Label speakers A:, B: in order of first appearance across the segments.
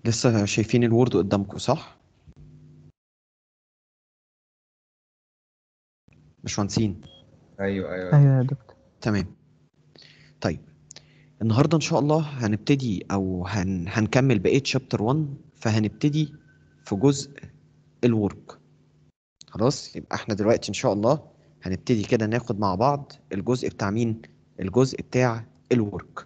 A: لسه شايفين الوورد قدامكم صح؟ باشمهندسين
B: ايوه ايوه
C: ايوه يا دكتور
A: تمام طيب النهارده ان شاء الله هنبتدي او هن... هنكمل بقيه شابتر 1 فهنبتدي في جزء الورك خلاص يبقى احنا دلوقتي ان شاء الله هنبتدي كده ناخد مع بعض الجزء بتاع مين الجزء بتاع الورك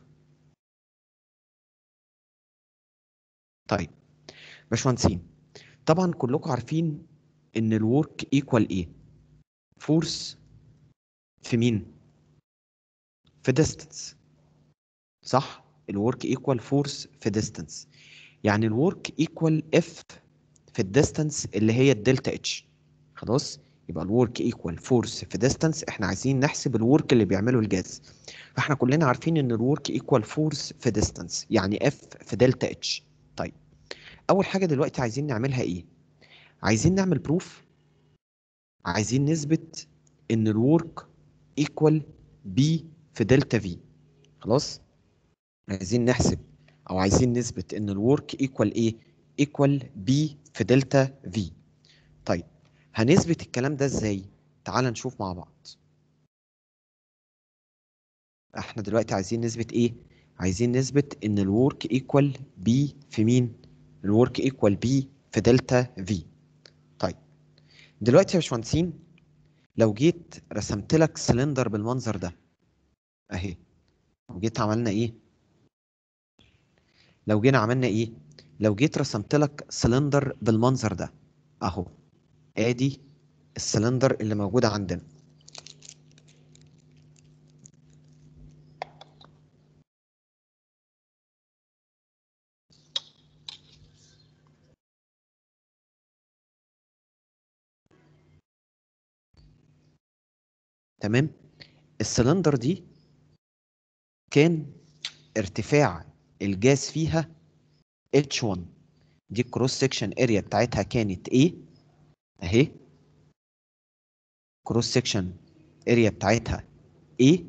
A: طيب باشمهندسين طبعا كلكم عارفين ان الورك ايكوال ايه فورس في مين في distance صح الورك ايكوال فورس في distance يعني الورك ايكوال اف في الديستانس اللي هي الدلتا اتش خلاص يبقى الورك ايكوال فورس في ديستانس احنا عايزين نحسب الورك اللي بيعمله الجاز فاحنا كلنا عارفين ان الورك ايكوال فورس في ديستانس يعني اف في دلتا اتش طيب اول حاجه دلوقتي عايزين نعملها ايه عايزين نعمل بروف عايزين نثبت ان الورك ايكوال بي في دلتا في خلاص عايزين نحسب او عايزين نثبت ان الورك ايكوال ايه ايكوال بي في دلتا في طيب هنثبت الكلام ده ازاي تعال نشوف مع بعض احنا دلوقتي عايزين نثبت ايه عايزين نثبت ان الورك ايكوال بي في مين الورك ايكوال بي في دلتا في طيب دلوقتي يا باشمهندسين لو جيت رسمت لك سلندر بالمنظر ده اهي لو جيت عملنا ايه لو جينا عملنا ايه لو جيت رسمت لك سلندر بالمنظر ده اهو ادي السلندر اللي موجود عندنا تمام السلندر دي كان ارتفاع الجاز فيها H1 دي الكروس سكشن اريا بتاعتها كانت ايه اهي كروس سكشن اريا بتاعتها ايه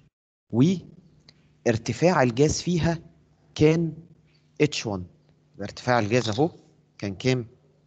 A: وارتفاع الجاز فيها كان H1 يبقى ارتفاع الجاز اهو كان كام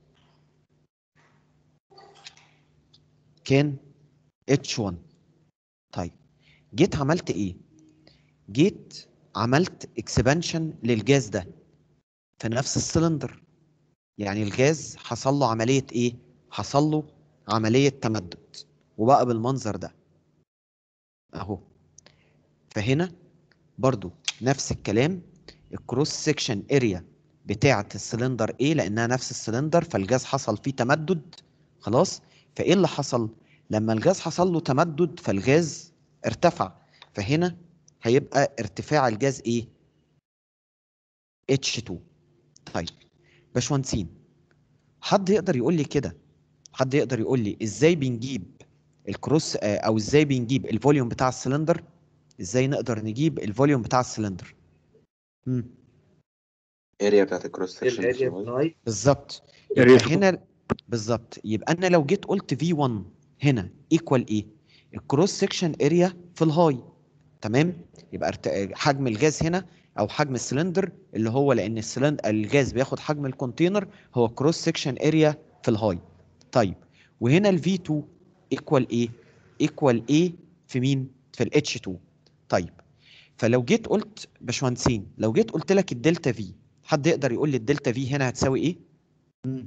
A: كان H1 طيب جيت عملت ايه جيت عملت اكسبانشن للجاز ده في نفس السلندر يعني الجاز حصل له عملية ايه حصل له عملية تمدد وبقى بالمنظر ده اهو فهنا برضو نفس الكلام الكروس سيكشن اريا بتاعة السلندر A لانها نفس السلندر فالجاز حصل فيه تمدد خلاص فايه اللي حصل لما الجاز حصل له تمدد فالغاز ارتفع فهنا هيبقى ارتفاع الجاز ايه H2 طيب باشمهندسين حد يقدر يقول لي كده حد يقدر يقول لي ازاي بنجيب الكروس آه، او ازاي بنجيب الفوليوم بتاع السلندر ازاي نقدر نجيب الفوليوم بتاع السلندر امم
B: اريا بتاعت الكروس سكشن
D: الاريا باي
A: بالظبط
C: Area
A: يبقى
C: two.
A: هنا بالظبط يبقى انا لو جيت قلت V1 هنا ايكوال ايه الكروس سكشن اريا في الهاي تمام يبقى ارت- حجم الجاز هنا او حجم السلندر اللي هو لان السلندر الجاز بياخد حجم الكونتينر هو كروس سكشن اريا في الهاي طيب وهنا ال V2 ايكوال ايه ايكوال ايه في مين في ال H2 طيب فلو جيت قلت باشمهندسين لو جيت قلت لك الدلتا في حد يقدر يقول لي الدلتا في هنا هتساوي ايه مم.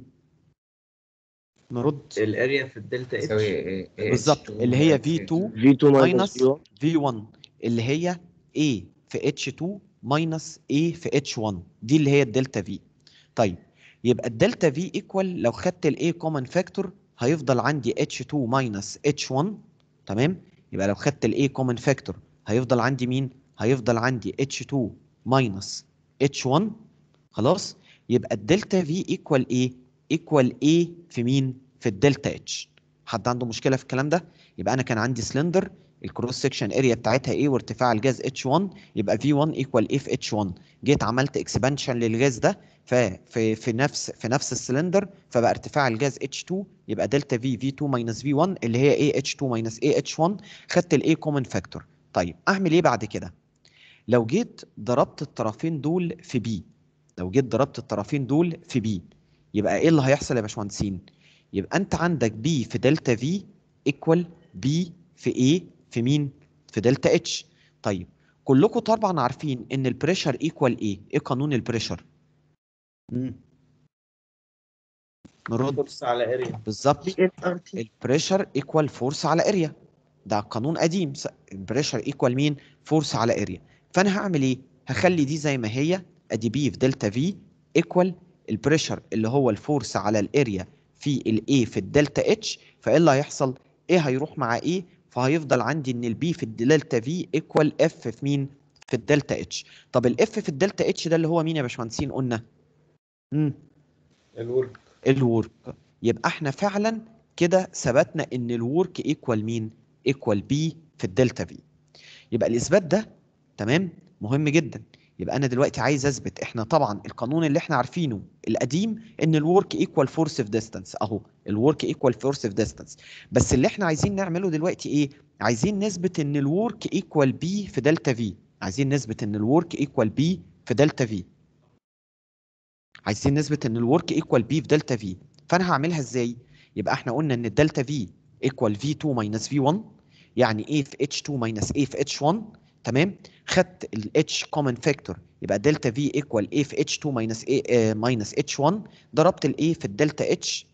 A: نرد
D: الاريا في الدلتا
B: تساوي
D: اتش
B: ايه إيه
A: بالظبط
B: H2
A: اللي هي
B: minus
A: V2
C: V2
A: minus
C: minus V1
A: V1 اللي هي A في H2 minus A في H1 دي اللي هي الدلتا V طيب يبقى الدلتا V ايكوال لو خدت ال A common factor هيفضل عندي H2 minus H1 تمام يبقى لو خدت ال A common factor هيفضل عندي مين هيفضل عندي H2 minus H1 خلاص يبقى الدلتا V ايكوال ايه ايكوال A في مين في الدلتا H حد عنده مشكلة في الكلام ده يبقى انا كان عندي سلندر الكروس سكشن اريا بتاعتها ايه وارتفاع الجاز H1 يبقى V1 ايكوال ايه في H1 جيت عملت اكسبانشن للجاز ده ففي في نفس في نفس السلندر فبقى ارتفاع الجاز H2 يبقى دلتا V V2 ماينس V1 اللي هي ايه H2 ماينس ايه H1 خدت الايه كومن فاكتور طيب اعمل ايه بعد كده لو جيت ضربت الطرفين دول في B لو جيت ضربت الطرفين دول في بي يبقى ايه اللي هيحصل يا باشمهندسين يبقى انت عندك بي في دلتا في ايكوال بي في ايه في مين في دلتا اتش طيب كلكم طبعا عارفين ان البريشر ايكوال ايه ايه قانون البريشر مم. نرد
C: فورس على اريا
A: بالظبط
D: بي اف ار تي
A: البريشر ايكوال فورس على اريا ده قانون قديم البريشر ايكوال مين فورس على اريا فانا هعمل ايه هخلي دي زي ما هي ادي بي في دلتا في ايكوال البريشر اللي هو الفورس على الاريا في الاي في الدلتا اتش فايه اللي هيحصل ايه هيروح مع ايه فهيفضل عندي ان البي في الدلتا في ايكوال اف في مين في الدلتا اتش طب الاف في الدلتا اتش ده اللي هو مين يا باشمهندسين قلنا امم
C: الورك
A: الورك يبقى احنا فعلا كده ثبتنا ان الورك ايكوال مين ايكوال بي في الدلتا في يبقى الاثبات ده تمام مهم جدا يبقى انا دلوقتي عايز اثبت احنا طبعا القانون اللي احنا عارفينه القديم ان الورك ايكوال فورس في ديستانس اهو الورك ايكوال فورس في ديستانس بس اللي احنا عايزين نعمله دلوقتي ايه عايزين نثبت ان الورك ايكوال بي في دلتا في عايزين نثبت ان الورك ايكوال بي في دلتا في عايزين نثبت ان الورك ايكوال بي في دلتا في فانا هعملها ازاي يبقى احنا قلنا ان الدلتا في ايكوال في 2 ماينس في 1 يعني A في H2 ماينس A في H1 تمام خدت ال H common factor يبقى دلتا V equal A في H2 ماينس A ماينس H1 ضربت ال A في الدلتا H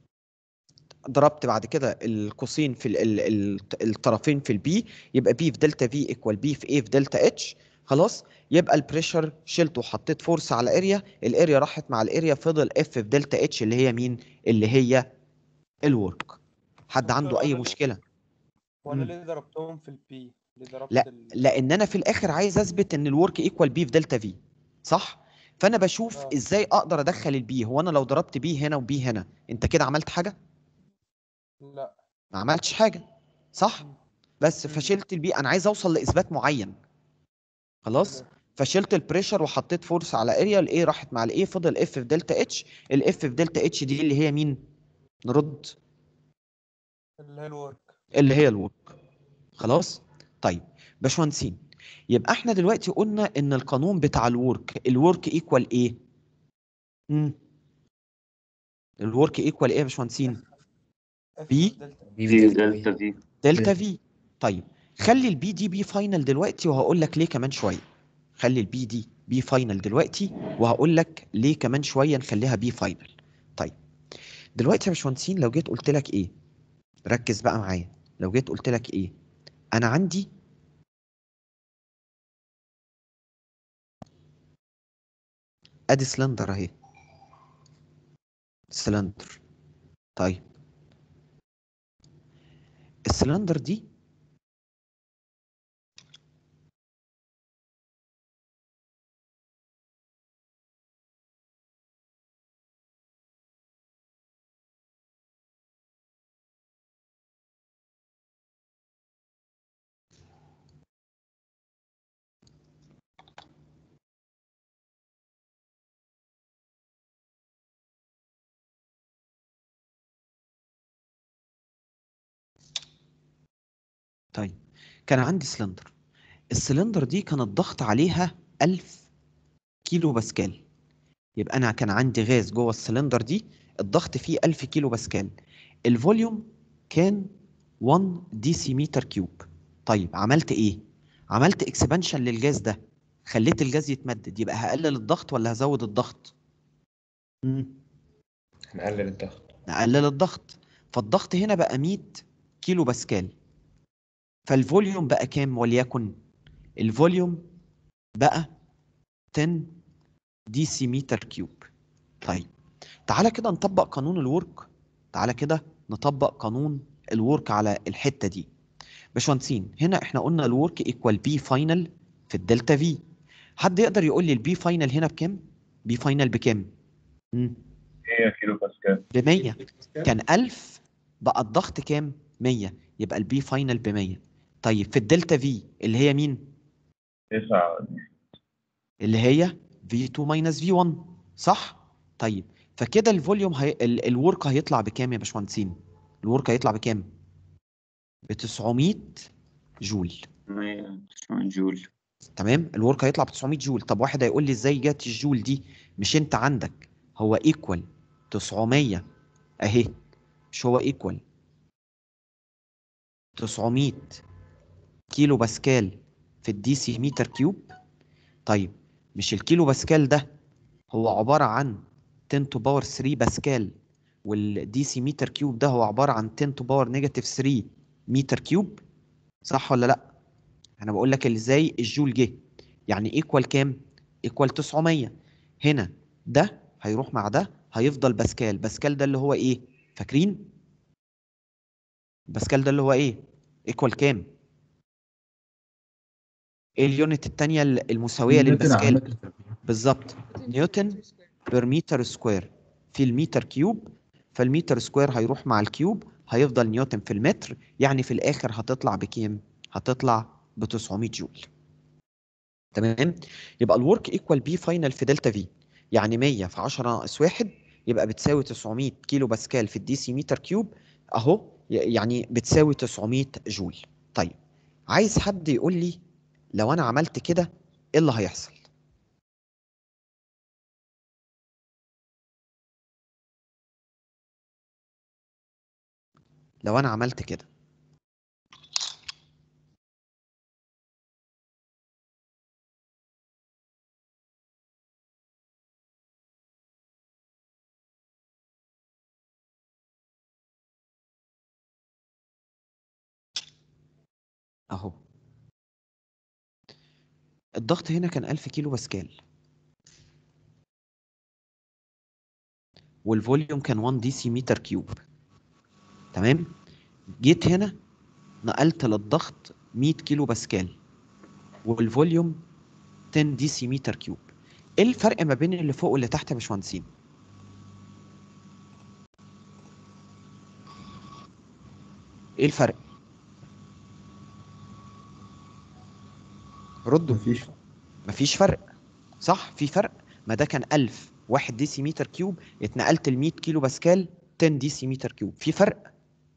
A: ضربت بعد كده القوسين في ال ال ال الطرفين في البي يبقى B في دلتا V equal B في A في دلتا H خلاص يبقى البريشر شلته وحطيت فورس على اريا الاريا راحت مع الاريا فضل F في دلتا H اللي هي مين اللي هي الورك حد عنده اي مشكله
E: وانا
A: مم.
E: ليه ضربتهم في البي ليه ضربت
A: لا
E: ال...
A: لان انا في الاخر عايز اثبت ان الورك ايكوال بي في دلتا في صح فانا بشوف
E: آه.
A: ازاي اقدر ادخل البي هو انا لو ضربت بي هنا وبي هنا انت كده عملت حاجه
E: لا
A: ما عملتش حاجه صح
E: مم.
A: بس
E: مم.
A: فشلت البي انا عايز اوصل لاثبات معين خلاص
E: تمام.
A: فشلت البريشر وحطيت فورس على اريا الاي راحت مع الاي فضل اف في دلتا اتش الاف في دلتا اتش دي اللي هي مين نرد
E: اللي هي الورك
A: اللي هي الورك خلاص طيب باشمهندسين يبقى احنا دلوقتي قلنا ان القانون بتاع الورك الورك ايكوال ايه امم الورك ايكوال ايه يا باشمهندسين
E: اف
A: بي؟
E: دلتا
B: بي
F: في
B: في
F: دلتا
B: دلتا
F: في
A: دلتا في طيب خلي البي دي بي فاينل دلوقتي وهقول لك ليه كمان شويه خلي البي دي بي فاينل دلوقتي وهقول لك ليه كمان شويه نخليها بي فاينل طيب دلوقتي يا باشمهندسين لو جيت قلت لك ايه ركز بقى معايا لو جيت قلت لك ايه انا عندي ادي سلندر اهي سلندر طيب السلندر دي طيب كان عندي سلندر السلندر دي كان الضغط عليها 1000 كيلو باسكال يبقى انا كان عندي غاز جوه السلندر دي الضغط فيه 1000 كيلو باسكال الفوليوم كان 1 دي سي متر كيوب طيب عملت ايه عملت اكسبانشن للجاز ده خليت الجاز يتمدد يبقى هقلل الضغط ولا هزود الضغط امم
B: هنقلل الضغط
A: نقلل الضغط فالضغط هنا بقى 100 كيلو باسكال فالفوليوم بقى كام وليكن الفوليوم بقى 10 دي سي متر كيوب طيب تعالى كده نطبق قانون الورك تعالى كده نطبق قانون الورك على الحتة دي باشمهندسين هنا احنا قلنا الورك ايكوال بي فاينل في الدلتا في حد يقدر يقول لي البي فاينل هنا بكام بي فاينل بكام امم
F: 100 كيلو باسكال
A: ب 100 كان 1000 بقى الضغط كام 100 يبقى البي فاينل ب 100 طيب في الدلتا في اللي هي مين
F: 9
A: اللي هي V2 ماينس V1 صح؟ طيب فكده الفوليوم هي... ال... الورك هيطلع بكام يا باشمهندسين؟ الورك هيطلع بكام؟ ب 900 جول
F: 100 جول
A: تمام الورك هيطلع ب 900 جول طب واحد هيقول لي ازاي جت الجول دي مش انت عندك هو ايكوال 900 اهي مش هو ايكوال 900 كيلو باسكال في الدي سي متر كيوب طيب مش الكيلو باسكال ده هو عبارة عن 10 تو باور 3 باسكال والدي سي متر كيوب ده هو عبارة عن 10 تو باور نيجاتيف 3 متر كيوب صح ولا لا انا بقول لك ازاي الجول جه يعني ايكوال كام ايكوال 900 هنا ده هيروح مع ده هيفضل باسكال باسكال ده اللي هو ايه فاكرين باسكال ده اللي هو ايه ايكوال كام ايه اليونت التانية المساوية
D: نيوتن على
A: للباسكال
D: متر تربيع.
A: بالظبط نيوتن بير متر سكوير في المتر كيوب فالمتر سكوير هيروح مع الكيوب هيفضل نيوتن في المتر يعني في الاخر هتطلع بكام هتطلع ب 900 جول تمام يبقى الورك ايكوال بي فاينل في دلتا في يعني 100 في 10 ناقص 1 يبقى بتساوي 900 كيلو باسكال في الدي سي متر كيوب اهو ي- يعني بتساوي 900 جول طيب عايز حد يقول لي لو انا عملت كده ايه اللي هيحصل لو انا عملت كده اهو الضغط هنا كان 1000 كيلو باسكال والفوليوم كان 1 دي سي متر كيوب تمام جيت هنا نقلت للضغط 100 كيلو باسكال والفوليوم 10 دي سي متر كيوب ايه الفرق ما بين اللي فوق واللي تحت يا باشمهندسين ايه الفرق ردوا
D: مفيش
A: مفيش فرق صح في فرق ما ده كان 1000 1 دي سي متر كيوب اتنقلت ل 100 كيلو باسكال 10 دي سي متر كيوب في فرق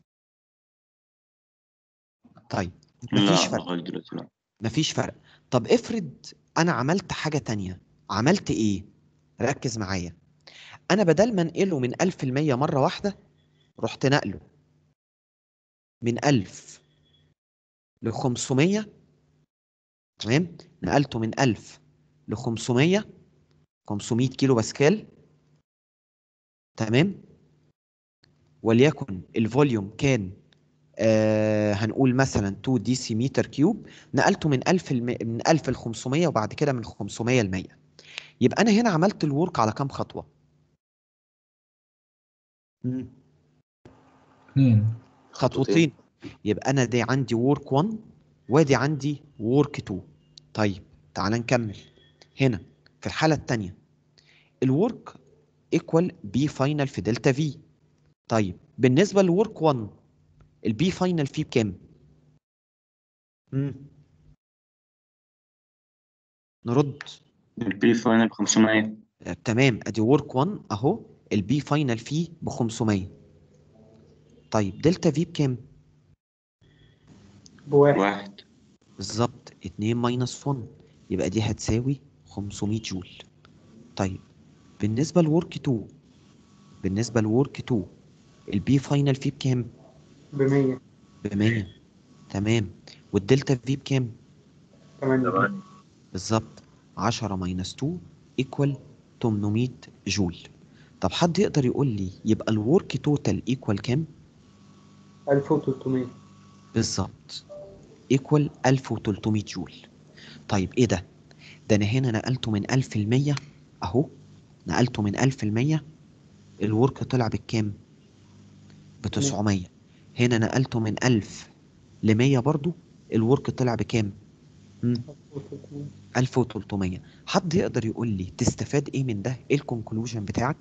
A: طيب مفيش
G: لا
A: فرق
G: لغاية دلوقتي لا
A: مفيش فرق طب افرض انا عملت حاجة تانية عملت ايه ركز معايا انا بدل ما انقله من 1000 المية مرة واحدة رحت نقله من 1000 ل 500 تمام نقلته من 1000 ل 500 500 كيلو باسكال تمام وليكن الفوليوم كان آه هنقول مثلا 2 دي سي متر كيوب نقلته من 1000 الم... من 1000 ل 500 وبعد كده من 500 ل 100 يبقى انا هنا عملت الورك على كام خطوه مم.
D: اثنين
A: خطوتين يبقى انا دي عندي ورك 1 وادي عندي ورك 2 طيب تعال نكمل هنا في الحاله الثانيه الورك ايكوال بي فاينل في دلتا في طيب بالنسبه لورك 1 البي فاينل فيه بكام مم. نرد
G: البي فاينل 500
A: آه، تمام ادي ورك 1 اهو البي فاينل فيه ب 500 طيب دلتا في بكام
E: بواحد
G: واحد
A: بالظبط 2 ماينس 1 يبقى دي هتساوي 500 جول طيب بالنسبة لورك 2 بالنسبة لورك 2 البي فاينل فيه بكام؟
E: بمية
A: ب 100 تمام والدلتا في بكام؟
E: تمانية
F: تمام
A: بالظبط 10 ماينس 2 ايكوال 800 جول طب حد يقدر يقول لي يبقى الورك توتال ايكوال كام؟
E: ألف وتلتمية
A: بالظبط ايكوال 1300 جول طيب ايه ده ده انا هنا نقلته من 1000 ل 100 اهو نقلته من 1000 ل 100 الورك طلع بكام ب 900 هنا نقلته من 1000 ل 100 برضو الورك طلع بكام مم،
E: ألف وتلتمية
A: 1300 حد يقدر يقول لي تستفاد ايه من ده ايه الكونكلوجن بتاعك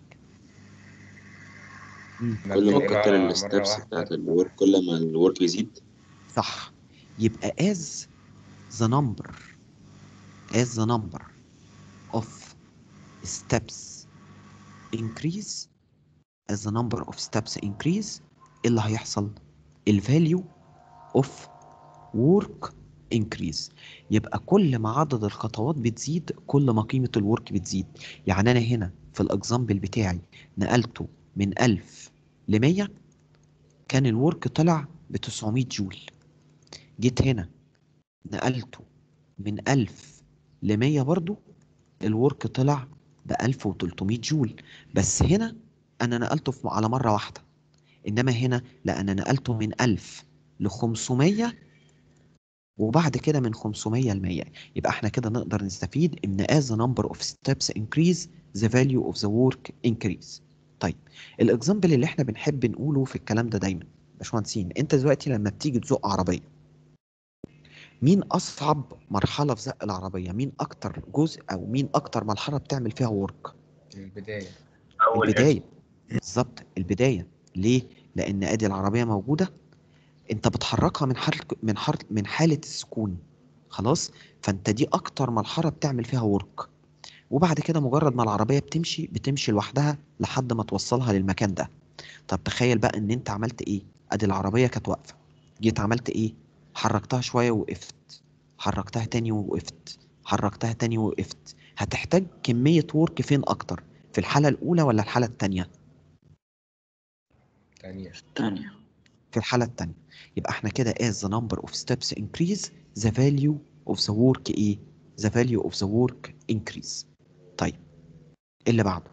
A: مم.
B: إنك
G: كل ما
B: تنقلها
G: كتر
B: مرة
G: الستبس
B: واحدة.
G: بتاعت الورك كل ما الورك يزيد
A: صح يبقى as the number as the number of steps increase as the number of steps increase إيه اللي هيحصل ال value of work increase يبقى كل ما عدد الخطوات بتزيد كل ما قيمة الورك بتزيد يعني أنا هنا في الأكزامبل بتاعي نقلته من 1000 ل 100 كان الورك طلع ب 900 جول جيت هنا نقلته من 1000 ل 100 برضو الورك طلع ب 1300 جول بس هنا أنا نقلته في- على مرة واحدة إنما هنا لا أنا نقلته من 1000 ل 500 وبعد كده من 500 ل 100 يبقى احنا كده نقدر نستفيد ان as the number of steps increase the value of the work increase طيب الاكزامبل اللي احنا بنحب نقوله في الكلام ده دايما باشمهندسين انت دلوقتي لما بتيجي تزق عربيه مين اصعب مرحله في زق العربيه مين اكتر جزء او مين اكتر مرحله بتعمل فيها ورك
B: البداية
F: اول
A: البدايه بالظبط البدايه ليه لان ادي العربيه موجوده انت بتحركها من حاله من حر من حاله السكون خلاص فانت دي اكتر مرحله بتعمل فيها ورك وبعد كده مجرد ما العربيه بتمشي بتمشي لوحدها لحد ما توصلها للمكان ده طب تخيل بقى ان انت عملت ايه ادي العربيه كانت واقفه جيت عملت ايه حركتها شويه ووقفت حركتها تاني ووقفت حركتها تاني ووقفت هتحتاج كميه ورك فين اكتر في الحاله الاولى ولا الحاله التانيه
B: تانية
G: تانية
A: في الحالة التانية يبقى احنا كده as the number of steps increase the value of the work ايه the value of the work increase طيب إيه اللي بعده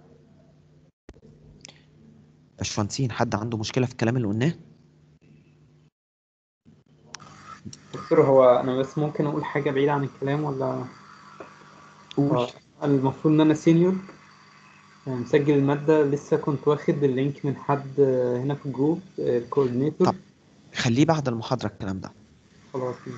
A: باشمهندسين حد عنده مشكلة في الكلام اللي قلناه
E: دكتور هو انا بس ممكن اقول حاجه بعيده عن الكلام ولا
A: قول
E: آه، المفروض ان انا سينيور آه، مسجل الماده لسه كنت واخد اللينك من حد آه، هنا في الجروب آه، الكوردينيتور
A: طب. خليه بعد المحاضرة الكلام ده
E: خلاص ماشي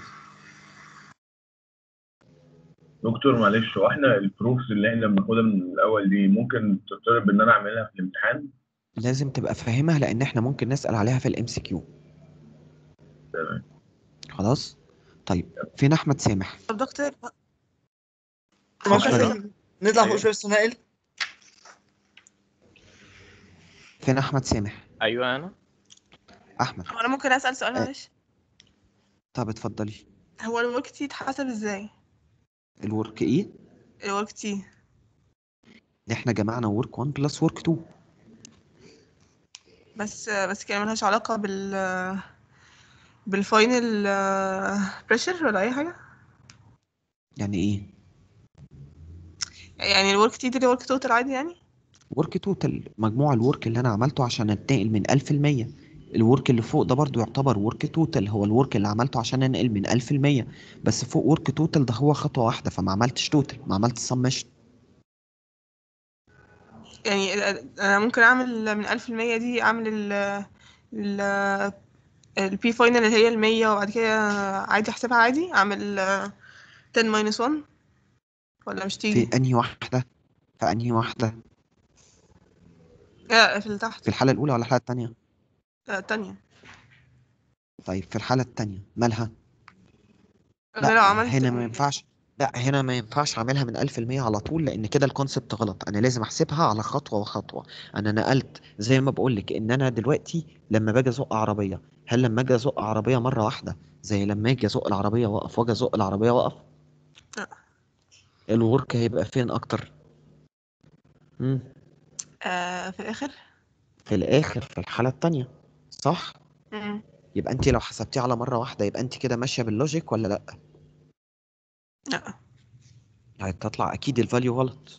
F: دكتور معلش هو احنا البروفز اللي احنا بناخدها من الاول دي ممكن تطلب ان انا اعملها في الامتحان
A: لازم تبقى فاهمها لأن احنا ممكن نسأل عليها في الام سي كيو
F: تمام
A: خلاص طيب فين أحمد سامح
H: طب دكتور
A: خلاص
H: ممكن
A: بدأ.
H: نطلع
F: أيوة.
H: فوق شوية بس ناقل
A: فين أحمد سامح
I: ايوه انا
A: أحمد
H: هو انا ممكن اسال سؤال
A: آه.
H: معلش
A: طب اتفضلي
H: هو الورك تي اتحسب ازاي
A: الورك ايه
H: الورك تي
A: ان احنا جمعنا ورك 1 بلس ورك 2
H: بس بس كده ملهاش علاقة بال بالفاينل بريشر ولا اي حاجة
A: يعني ايه
H: يعني الورك تي دي الورك توتال عادي يعني
A: ورك توتال مجموع الورك اللي انا عملته عشان انتقل من 1000 ل 100 الورك اللي فوق ده برضو يعتبر ورك توتال هو الورك اللي عملته عشان انقل من 1000 ل 100 بس فوق ورك توتال ده هو خطوة واحدة فما عملتش توتال ما عملتش سمشن
H: يعني انا ممكن اعمل من ألف المية دي اعمل ال ال البي فاينل اللي هي المية وبعد كده عادي احسبها عادي اعمل 10 ماينس 1 ولا مش تيجي
A: في انهي واحدة في انهي واحدة
H: لا في اللي تحت
A: في الحالة الأولى ولا الحالة التانية
H: لا، التانية
A: طيب في الحالة التانية مالها
H: انا لو عملت
A: هنا ما ينفعش لا هنا ما ينفعش اعملها من 1000% على طول لان كده الكونسبت غلط انا لازم احسبها على خطوه وخطوه انا نقلت زي ما بقول لك ان انا دلوقتي لما باجي ازق عربيه هل لما اجي ازق عربيه مره واحده زي لما اجي ازق العربيه واقف واجي ازق العربيه واقف
H: لا.
A: الورك هيبقى فين اكتر مم.
H: آه في الاخر
A: في الاخر في الحاله التانية صح
H: مم.
A: يبقى انت لو حسبتيه على مره واحده يبقى انت كده ماشيه باللوجيك ولا لا
H: لا
A: هتطلع اكيد الفاليو غلط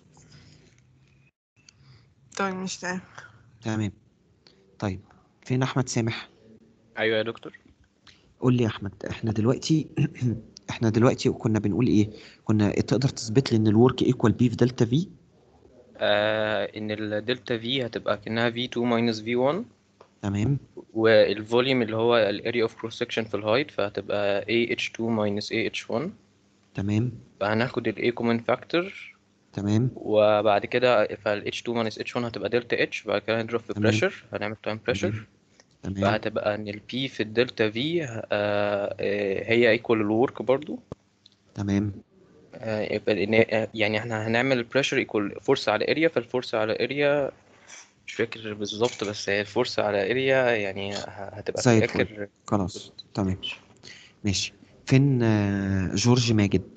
H: طيب مش تمام
A: تمام طيب فين احمد سامح
I: ايوه يا دكتور
A: قول لي يا احمد احنا دلوقتي احنا دلوقتي كنا بنقول ايه كنا تقدر تثبت لي ان الورك ايكوال بي في دلتا في
I: آه ان الدلتا في هتبقى كأنها V2 minus V1
A: تمام
I: والفوليوم اللي هو الاريا اوف كروس سكشن في الهايت فهتبقى AH2 minus AH1
A: تمام
I: فهناخد ال A common factor
A: تمام
I: وبعد كده فال H2 minus H1 هتبقى دلتا H بعد كده هنضرب في
A: تمام.
I: pressure هنعمل time pressure
A: تمام
I: فهتبقى ان ال P في الدلتا V آه آه، هي equal الورك برضو
A: تمام
I: آه، يبقى إن- آه، يعني احنا هنعمل البريشر ايكوال فورس على اريا فالفورس على اريا مش فاكر بالظبط بس هي الفورس على اريا يعني ه- هتبقى في
A: زي الفل.
I: الاخر
A: خلاص تمام ماشي فين آه، جورج ماجد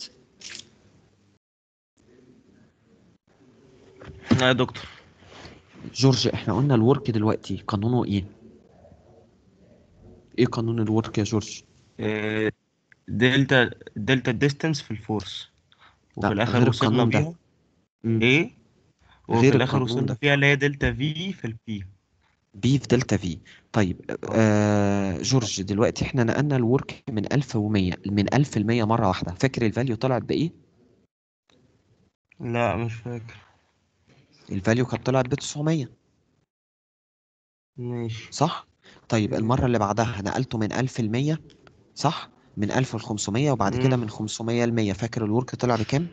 J: لا يا دكتور
A: جورج احنا قلنا الورك دلوقتي قانونه ايه ايه قانون الورك يا جورج
J: آه، دلتا دلتا ديستانس في الفورس وفي
A: لا،
J: الاخر
A: غير
J: وصلنا
A: القانون ده.
J: بيها
A: مم.
J: ايه وفي
A: غير
J: الاخر
A: القانون
J: وصلنا
A: ده.
J: فيها اللي هي دلتا في في البي
A: بي في دلتا في طيب آه جورج دلوقتي احنا نقلنا الورك من 1100 من 1000 ل 100 مره واحده فاكر الفاليو طلعت بايه
J: لا مش فاكر
A: الفاليو كانت طلعت ب 900
J: ماشي
A: صح طيب المره اللي بعدها نقلته من 1000 ل 100 صح من 1000 ل 500 وبعد كده
J: مم.
A: من 500 ل 100 فاكر الورك طلع بكام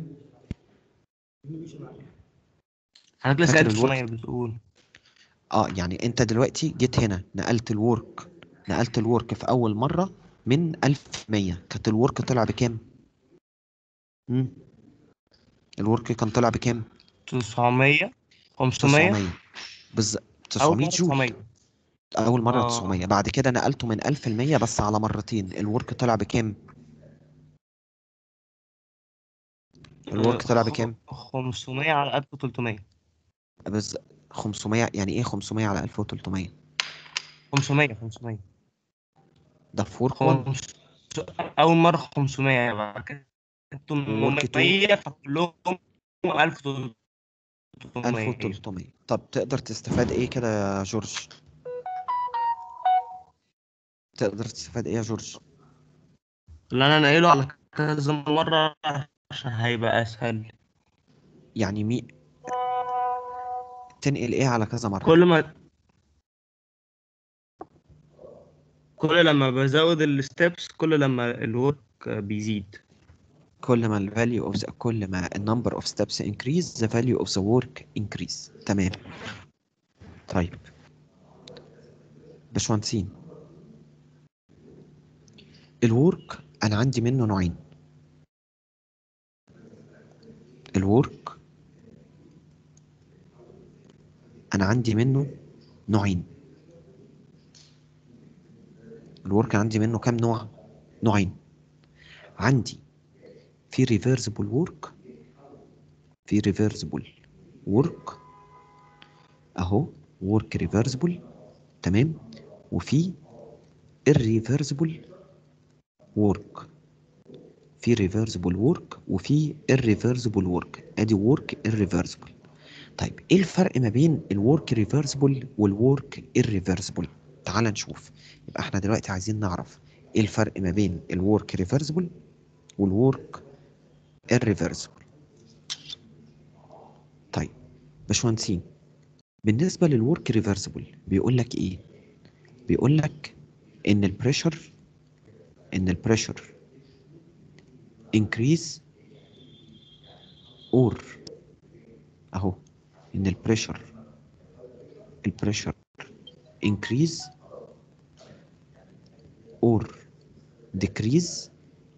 J: حضرتك لسه
A: فاكر
J: قايل
A: الورك؟
J: 900 بتقول
A: اه يعني انت دلوقتي جيت هنا نقلت الورك نقلت الورك في اول مره من 1100 كانت الورك طلع بكام امم الورك كان طلع بكام
J: 900 500
A: 900 بالظبط
J: اول
A: 900
J: مرة
A: جول
J: 900
A: اول مره
J: آه.
A: 900 بعد كده نقلته من 1000 ل 100 بس على مرتين الورك طلع بكام الورك طلع بكام
J: 500 على 1300
A: بس 500 يعني ايه 500 على 1300
J: 500 500
A: ده في ورك 1
J: خمس... أول مرة 500 بعد كده
A: وورك
J: 800 فكلهم 1300
A: 1300 طب تقدر تستفاد ايه كده يا جورج تقدر تستفاد ايه يا جورج
J: اللي أنا ناقله على كذا مرة عشان هيبقى أسهل
A: يعني مي تنقل ايه على كذا مره
J: كل ما كل لما بزود الستبس كل لما الورك بيزيد
A: كل ما ال value of the كل ما ال number of steps increase the value of the work increase تمام طيب باشمهندسين الورك انا عندي منه نوعين الورك انا عندي منه نوعين الورك عندي منه كام نوع نوعين عندي في ريفرسبل ورك في ريفرسبل ورك اهو ورك ريفرسبل تمام وفي irreversible work في ريفرسبل ورك وفي irreversible ورك ادي ورك irreversible طيب ايه الفرق ما بين الورك ريفرسبل والورك irreversible تعال نشوف يبقى احنا دلوقتي عايزين نعرف ايه الفرق ما بين الورك ريفرسبل والورك irreversible طيب باشمهندسين بالنسبة للورك ريفرسبل بيقول لك ايه بيقول لك ان البريشر ان البريشر increase or اهو ان البريشر البريشر increase or decrease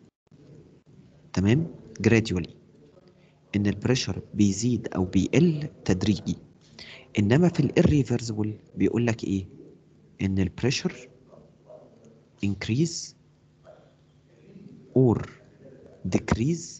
A: تمام gradually ان البريشر بيزيد او بيقل تدريجي انما في الirreversible بيقول لك ايه ان البريشر increase or decrease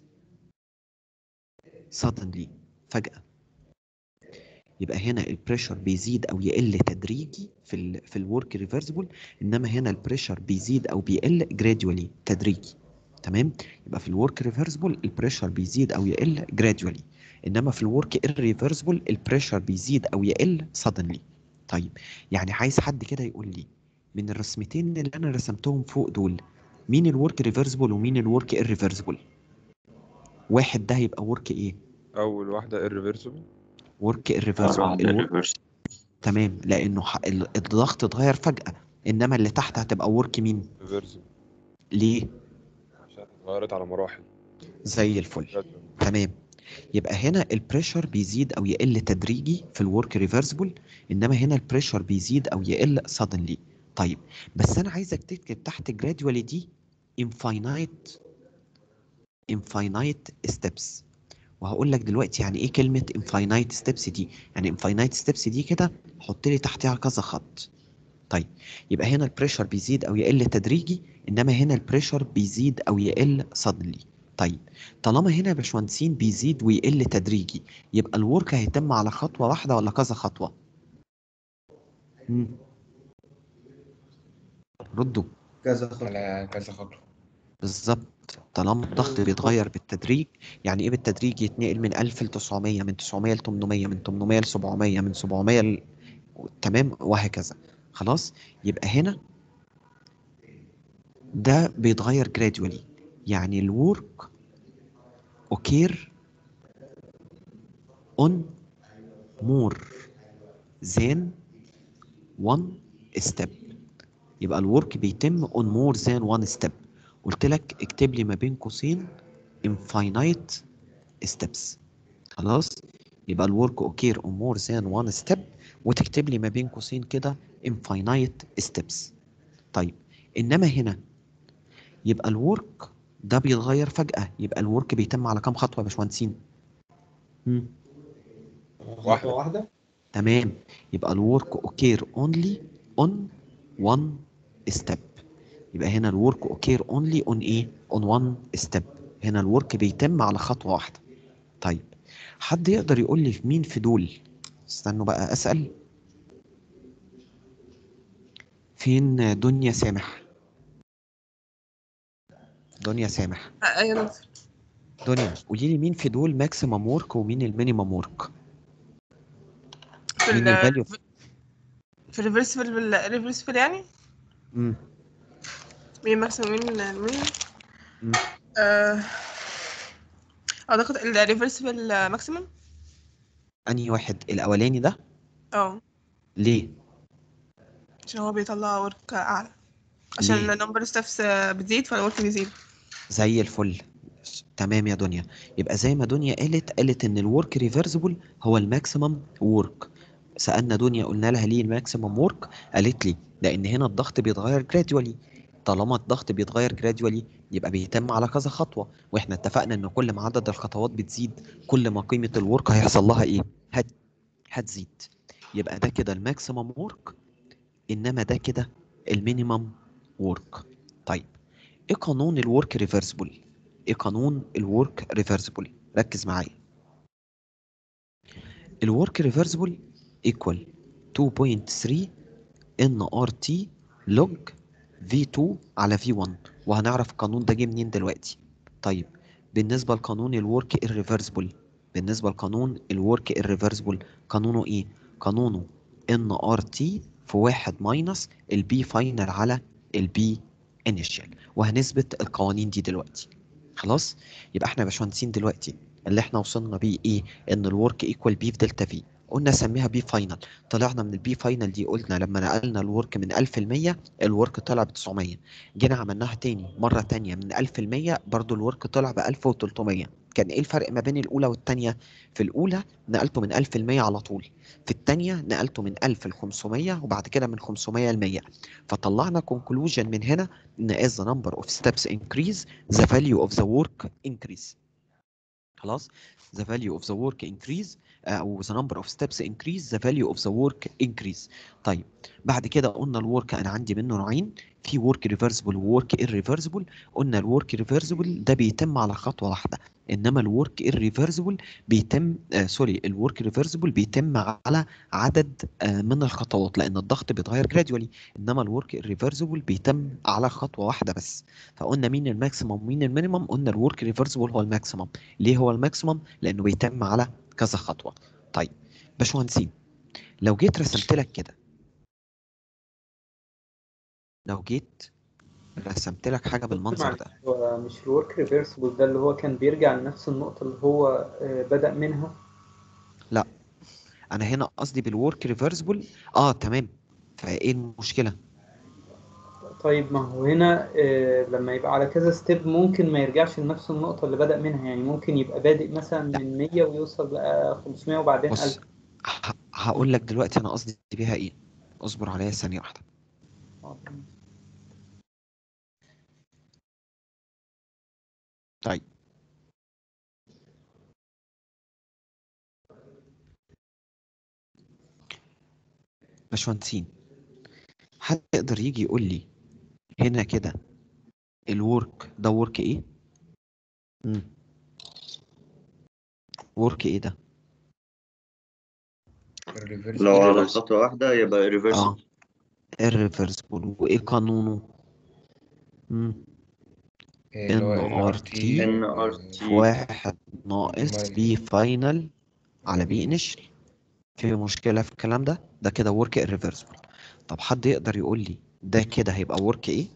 A: suddenly فجأة يبقى هنا البريشر بيزيد او يقل تدريجي في ال في الورك ريفرسبل انما هنا البريشر بيزيد او بيقل gradually تدريجي تمام يبقى في الورك ريفرسبل البريشر بيزيد او يقل gradually انما في الورك irreversible البريشر بيزيد او يقل suddenly طيب يعني عايز حد كده يقول لي من الرسمتين اللي انا رسمتهم فوق دول مين الورك ريفرسبل ومين الورك irreversible واحد ده هيبقى ورك ايه
K: اول واحده irreversible
A: ورك irreversible الورك تمام لانه ح- ال- الضغط اتغير فجأة انما اللي تحت هتبقى ورك مين
K: reversible
A: ليه
K: عشان اتغيرت على مراحل
A: زي الفل
K: gradual.
A: تمام يبقى هنا البريشر بيزيد او يقل تدريجي في الورك ريفرسبل انما هنا البريشر بيزيد او يقل suddenly طيب بس انا عايزك تكتب تحت gradually دي infinite infinite steps وهقول لك دلوقتي يعني ايه كلمة infinite steps دي يعني infinite steps دي كده حط لي تحتها كذا خط طيب يبقى هنا البريشر بيزيد او يقل تدريجي انما هنا البريشر بيزيد او يقل suddenly طيب طالما هنا يا باشمهندسين بيزيد ويقل تدريجي يبقى الورك هيتم على خطوة واحدة ولا كذا خطوة؟ مم. ردوا
B: كذا خطوة
F: على كذا خطوة
A: بالظبط طالما الضغط بيتغير بالتدريج يعني ايه بالتدريج يتنقل من 1000 ل 900 من 900 ل 800 من 800 ل 700 من 700 ل... تمام وهكذا خلاص يبقى هنا ده بيتغير gradually يعني الورك occur on more than one step يبقى الورك بيتم on more than one step قلت لك اكتب لي ما بين قوسين infinite steps خلاص يبقى الورك occur on more than one step وتكتب لي ما بين قوسين كده infinite steps طيب انما هنا يبقى الورك ده بيتغير فجأة يبقى الورك بيتم على كام خطوة يا باشمهندسين؟ مم.
B: خطوة واحدة
A: تمام يبقى الورك occur only on one step يبقى هنا الورك occur only on ايه on one step هنا الورك بيتم على خطوة واحدة طيب حد يقدر يقول لي في مين في دول استنوا بقى اسأل فين دنيا سامح دنيا سامح
H: ايوه يا دكتور
A: دنيا قولي لي مين في دول ماكسيمم ورك ومين المينيمم ورك
H: في
A: مين
H: ال
A: الفاليو
H: في الريفرسبل بالريفرسبل يعني
A: امم
H: مين ماكسيموم مين مين
A: مم.
H: آه، اعتقد الريفرسبل ماكسيموم
A: انهي واحد الاولاني ده
H: اه
A: ليه
H: عشان هو بيطلع ورك اعلى عشان
A: ليه؟
H: النمبر ستافس بتزيد فالورك بيزيد
A: زي الفل تمام يا دنيا يبقى زي ما دنيا قالت قالت ان الورك ريفرسبل هو الماكسيمم ورك سألنا دنيا قلنا لها ليه الماكسيمم ورك قالت لي لان هنا الضغط بيتغير جراديولي طالما الضغط بيتغير جراديولي يبقى بيتم على كذا خطوة واحنا اتفقنا ان كل ما عدد الخطوات بتزيد كل ما قيمة الورك هيحصل لها ايه هت هتزيد يبقى ده كده الماكسيمم ورك انما ده كده المينيمم ورك طيب ايه قانون الورك ريفرسبل ايه قانون الورك ريفرسبل ركز معايا الورك ريفرسبل ايكوال 2.3 ان ار تي لوج V2 على V1 وهنعرف القانون ده جه منين دلوقتي طيب بالنسبة لقانون الورك irreversible بالنسبة لقانون الورك irreversible قانونه ايه؟ قانونه ان ار تي في واحد ماينس البي فاينل على البي انيشال وهنثبت القوانين دي دلوقتي خلاص يبقى احنا يا باشمهندسين دلوقتي اللي احنا وصلنا بيه ايه ان الورك ايكوال بي في دلتا في قلنا سميها بي فاينل طلعنا من البي فاينل دي قلنا لما نقلنا الورك من 1000 ل الورك طلع ب 900 جينا عملناها تاني مرة تانية من 1000 ل برضو الورك طلع ب 1300 كان ايه الفرق ما بين الاولى والتانية في الاولى نقلته من 1000 ل على طول في التانية نقلته من 1000 ل 500 وبعد كده من 500 ل 100 فطلعنا conclusion من هنا ان as the number of steps increase the value of the work increase خلاص the value of the work increase او the number of steps increase the value of the work increase طيب بعد كده قلنا الورك انا عندي منه نوعين في work reversible و work irreversible قلنا الورك reversible ده بيتم على خطوة واحدة انما الورك irreversible بيتم آه سوري الورك reversible بيتم على عدد آه من الخطوات لان الضغط بيتغير gradually انما الورك irreversible بيتم على خطوة واحدة بس فقلنا مين الماكسيمم ومين المينيمم قلنا الورك reversible هو الماكسيمم ليه هو الماكسيمم لانه بيتم على كذا خطوة طيب باشمهندسين لو جيت رسمت لك كده لو جيت رسمت لك حاجة بالمنظر ده
E: هو مش الورك ريفرسبل ده اللي هو كان بيرجع لنفس النقطة اللي هو آه، بدأ منها
A: لا انا هنا قصدي بالورك ريفرسبل اه تمام فايه المشكلة
E: طيب ما هو هنا آه، لما يبقى على كذا ستيب ممكن ما يرجعش لنفس النقطة اللي بدأ منها يعني ممكن يبقى بادئ مثلا من 100 ويوصل بقى 500 وبعدين
A: بص
E: 1000
A: ه- هقول لك دلوقتي انا قصدي بيها ايه اصبر عليا ثانية واحدة طيب باشمهندسين حد يقدر يجي يقول لي هنا كده الورك ده ورك ايه امم ورك ايه ده
G: لو على خطوة واحدة يبقى ريفرس
A: اه irreversible وايه قانونه امم ان ار تي
G: ان ار تي
A: واحد ناقص بي فاينل على بي انيشال في مشكلة في الكلام ده ده كده ورك irreversible طب حد يقدر يقول لي ده كده هيبقى ورك ايه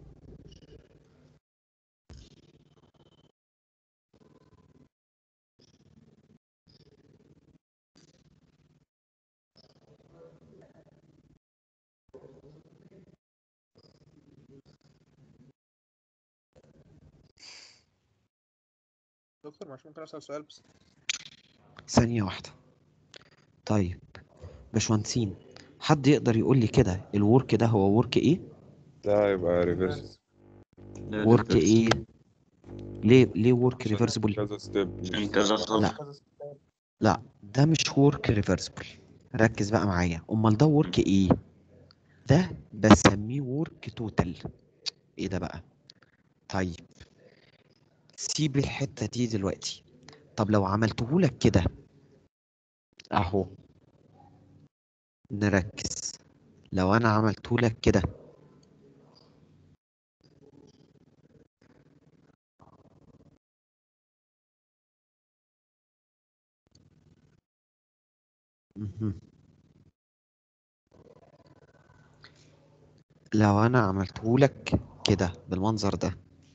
K: دكتور مش ممكن اسال سؤال بس
A: ثانية واحدة طيب باشمهندسين حد يقدر يقول لي كده الورك ده هو ورك ايه
K: ده يبقى ريفرس
A: ورك ايه ليه ليه ورك ريفرسبل
K: كذا ستيب
G: عشان كذا خطوة
A: لا لا ده مش ورك ريفرسبل ركز بقى معايا امال ده ورك ايه ده بسميه ورك توتال ايه ده بقى طيب سيب الحتة دي دلوقتي طب لو عملته لك كده اهو نركز لو انا عملته لك كده مهم. لو انا عملته لك كده بالمنظر ده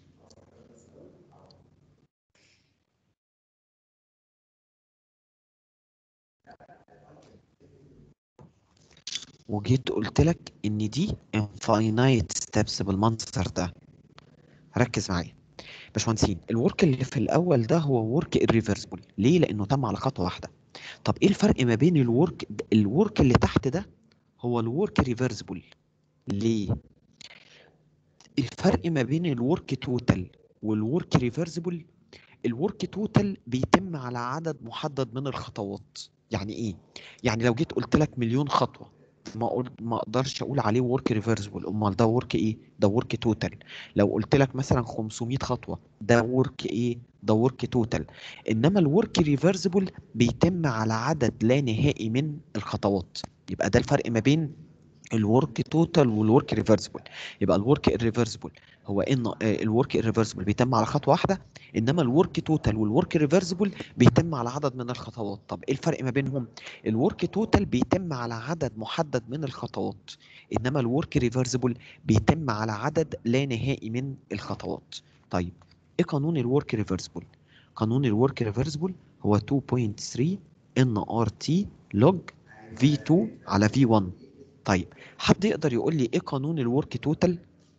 A: وجيت قلت لك ان دي infinite steps بالمنظر ده ركز معايا باشمهندسين الورك اللي في الاول ده هو ورك irreversible ليه لانه تم على خطوه واحده طب ايه الفرق ما بين الورك الورك اللي تحت ده هو الورك ريفرسبل ليه الفرق ما بين الورك توتال والورك ريفرسبل الورك توتال بيتم على عدد محدد من الخطوات يعني ايه يعني لو جيت قلت لك مليون خطوه ما أقول ما اقدرش اقول عليه ورك ريفرسبل امال ده ورك ايه ده ورك توتال لو قلت لك مثلا 500 خطوه ده ورك ايه ده ورك توتال انما الورك ريفرسبل بيتم على عدد لا نهائي من الخطوات يبقى ده الفرق ما بين الورك توتال والورك ريفرسبل يبقى الورك الريفرسبل هو ان آه، الورك الريفرسبل بيتم على خطوه واحده انما الورك توتال والورك ريفرسبل بيتم على عدد من الخطوات طب ايه الفرق ما بينهم الورك توتال بيتم على عدد محدد من الخطوات انما الورك ريفرسبل بيتم على عدد لا نهائي من الخطوات طيب ايه قانون الورك ريفرسبل قانون الورك ريفرسبل هو 2.3 ان ار تي لوج في 2 على في 1 طيب حد يقدر يقول لي ايه قانون الورك توتال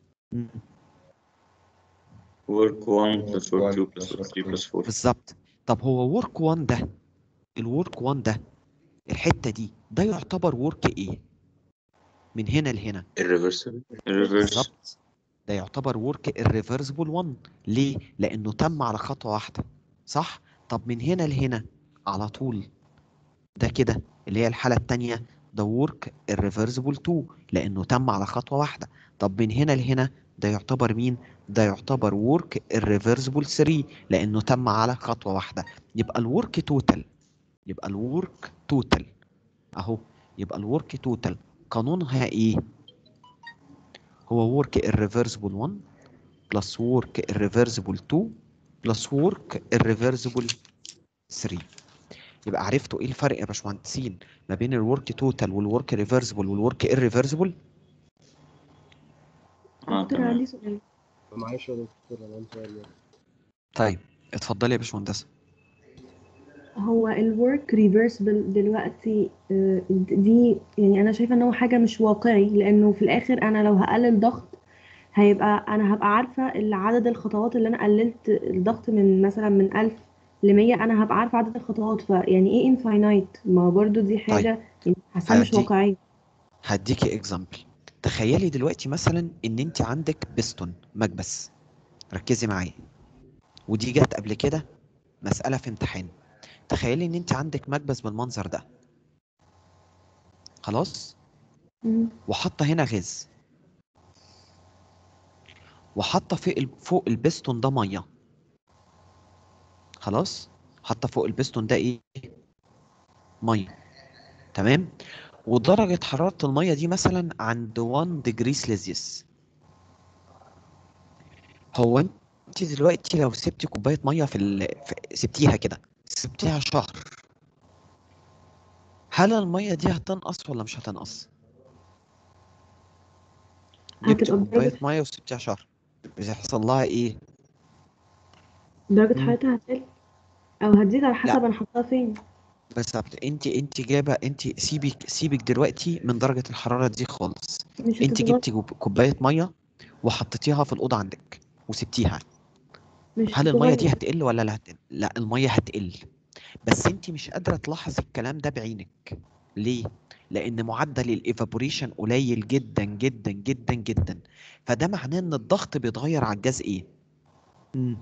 G: work 1 plus work 2 plus work 3 plus 4
A: بالظبط طب هو ورك 1 ده الورك 1 ده الحته دي ده يعتبر ورك ايه من هنا لهنا
G: irreversible irreverse
A: بالظبط ده يعتبر ورك irreversible 1 ليه لانه تم على خطوه واحده صح طب من هنا لهنا على طول ده كده اللي هي الحاله الثانيه ده ورك irreversible 2 لانه تم على خطوه واحده طب من هنا لهنا ده يعتبر مين ده يعتبر ورك irreversible 3 لانه تم على خطوه واحده يبقى الورك توتال يبقى الورك توتال اهو يبقى الورك توتال قانونها ايه هو work irreversible 1 plus work irreversible 2 plus work irreversible 3 يبقى عرفتوا ايه الفرق يا باشمهندسين ما بين الورك توتال والورك ريفرسبل والورك irreversible
G: اه
L: دكتور
G: تمام
L: عندي سؤال
B: معلش يا دكتور انا عندي سؤال يعني.
A: طيب اتفضلي يا باشمهندسه
L: هو الورك ريفرسبل دلوقتي آه، دي يعني انا شايفه ان هو حاجه مش واقعي لانه في الاخر انا لو هقلل ضغط هيبقى انا هبقى عارفه عدد الخطوات اللي انا قللت الضغط من مثلا من 1000 ل 100 انا هبقى عارفه عدد الخطوات فيعني ايه انفاينايت ما برضو دي حاجه يعني حاساها مش
A: هدي-
L: واقعيه
A: هديكي اكزامبل تخيلي دلوقتي مثلا ان انت عندك بستون مكبس ركزي معايا ودي جت قبل كده مسألة في امتحان تخيلي ان انت عندك مكبس بالمنظر ده خلاص
L: مم.
A: وحاطه هنا غاز وحاطه فوق ال- فوق البستون ده ميه خلاص حاطه فوق البستون ده ايه ميه تمام ودرجه حراره الميه دي مثلا عند 1 ديجري سيليزيوس هو انت دلوقتي لو سبتي كوبايه ميه في, ال... في سبتيها كده سبتيها شهر هل الميه دي هتنقص ولا مش هتنقص جبتي
L: هتبقى
A: كوبايه
L: بدرجة
A: ميه وسبتيها شهر بيحصل لها ايه
L: درجة
A: مم.
L: حرارتها هتقل أو هتزيد على
A: لا
L: حسب أنا حاطاها فين
A: بالظبط انت انت جايبه انت سيبك سيبك دلوقتي من درجه الحراره دي خالص
L: مش
A: انت
L: هتتغير
A: جبتي كوب- كوبايه ميه وحطيتيها في الاوضه عندك وسبتيها
L: مش
A: هل الميه دي
L: هتتغير
A: هتقل ولا لا هتقل لا الميه هتقل بس انت مش قادره تلاحظي الكلام ده بعينك ليه لان معدل الايفابوريشن قليل جدا جدا جدا جدا فده معناه ان الضغط بيتغير على الجاز ايه امم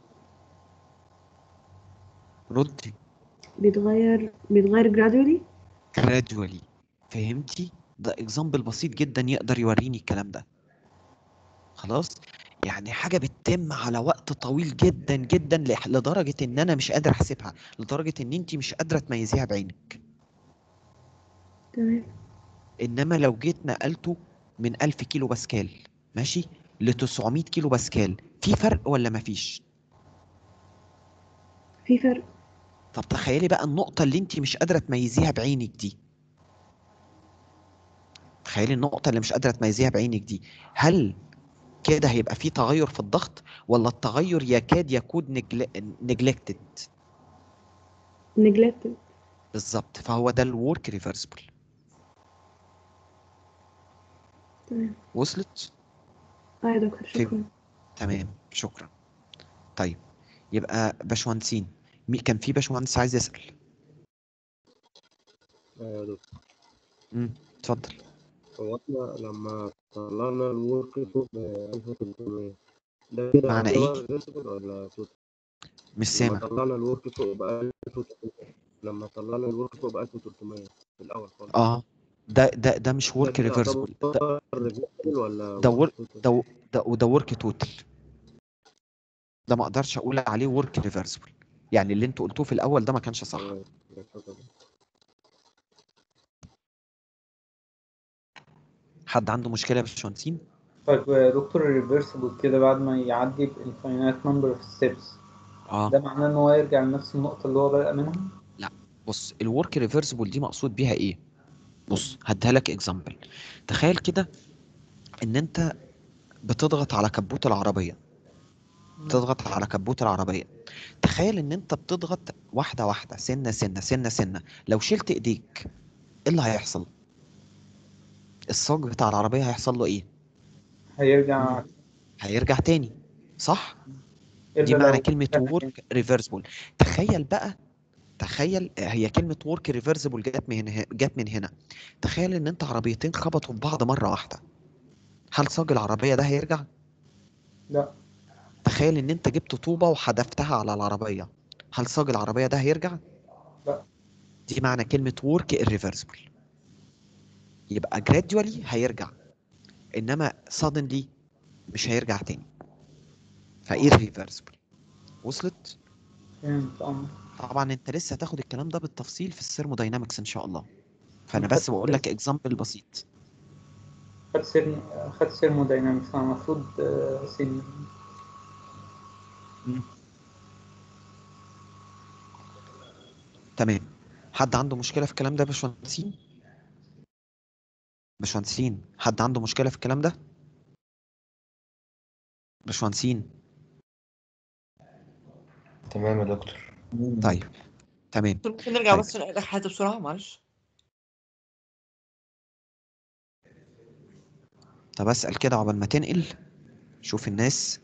A: ردي
L: بيتغير بيتغير gradually
A: gradually فهمتي ده اكزامبل بسيط جدا يقدر يوريني الكلام ده خلاص يعني حاجة بتتم على وقت طويل جدا جدا لح- لدرجة ان انا مش قادر احسبها لدرجة ان انت مش قادرة تميزيها بعينك
L: تمام
A: انما لو جيت نقلته من 1000 كيلو باسكال ماشي ل 900 كيلو باسكال في فرق ولا مفيش
L: في فرق
A: طب تخيلي بقى النقطة اللي انت مش قادرة تميزيها بعينك دي تخيلي النقطة اللي مش قادرة تميزيها بعينك دي هل كده هيبقى في تغير في الضغط ولا التغير يكاد يكون نجلكتد
L: neglected
A: بالظبط فهو ده الورك ريفرسبل
L: تمام
A: وصلت
L: اه يا دكتور
A: في
L: شكرا
A: تمام شكرا طيب يبقى باشمهندسين مي كان في باشمهندس عايز يسأل
B: ايوه يا دكتور
A: امم اتفضل
B: هو احنا لما طلعنا الورك فوق ب 1300 ده كده
A: معنى
B: يعتبر
A: ايه
B: ريفرسبل ولا توتال؟
A: مش
B: لما
A: سامع
B: طلعنا الورك فوق ب 1300 لما طلعنا الورك فوق ب 1300 في الاول خالص
A: اه ده ده ده مش
B: ده
A: ورك
B: كده
A: ريفرسبل ده
B: يعتبر ريفرسبل ولا
A: ده
B: ورك
A: ورك
B: توتال؟
A: ده ده وده ورك توتال ده ما اقدرش اقول عليه ورك ريفرسبل يعني اللي انتوا قلتوه في الاول ده ما كانش صح
B: تمام شكرا
A: حد عنده مشكله يا باشمهندسين
E: طيب يا دكتور الريفرسبل كده بعد ما يعدي بانفاينات نمبر اوف ستيبس
A: اه
E: ده معناه ان هو يرجع لنفس النقطة اللي هو بدأ منها؟
A: لا بص الورك ريفرسبل دي مقصود بيها ايه بص هديها لك اكزامبل تخيل كده ان انت بتضغط على كبوت العربيه بتضغط على كبوت العربيه تخيل ان انت بتضغط واحده واحده سنه سنه سنه سنه لو شلت ايديك ايه اللي هيحصل الصاج بتاع العربيه هيحصل له ايه
E: هيرجع
A: هيرجع تاني صح دي
E: إلا
A: معنى
E: لو
A: كلمه
E: كان
A: ورك ريفرسبل تخيل بقى تخيل هي كلمه ورك ريفرسبل جت من هنا جت من هنا تخيل ان انت عربيتين خبطوا في بعض مره واحده هل صاج العربيه ده هيرجع
E: لا
A: تخيل ان انت جبت طوبه وحدفتها على العربيه هل صاج العربيه ده هيرجع
E: لا
A: دي معنى كلمه ورك irreversible يبقى gradually هيرجع انما suddenly مش هيرجع تاني ف irreversible وصلت
E: فهمت اه
A: طبعا انت لسه هتاخد الكلام ده بالتفصيل في الثيرموداينامكس ان شاء الله فانا
E: أنا
A: بس
E: خدت
A: بقول لك اكزامبل بسيط
E: خدت سيرمو خدت سيرموداينامكس أنا المفروض آه، سينيور
A: مم. تمام حد عنده مشكله في الكلام ده يا باشمهندسين باشمهندسين حد عنده مشكله في الكلام ده باشمهندسين
M: تمام يا دكتور
A: طيب تمام
N: ممكن نرجع
A: طيب
N: بس نراجع حياتي بسرعة معلش
A: طب اسال كده عقبال ما تنقل شوف الناس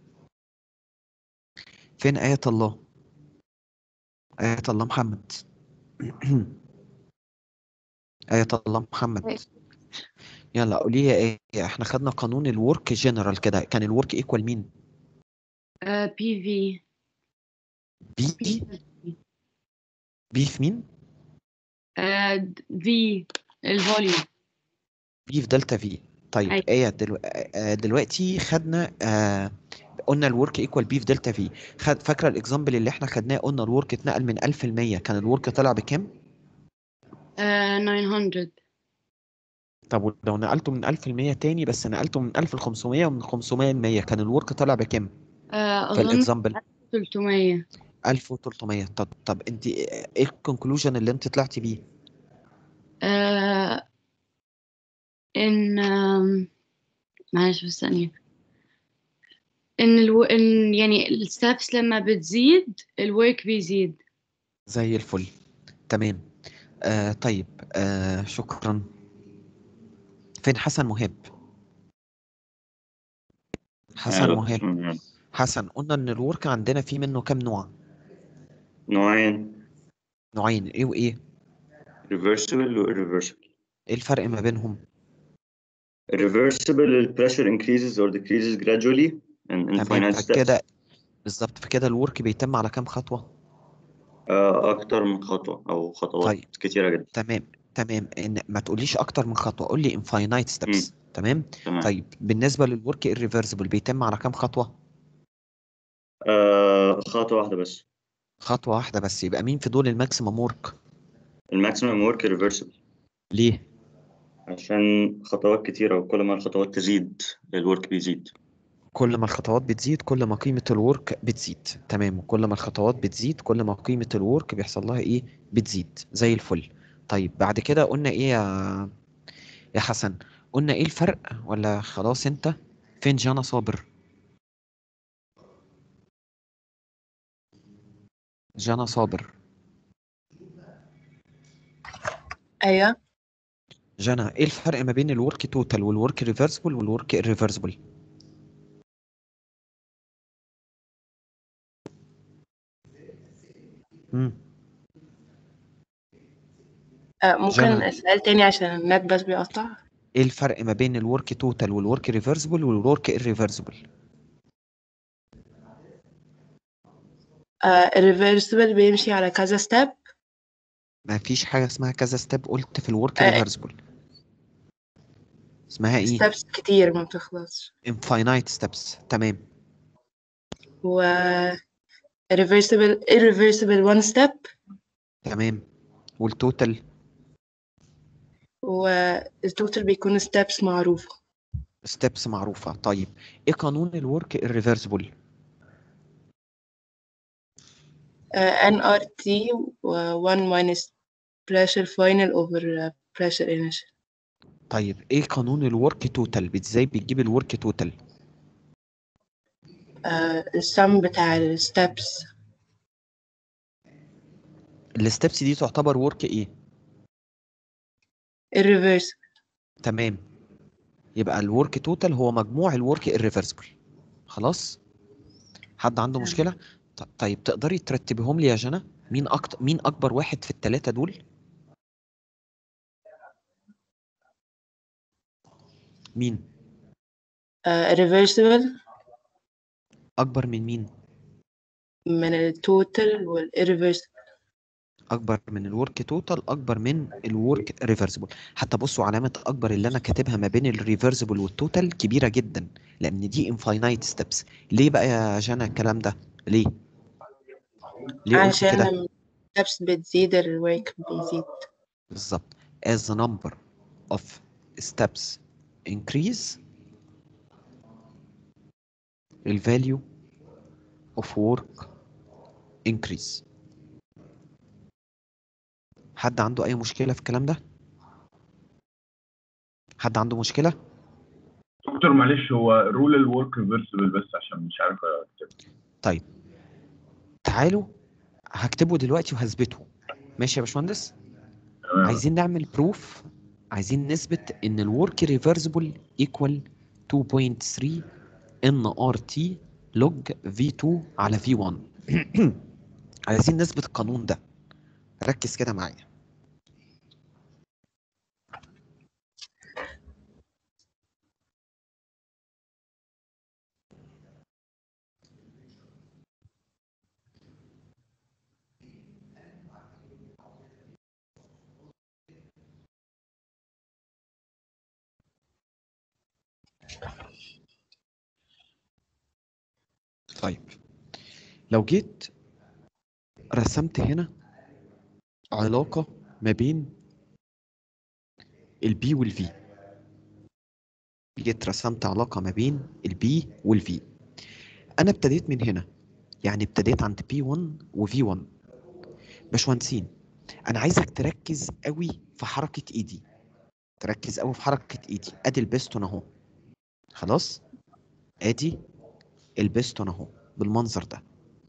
A: فين آية الله آية الله محمد آية الله محمد يلا قولي لي ايه احنا خدنا قانون الورك جنرال كده كان الورك ايكوال مين
O: بي في
A: بي بي في مين
O: في الفوليوم
A: بي في دلتا في طيب
O: أيوة.
A: ايه دلو... آه، دلوقتي خدنا آه قلنا الورك ايكوال بي في دلتا في خد فاكره الاكزامبل اللي احنا خدناه قلنا الورك اتنقل من 1000 ل 100 كان الورك طلع بكام
O: آه 900
A: طب ولو نقلته من 1000 ل 100 تاني بس نقلته من 1000 ل 500 ومن 500 ل 100 كان الورك طلع بكام
O: آه
A: في
O: أظن
A: الاكزامبل
O: 300
A: 1300 طب طب انت ايه الكونكلوجن اللي انت طلعتي بيه
O: آه إن آم، معلش بس ثانية إن الو... إن يعني الستبس لما بتزيد الورك بيزيد
A: زي الفل تمام آه طيب آه شكرا فين حسن مهاب حسن
G: أيوة.
A: مهاب
G: مم.
A: حسن قلنا ان الورك عندنا فيه منه كام نوع
G: نوعين
A: نوعين ايه وايه
G: reversible و irreversible
A: ايه الفرق ما بينهم
G: irreversible ال pressure increases or decreases gradually in
A: تمام
G: infinite steps
A: فكده بالظبط فكده الورك بيتم على كام خطوة
G: آه، أكتر من خطوة أو خطوات
A: طيب.
G: كتيرة جدا
A: تمام تمام ان ما تقوليش اكتر من خطوة قول لي infinite steps تمام
G: تمام
A: طيب بالنسبة للورك irreversible بيتم على كام خطوة
G: آه، خطوة واحدة بس
A: خطوة واحدة بس يبقى مين في دول الماكسيمم ورك
G: الماكسيمم ورك irreversible
A: ليه
G: عشان خطوات كتيرة وكل ما الخطوات تزيد الورك بيزيد
A: كل ما الخطوات بتزيد كل ما قيمة الورك بتزيد تمام وكل ما الخطوات بتزيد كل ما قيمة الورك بيحصل لها ايه بتزيد زي الفل طيب بعد كده قلنا ايه يا يا حسن قلنا ايه الفرق ولا خلاص انت فين جانا صابر جانا صابر
H: ايوه
A: جانا ايه الفرق ما بين الورك توتال والورك ريفرسبل والورك irreversible امم
H: آه، ممكن
A: جنى.
H: السؤال تاني عشان النت بس بيقطع
A: ايه الفرق ما بين الورك توتال والورك ريفرسبل والورك irreversible
H: الريفرسبل بيمشي على كذا ستيب
A: ما فيش حاجة اسمها كذا ستيب قلت في الورك
H: آه.
A: ريفرسبل اسمها ايه
H: ستيبس كتير ما بتخلصش
A: infinite steps تمام
H: و irreversible irreversible one step
A: تمام والتوتال
H: والتوتال بيكون ستيبس معروفة
A: ستيبس معروفة طيب ايه قانون الورك irreversible
H: uh, NRT و 1 minus pressure final over uh, pressure initial
A: طيب ايه قانون الورك توتال ازاي بتجيب الورك توتال
H: uh, السم بتاع الستبس
A: الستبس دي تعتبر ورك ايه
H: irreversible
A: تمام يبقى الورك توتال هو مجموع الورك irreversible خلاص حد عنده مشكلة ط- طيب تقدري ترتبهم لي يا جنى مين أكتر مين أكبر واحد في التلاتة دول مين
H: uh, irreversible
A: أكبر من مين
H: من التوتال والirreversible
A: أكبر من الورك توتال أكبر من الورك ريفرسبل حتى بصوا علامة أكبر اللي أنا كاتبها ما بين الريفرسبل والتوتال كبيرة جدا لأن دي انفاينايت ستيبس ليه بقى يا جنى الكلام ده ليه ليه قلت
H: عشان
A: كده
H: لما الستبس بتزيد الورك بيزيد
A: بالظبط as the number of steps increase the value of work increase حد عنده أي مشكلة في الكلام ده؟ حد عنده مشكلة؟
F: دكتور معلش هو رول الورك ريفرسبل بس عشان مش عارف اكتب
A: طيب تعالوا هكتبه دلوقتي وهثبته ماشي يا باشمهندس؟
F: تمام
A: عايزين نعمل بروف عايزين نثبت ان الورك ريفرسبل ايكوال 2.3 ان ار تي لوج في 2 على في 1 عايزين نثبت القانون ده ركز كده معايا طيب لو جيت رسمت هنا علاقة ما بين البي والفي جيت رسمت علاقة ما بين البي والفي أنا ابتديت من هنا يعني ابتديت عند بي 1 وفي 1 باشمهندسين أنا عايزك تركز قوي في حركة إيدي تركز قوي في حركة إيدي أدي البستون أهو خلاص أدي البستون أهو بالمنظر ده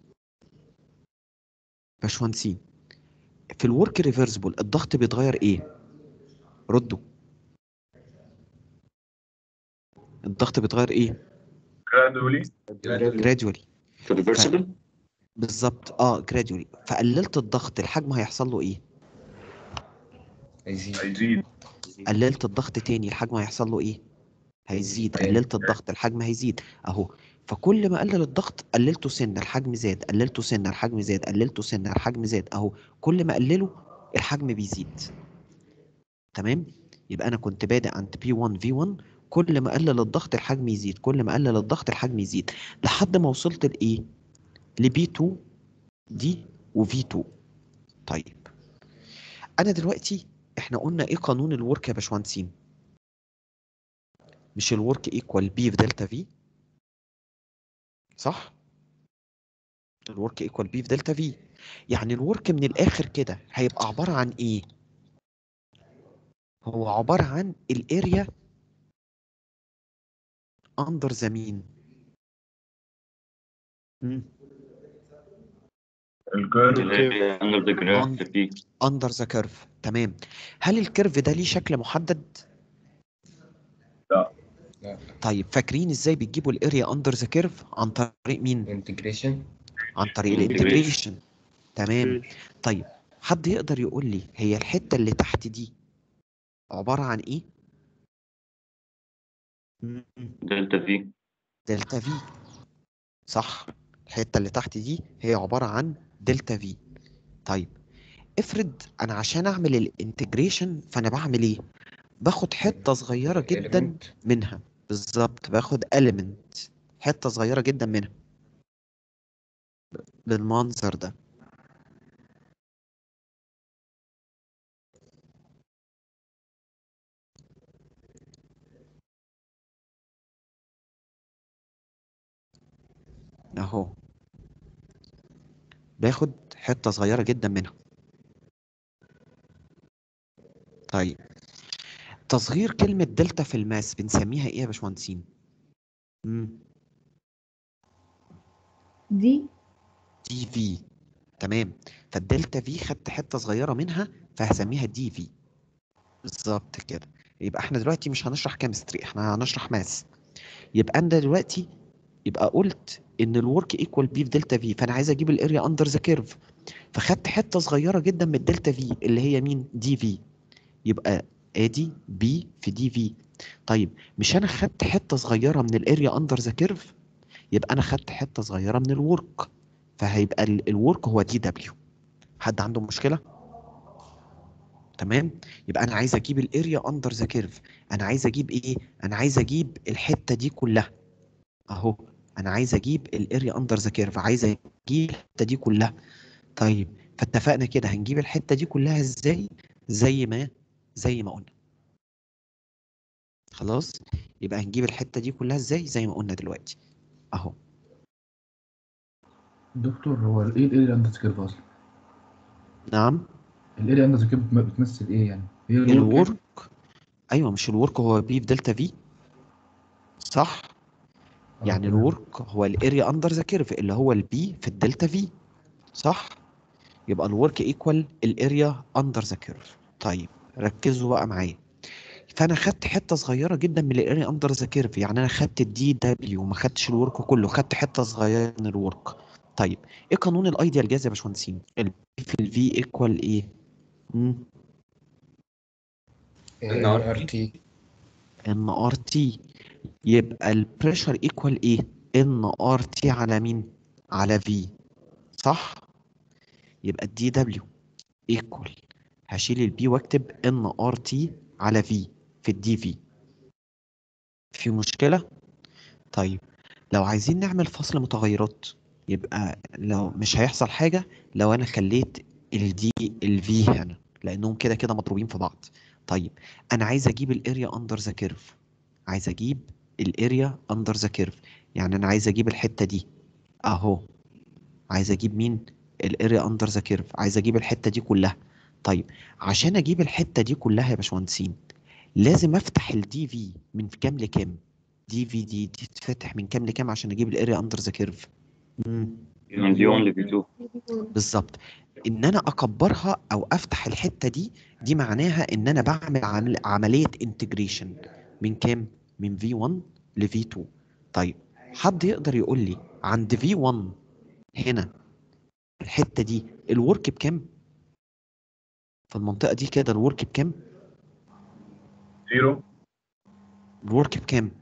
A: باشمهندسين في الورك ريفرسبل الضغط بيتغير ايه ردوا الضغط بيتغير ايه
F: جرادولي
A: جرادولي
G: في الريفرسبل
A: بالظبط اه جرادولي فقللت الضغط الحجم هيحصل له ايه
K: هيزيد
F: هيزيد
A: قللت الضغط تاني الحجم هيحصل له ايه هيزيد قللت الضغط الحجم هيزيد اهو فكل ما قلل الضغط قللته سنه الحجم زاد قللته سنه الحجم زاد قللته سنه الحجم زاد اهو كل ما قلله الحجم بيزيد تمام يبقى انا كنت بادئ عند بي 1 في 1 كل ما قلل الضغط الحجم يزيد كل ما قلل الضغط الحجم يزيد لحد ما وصلت لايه لبي 2 دي وفي 2 طيب انا دلوقتي احنا قلنا ايه قانون الورك يا باشمهندسين مش الورك ايكوال بي في دلتا في صح الورك ايكوال بي في دلتا في يعني الورك من الاخر كده هيبقى عباره عن ايه هو عباره عن الاريا اندر ذا مين
G: اندر ذا جراف في
A: اندر ذا كيرف تمام هل الكيرف ده ليه شكل محدد
F: لا
K: لا
A: طيب فاكرين ازاي بتجيبوا الاريا اندر ذا كيرف عن طريق مين
K: انتجريشن
A: عن طريق الانتجريشن تمام طيب حد يقدر يقول لي هي الحته اللي تحت دي عباره عن ايه مم.
G: دلتا في
A: دلتا في صح الحته اللي تحت دي هي عباره عن دلتا في طيب افرض انا عشان اعمل الانتجريشن فانا بعمل ايه باخد حته صغيره جدا منها بالظبط باخد element حته صغيره جدا منها بالمنظر ده اهو باخد حته صغيره جدا منها طيب تصغير كلمه دلتا في الماس بنسميها ايه يا باشمهندسين امم
L: دي
A: دي في تمام فالدلتا في خدت حته صغيره منها فهسميها دي في بالظبط كده يبقى احنا دلوقتي مش هنشرح كيمستري احنا هنشرح ماس يبقى انا دلوقتي يبقى قلت ان الورك ايكوال بي في دلتا في فانا عايز اجيب الاريا اندر ذا كيرف فخدت حته صغيره جدا من الدلتا في اللي هي مين دي في يبقى ادي بي في دي في طيب مش انا خدت حته صغيره من الاريا اندر ذا كيرف يبقى انا خدت حته صغيره من الورك فهيبقى الورك هو دي دبليو حد عنده مشكله تمام يبقى انا عايز اجيب الاريا اندر ذا كيرف انا عايز اجيب ايه انا عايز اجيب الحته دي كلها اهو انا عايز اجيب الاريا اندر ذا كيرف عايز اجيب الحته دي كلها طيب فاتفقنا كده هنجيب الحته دي كلها ازاي زي ما زي ما قلنا خلاص يبقى هنجيب الحته دي كلها ازاي زي ما قلنا دلوقتي اهو
D: دكتور هو ايه الاريا اندر كيرف اصلا؟
A: نعم
D: الاريا اندر كيرف بتمثل ايه يعني؟ هي
A: الورك ايوه مش الورك هو بي في دلتا في صح يعني الورك هو الاريا اندر ذا كيرف اللي هو البي في الدلتا في صح يبقى الورك ايكوال الاريا اندر ذا كيرف طيب ركزوا بقى معايا فانا خدت حته صغيره جدا من الاريا اندر ذا كيرف يعني انا خدت الدي دبليو ما خدتش الورك كله خدت حته صغيره من الورك طيب ايه قانون الايديال جاز يا باشمهندسين البي في الفي ايكوال ايه امم
K: ان ار تي
A: ان ار تي يبقى البريشر ايكوال ايه ان ار تي على مين على في صح يبقى الدي دبليو ايكوال هشيل البي واكتب ان ار تي على في في الدي في في مشكله طيب لو عايزين نعمل فصل متغيرات يبقى لو مش هيحصل حاجة لو انا خليت الدي الفي هنا لانهم كده كده مضروبين في بعض طيب انا عايز اجيب الاريا اندر ذا كيرف عايز اجيب الاريا اندر ذا كيرف يعني انا عايز اجيب الحتة دي اهو عايز اجيب مين الاريا اندر ذا كيرف عايز اجيب الحتة دي كلها طيب عشان اجيب الحتة دي كلها يا باشمهندسين لازم افتح الدي في من كام لكام دي في دي دي تتفتح من كام لكام عشان اجيب الاريا اندر ذا كيرف
G: من في 1 ل في 2
A: بالظبط ان انا اكبرها او افتح الحته دي دي معناها ان انا بعمل عمل عمليه انتجريشن من كام من V1 ل V2 طيب حد يقدر يقول لي عند V1 هنا الحته دي الورك بكام في المنطقه دي كده الورك بكام
F: زيرو
A: الورك بكام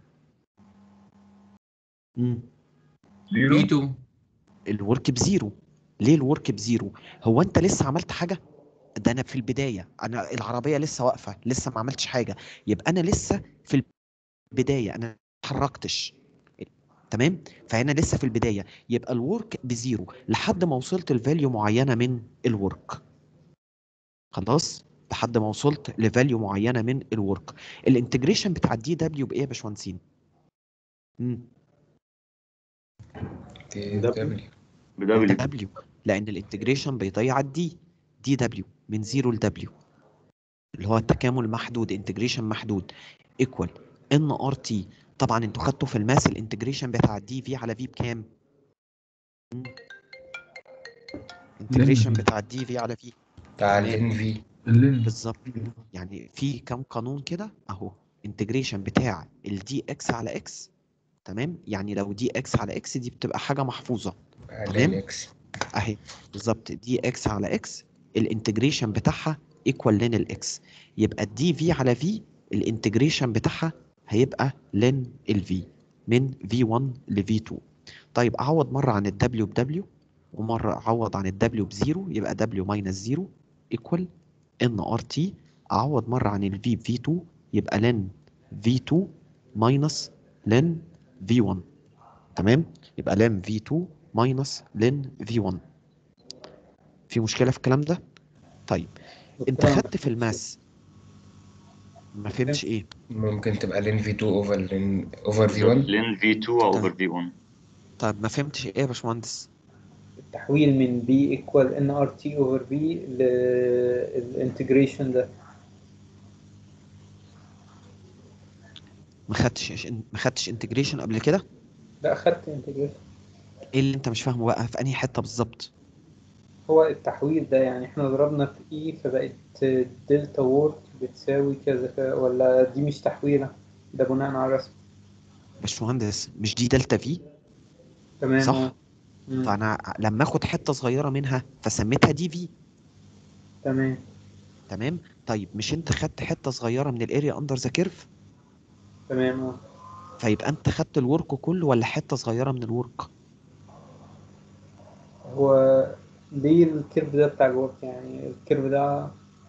A: امم
F: زيرو
K: في 2
A: الورك بزيرو ليه الورك بزيرو هو انت لسه عملت حاجه ده انا في البدايه انا العربيه لسه واقفه لسه ما عملتش حاجه يبقى انا لسه في البدايه انا ما اتحركتش تمام فانا لسه في البدايه يبقى الورك بزيرو لحد ما وصلت لفاليو معينه من الورك خلاص لحد ما وصلت لفاليو معينه من الورك الانتجريشن بتاع الدي دبليو بايه يا باشمهندسين امم
K: دبليو
G: بدبليو
A: دبليو لان الانتجريشن بيضيع الدي دي دبليو من 0 لدبليو اللي هو التكامل محدود انتجريشن محدود ايكوال ان ار تي طبعا انتوا خدتوا في الماس الانتجريشن بتاع الدي في على في بكام انتجريشن
D: في.
A: بتاع الدي في على في
K: بتاع الان في
D: اللين
A: بالظبط يعني في كام قانون كده اهو انتجريشن بتاع الدي اكس على اكس تمام يعني لو دي اكس على اكس دي بتبقى حاجه محفوظه
K: اللين اكس
A: اهي بالظبط دي اكس على اكس الانتجريشن بتاعها ايكوال لين الاكس يبقى الدي في على في الانتجريشن بتاعها هيبقى لين الفي من V1 ل V2 طيب اعوض مره عن الدبليو بدبليو ومره اعوض عن الدبليو بزيرو يبقى دبليو ماينس زيرو ايكوال ان ار تي اعوض مره عن الفي في 2 يبقى لين V2 ماينس لين V1 تمام يبقى لين V2 ماينس لين V1 في مشكله في الكلام ده طيب انت خدت في الماس ما فهمتش ايه
K: ممكن تبقى لين في 2 اوفر لين اوفر في 1
G: لين في 2 اوفر في 1
A: طيب ما فهمتش ايه يا باشمهندس
E: التحويل من B equal NRT over V للانتجريشن ده
A: ما خدتش ما خدتش انتجريشن قبل كده
E: لا خدت انتجريشن
A: ايه اللي انت مش فاهمه بقى في انهي حته بالظبط
E: هو التحويل ده يعني احنا ضربنا في E فبقت دلتا وورك بتساوي كذا كذا ولا دي مش تحويلة ده بناء على الرسم
A: باشمهندس مش دي دلتا في
E: تمام
A: صح
E: اه. مم.
A: فانا لما اخد حته صغيره منها فسميتها دي في
E: تمام
A: تمام طيب مش انت خدت حته صغيره من الاريا اندر ذا كيرف
E: تمام اه
A: فيبقى انت خدت الورك كله ولا حته صغيره من الورك
E: هو ليه الكيرف ده بتاع الورك يعني الكيرف ده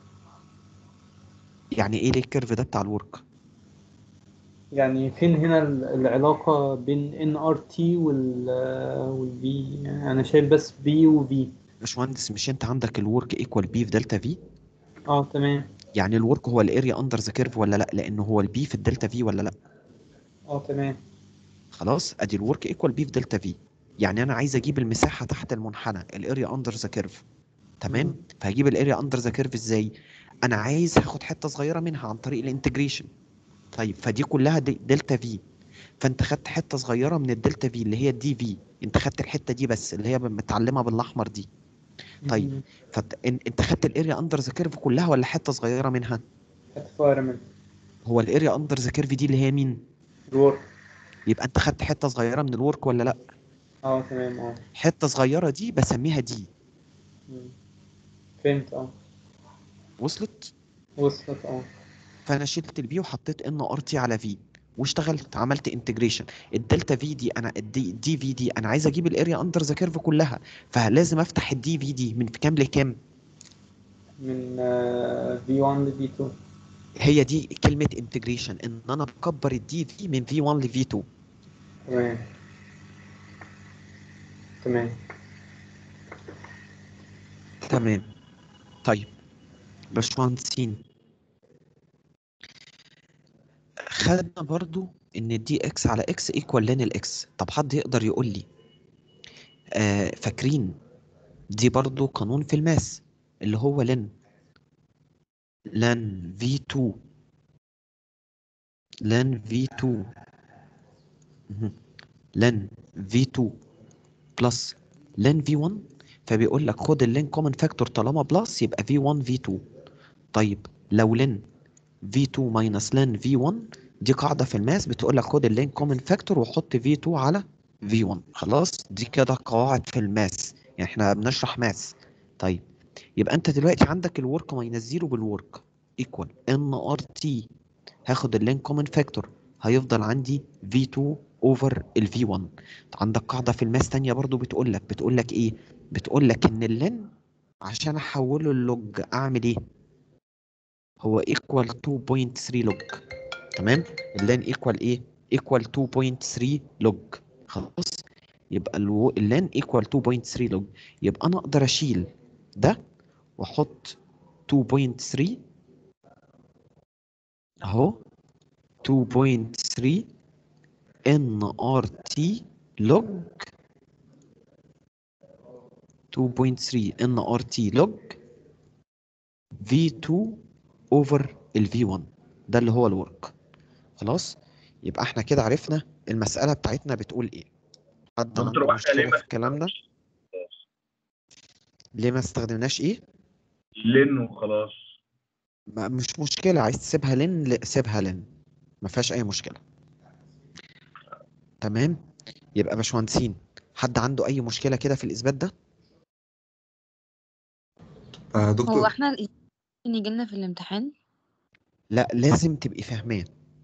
A: يعني ايه ليه الكيرف ده بتاع الورك
E: يعني فين هنا ال- العلاقة بين NRT وال وال V يعني أنا شايف بس B و V
A: باشمهندس مش انت عندك الورك ايكوال بي في دلتا في
E: اه تمام
A: يعني الورك هو الاريا اندر ذا كيرف ولا لا لانه هو البي في الدلتا في ولا لا
E: اه تمام
A: خلاص ادي الورك ايكوال بي في دلتا في يعني انا عايز اجيب المساحه تحت المنحنى الاريا اندر ذا كيرف تمام فهجيب الاريا اندر ذا كيرف ازاي انا عايز هاخد حته صغيره منها عن طريق الانتجريشن طيب فدي كلها دي دلتا في فانت خدت حته صغيره من الدلتا في اللي هي الدي في انت خدت الحته دي بس اللي هي متعلمه بالاحمر دي طيب فانت خدت الاريا اندر ذا كيرف كلها ولا حته صغيره منها
E: environment
A: هو الاريا اندر ذا كيرف دي اللي هي مين
E: الورك
A: يبقى انت خدت حته صغيره من الورك ولا لا
E: اه تمام اه
A: حته صغيره دي بسميها دي
E: مم. فهمت اه
A: وصلت
E: وصلت اه
A: فانا شلت البي وحطيت ان ار تي على في واشتغلت عملت انتجريشن الدلتا في دي انا الدي دي في دي انا عايز اجيب الاريا اندر ذا كيرف كلها فلازم افتح الدي في دي من كام لكام
E: من آه، V1 ل V2
A: هي دي كلمه انتجريشن ان انا اكبر الدي في من في 1 لفي 2
E: تمام تمام
A: تمام طيب باشمهندسين خدنا برضو ان دي اكس على اكس ايكوال لين الاكس طب حد يقدر يقول لي آه فاكرين دي برضو قانون في الماس اللي هو لن لن في 2 لن في 2 مهم. لن في 2 بلس لن في 1 فبيقول لك خد اللين كومن فاكتور طالما بلس يبقى في 1 في 2 طيب لو لن في 2 ماينس لن في 1 دي قاعدة في الماس بتقول لك خد اللين كومن فاكتور وحط في 2 على في 1 خلاص دي كده قواعد في الماس يعني احنا بنشرح ماس طيب يبقى انت دلوقتي عندك الورك ماينس زيرو بالورك ايكوال ان ار تي هاخد اللين كومن فاكتور هيفضل عندي في 2 اوفر الفي 1 عندك قاعدة في الماس تانية برضو بتقول لك بتقول لك ايه بتقول لك ان اللين عشان احوله اللوج اعمل ايه هو ايكوال 2.3 لوج تمام اللين ايكوال ايه ايكوال 2.3 لوج خلاص يبقى الو- اللين ايكوال 2.3 لوج يبقى انا اقدر اشيل ده واحط 2.3 اهو 2.3 ان ار تي لوج 2.3 ان ار تي لوج V2 اوفر ال V1 ده اللي هو الورك خلاص يبقى احنا كده عرفنا المسألة بتاعتنا بتقول ايه حد
F: دكتور
A: عنده
F: واحنا ليه
A: مشكلة
F: ما
A: في الكلام ده ليه ما استخدمناش ايه
F: لين وخلاص
A: ما مش مشكلة عايز تسيبها لين ل- سيبها لين ما فيهاش اي مشكلة تمام يبقى باشمهندسين حد عنده اي مشكلة كده في الاثبات ده
M: آه
O: هو
M: دكتور
O: احنا ممكن يجيلنا في الامتحان
A: لا لازم تبقي فاهماه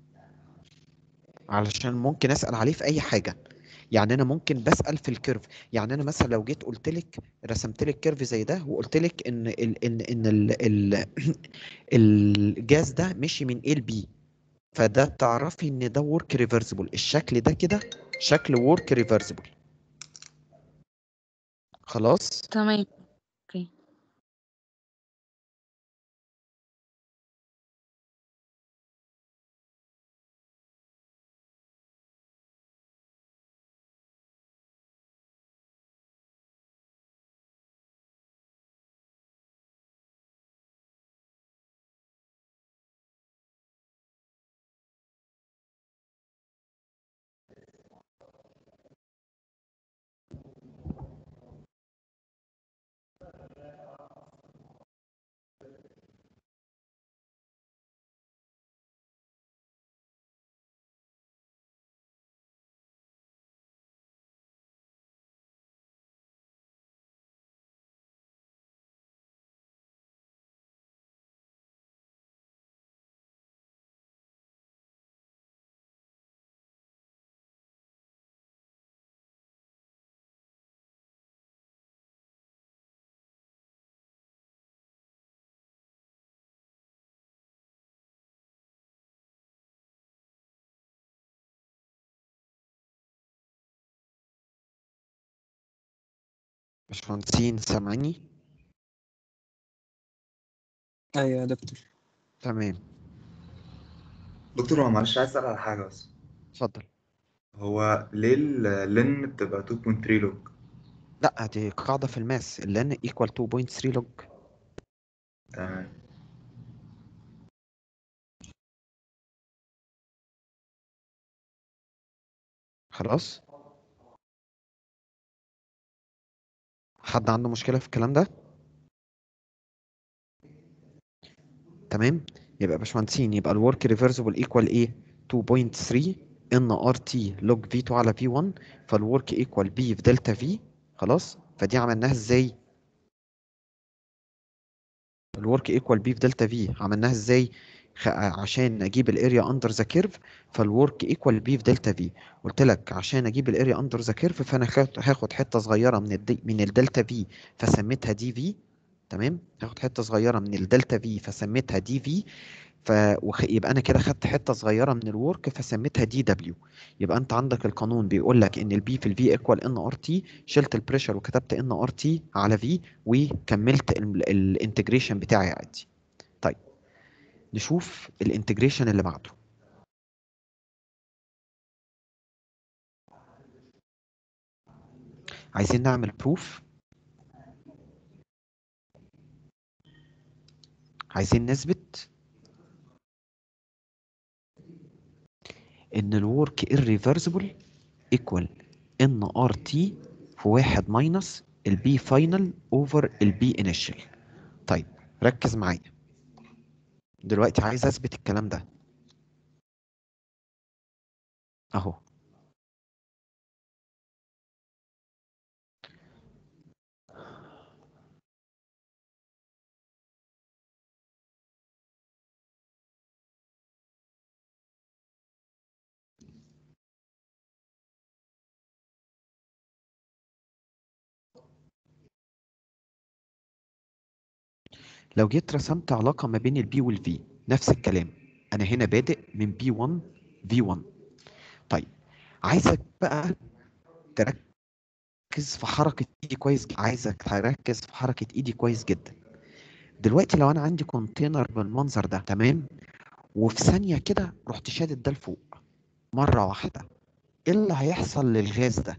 A: علشان ممكن اسال عليه في اي حاجه يعني انا ممكن بسال في الكيرف يعني انا مثلا لو جيت قلت لك رسمت لك كيرف زي ده وقلت لك ان ال ان ان ال ال الجاز ده مشي من A ل B فده تعرفي ان ده ورك ريفرسبل الشكل ده كده شكل ورك ريفرسبل خلاص
O: تمام اوكي
A: باشمهندسين سامعيني
N: ايوه يا دكتور
A: تمام
M: دكتور هو معلش عايز اسال على حاجه بس
A: اتفضل
M: هو ليه اللين بتبقى 2.3 لوج
A: لا دي قاعده في الماس اللي n equal 2.3 لوج
M: تمام
A: خلاص حد عنده مشكلة في الكلام ده تمام يبقى يا باشمهندسين يبقى الورك ريفرسبل ايكوال ايه 2.3 ان ار تي لوج في 2 على في 1 فالورك ايكوال بي في دلتا في خلاص فدي عملناها ازاي الورك ايكوال بي في دلتا في عملناها ازاي خ- عشان اجيب الاريا اندر ذا كيرف فالورك ايكوال بي في دلتا في قلت لك عشان اجيب الاريا اندر ذا كيرف فانا خاخد- هاخد حته صغيره من الدي من الدلتا في فسميتها دي في تمام هاخد حته صغيره من الدلتا في فسميتها دي في ف وخ- يبقى انا كده خدت حته صغيره من الورك فسميتها دي دبليو يبقى انت عندك القانون بيقول لك ان البي في الفي ايكوال ان ار تي شلت البريشر وكتبت ان ار تي على في وكملت الانتجريشن بتاعي عادي طيب نشوف الانتجريشن اللي بعده عايزين نعمل بروف عايزين نثبت ان الورك irreversible equal ان ار تي في واحد ماينس البي فاينل اوفر البي انيشال طيب ركز معايا دلوقتي عايز اثبت الكلام ده اهو لو جيت رسمت علاقة ما بين البي والفي نفس الكلام أنا هنا بادئ من بي 1 في 1 طيب عايزك بقى تركز في حركة إيدي كويس جدا عايزك تركز في حركة إيدي كويس جدا دلوقتي لو أنا عندي كونتينر بالمنظر ده تمام وفي ثانية كده رحت شادد ده لفوق مرة واحدة إيه اللي هيحصل للغاز ده؟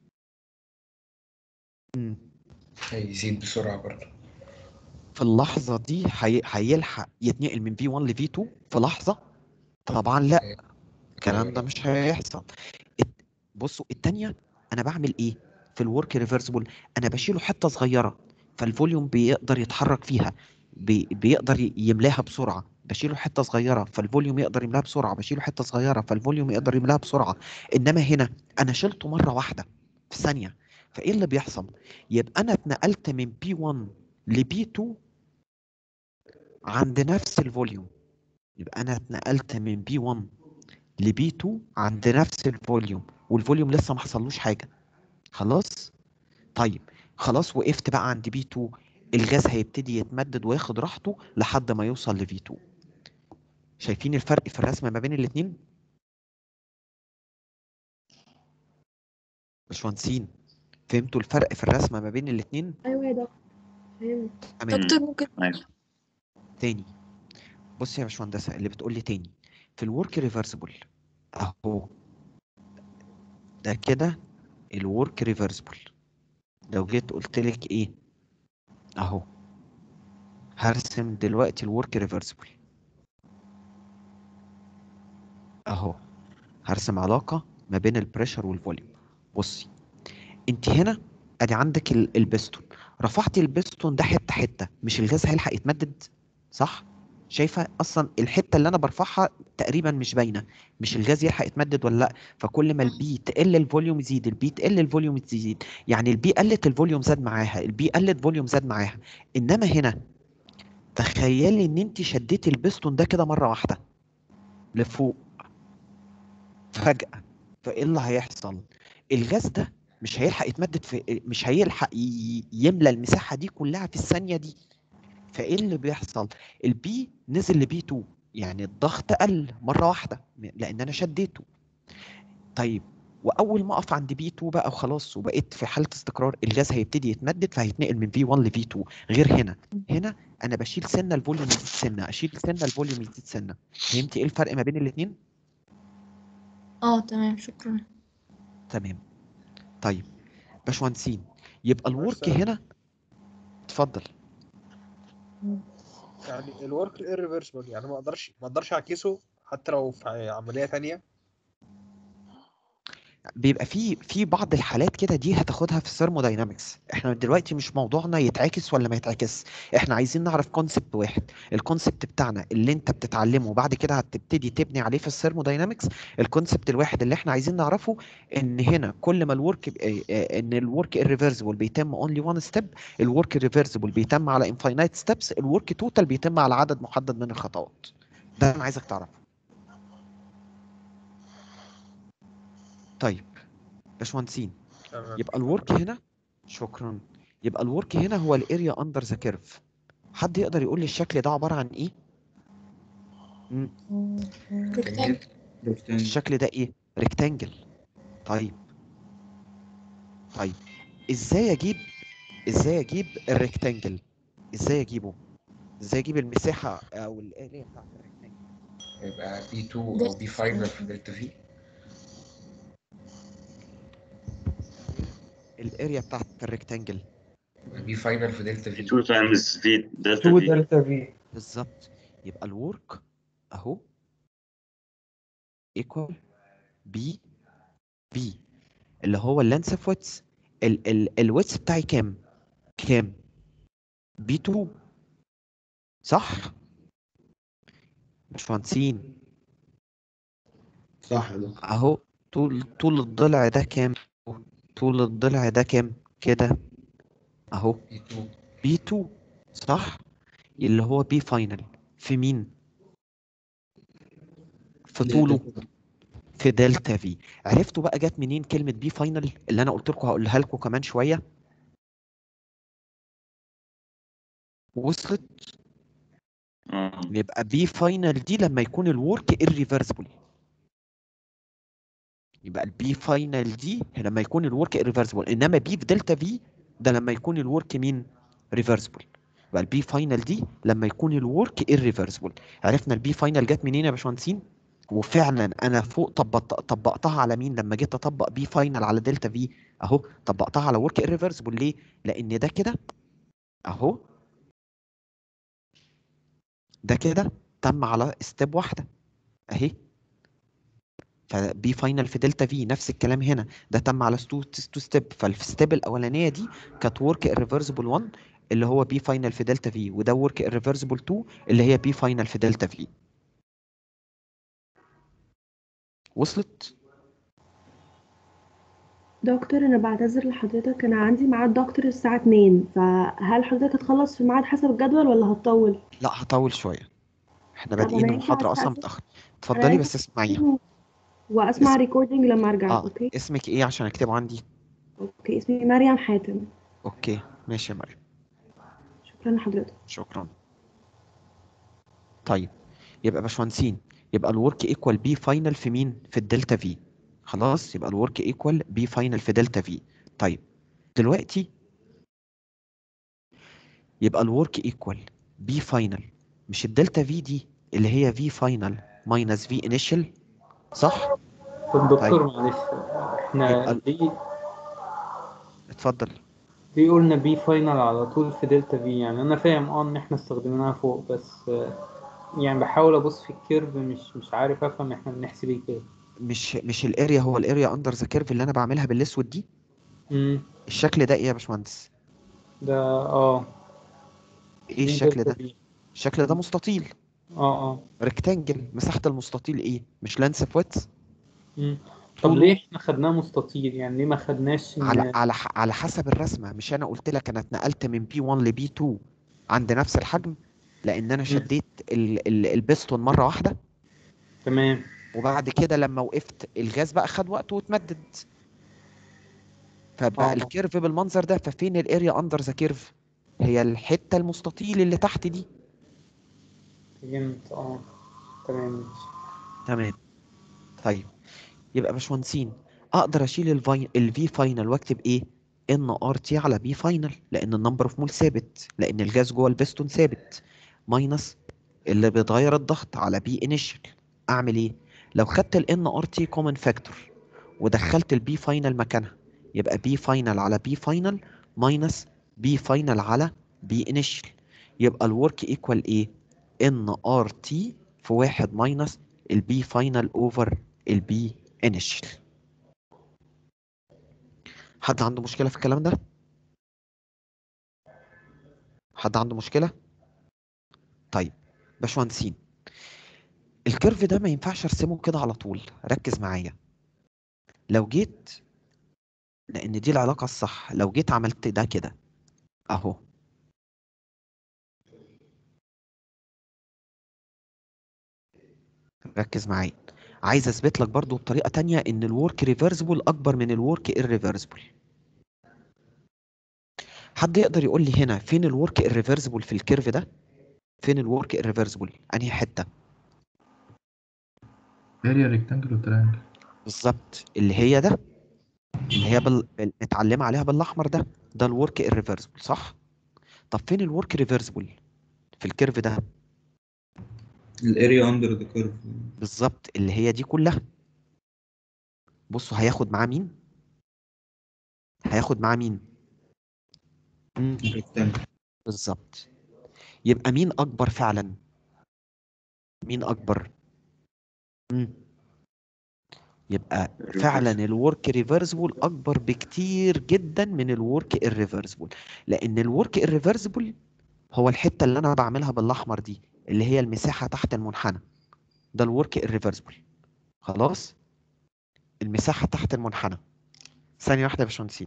A: مم.
K: هيزيد بسرعة برضه
A: في اللحظة دي هي... هيلحق يتنقل من في 1 ل في 2 في لحظة؟ طبعا لا الكلام ده مش هيحصل الت- بصوا التانية أنا بعمل إيه؟ في الورك ريفرسبل أنا بشيله حتة صغيرة فالفوليوم بيقدر يتحرك فيها بي... بيقدر ي- يملاها بسرعة بشيله حتة صغيرة فالفوليوم يقدر يملاها بسرعة بشيله حتة صغيرة فالفوليوم يقدر يملاها بسرعة إنما هنا أنا شلته مرة واحدة في ثانية فإيه اللي بيحصل؟ يبقى أنا اتنقلت من بي 1 لبي 2 عند نفس الفوليوم يبقى انا اتنقلت من بي 1 لبي 2 عند نفس الفوليوم والفوليوم لسه ما حصلوش حاجه خلاص طيب خلاص وقفت بقى عند بي 2 الغاز هيبتدي يتمدد وياخد راحته لحد ما يوصل لفي 2 شايفين الفرق في الرسمه ما بين الاثنين باشمهندسين فهمتوا الفرق في الرسمه ما بين الاثنين
L: ايوه يا دكتور فهمت
A: تمام
O: دكتور ممكن
A: تاني بص يا باشمهندسة اللي بتقول لي تاني في الورك ريفرسبل اهو ده كده الورك ريفرسبل لو جيت قلت لك ايه اهو هرسم دلوقتي الورك ريفرسبل اهو هرسم علاقة ما بين البريشر والفوليوم بصي انت هنا ادي عندك ال- البستون رفعتي البستون ده حتة حتة مش الغاز هيلحق يتمدد صح شايفه اصلا الحته اللي انا برفعها تقريبا مش باينه مش الغاز يلحق يتمدد ولا لا فكل ما البي تقل الفوليوم يزيد البي تقل الفوليوم يزيد يعني البي قلت الفوليوم زاد معاها البي قلت فوليوم زاد معاها انما هنا تخيلي ان انت شديتي البستون ده كده مره واحده لفوق فجاه فايه اللي هيحصل الغاز ده مش هيلحق يتمدد في مش هيلحق ي- يملى المساحه دي كلها في الثانيه دي فايه اللي بيحصل البي نزل لبي 2 يعني الضغط قل مره واحده م- لان انا شديته طيب واول ما اقف عند بي 2 بقى وخلاص وبقيت في حاله استقرار الغاز هيبتدي يتمدد فهيتنقل من في 1 لفي 2 غير هنا هنا انا بشيل سنه الفوليوم يزيد سنه اشيل سنه الفوليوم يزيد سنه فهمتي ايه الفرق ما بين الاثنين
O: اه تمام شكرا
A: تمام طيب باشمهندسين يبقى الورك هنا اتفضل
P: يعني الورك irreversible يعني ما اقدرش ما اقدرش اعكسه حتى لو في عملية تانية
A: بيبقى في في بعض الحالات كده دي هتاخدها في الثيرموداينامكس احنا دلوقتي مش موضوعنا يتعكس ولا ما يتعكس احنا عايزين نعرف كونسبت واحد الكونسبت بتاعنا اللي انت بتتعلمه وبعد كده هتبتدي تبني عليه في الثيرموداينامكس الكونسبت الواحد اللي احنا عايزين نعرفه ان هنا كل ما الورك ان الورك irreversible بيتم اونلي وان ستيب الورك irreversible بيتم على انفاينايت ستيبس الورك توتال بيتم على عدد محدد من الخطوات ده انا عايزك تعرفه طيب باشمهندسين
P: تمام
A: يبقى الورك هنا شكرا يبقى الورك هنا هو الاريا اندر ذا كيرف حد يقدر يقول لي الشكل ده عباره عن ايه مم.
O: ريكتانجل
A: الشكل ده ايه ريكتانجل طيب طيب ازاي اجيب ازاي اجيب الريكتانجل ازاي اجيبه ازاي اجيب المساحه او الاريا بتاعت الريكتانجل
K: يبقى بي 2 او بي 5 في دلتا في
A: الاريا بتاعت الريكتانجل
K: بي 5 في دلتا في
G: 2 تايمز في دلتا
E: 2
G: في
E: دلتا في
A: بالظبط يبقى الورك اهو ايكوال بي بي اللي هو اللانس اوف ويتس ال ال الويتس بتاعي كام كام بي 2 صح باشمهندسين
M: صح يا دكتور
A: اهو طول طول الضلع ده كام طول الضلع ده كام كده اهو
K: بي 2
A: بي 2 صح اللي هو بي فاينل في مين في طوله في دلتا في عرفتوا بقى جت منين كلمة بي فاينل اللي انا قلت لكم هقولها لكم كمان شوية وصلت
G: اه
A: يبقى بي فاينل دي لما يكون الورك irreversible يبقى البي فاينل دي لما يكون الورك irreversible انما بي في دلتا في ده لما يكون الورك مين ريفرسبل يبقى البي فاينل دي لما يكون الورك irreversible عرفنا البي فاينل جت منين يا باشمهندسين وفعلا انا فوق طبقت طبقتها على مين لما جيت اطبق بي فاينل على دلتا في اهو طبقتها على ورك irreversible ليه لان ده كده اهو ده كده تم على ستيب واحده اهي فبي فاينل في دلتا في نفس الكلام هنا ده تم على تو تو ستيب فالستيب الاولانيه دي كانت ورك irreversible 1 اللي هو بي فاينل في دلتا في وده ورك irreversible 2 اللي هي بي فاينل في دلتا في وصلت
L: دكتور انا بعتذر لحضرتك انا عندي ميعاد دكتور الساعة 2 فهل حضرتك هتخلص في الميعاد حسب الجدول ولا هتطول
A: لا هطول شويه احنا
L: طب
A: بادئين
L: أنا ينفع
A: المحاضره اصلا
L: أستأذن؟
A: متاخر
L: أنا
A: اتفضلي
L: ينفع
A: بس اسمعيها
L: أستأذن واسمع
A: اسم-
L: ريكوردينج لما ارجع
A: اه
L: اوكي
A: اسمك ايه عشان اكتبه عندي
L: اوكي اسمي مريم حاتم
A: اوكي ماشي يا مريم
L: شكرا لحضرتك
A: شكرا طيب يبقى باشمهندسين يبقى الورك ايكوال بي فاينل في مين في الدلتا في خلاص يبقى الورك ايكوال بي فاينل في دلتا في طيب دلوقتي يبقى الورك ايكوال بي فاينل مش الدلتا في دي اللي هي في فاينل ماينس في انيشال صح
E: طب دكتور
A: طيب.
E: معلش احنا
A: يبقى-
E: ليه
A: اتفضل
E: ليه قلنا بي فاينل على طول في دلتا في يعني انا فاهم اه ان احنا استخدمناها فوق بس آه، يعني بحاول ابص في الكيرف مش مش عارف افهم احنا بنحسب ايه كده
A: مش مش الاريا هو الاريا اندر ذا كيرف اللي انا بعملها بالاسود دي
E: امم
A: الشكل ده ايه يا باشمهندس
E: ده اه
A: ايه
E: دي
A: الشكل
E: دلتا
A: ده
E: في
A: الشكل ده مستطيل
E: اه اه
A: ريكتانجل مساحة المستطيل ايه مش لانس اوف ويدث
E: مم. طب
A: طوله
E: ليه احنا خدناه مستطيل يعني ليه ما خدناش
A: على
E: ان
A: على ح- على حسب الرسمة مش انا قلت لك انا اتنقلت من بي 1 لبي 2 عند نفس الحجم لان انا شديت ال ال البستون مرة واحدة
E: تمام
A: وبعد كده لما وقفت الغاز بقى خد وقت واتمدد فبقى
E: اه
A: الكيرف بالمنظر ده ففين الاريا اندر ذا كيرف هي الحتة المستطيل اللي تحت دي
E: فهمت اه تمام ماشي.
A: تمام طيب يبقى باشمهندسين اقدر اشيل الفاي الفي فاينل واكتب ايه ان ار تي على بي فاينل لان النمبر اوف مول ثابت لان الجاز جوه البستون ثابت ماينس اللي بيتغير الضغط على بي انيشال اعمل ايه لو خدت الان ار تي كومن فاكتور ودخلت البي فاينل مكانها يبقى بي فاينل على بي فاينل ماينس بي فاينل على بي انيشال يبقى الورك ايكوال ايه ان ار تي في واحد ماينس البي فاينل اوفر البي انيشال حد عنده مشكلة في الكلام ده؟ حد عنده مشكلة؟ طيب باشمهندسين الكيرف ده ما ينفعش ارسمه كده على طول ركز معايا لو جيت لان دي العلاقة الصح لو جيت عملت ده كده اهو ركز معايا عايز اثبت لك برضو بطريقة تانية ان الورك ريفرسبل اكبر من الورك irreversible حد يقدر يقول لي هنا فين الورك irreversible في الكيرف ده فين الورك irreversible انهي حتة
D: اريا ريكتانجل وتريانجل
A: بالظبط اللي هي ده اللي هي بال... بال- متعلمة عليها بالأحمر ده ده الورك irreversible صح؟ طب فين الورك ريفرسبل في الكيرف ده؟
Q: الاريا اندر ذا كيرف
A: بالظبط اللي هي دي كلها بصوا هياخد معاه مين؟ هياخد معاه مين؟ مم. بالظبط يبقى مين أكبر فعلا؟ مين أكبر؟ مم. يبقى فعلا الورك ريفرسبل اكبر بكتير جدا من الورك irreversible لان الورك irreversible هو الحته اللي انا بعملها بالاحمر دي اللي هي المساحه تحت المنحنى ده الورك irreversible خلاص المساحه تحت المنحنى ثانيه واحده يا باشمهندسين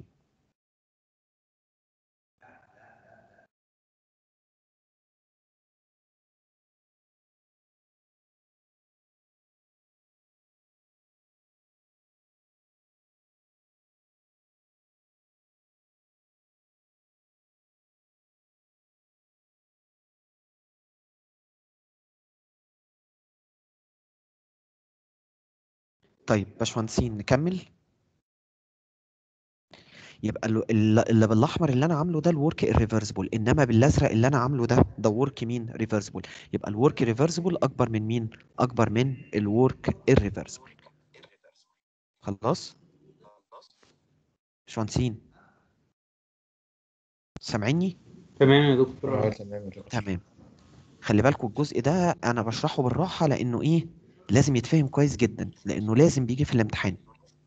A: طيب باشمهندسين نكمل يبقى ال- ال- اللي بالاحمر اللي انا عامله ده الورك irreversible انما بالازرق اللي انا عامله ده ده ورك مين ريفرسبل يبقى الورك ريفرسبل اكبر من مين اكبر من الورك irreversible خلاص باشمهندسين سامعيني
E: تمام يا دكتور
K: اه تمام يا دكتور
A: تمام خلي بالكوا الجزء ده انا بشرحه بالراحه لانه ايه لازم يتفهم كويس جدا لانه لازم بيجي في الامتحان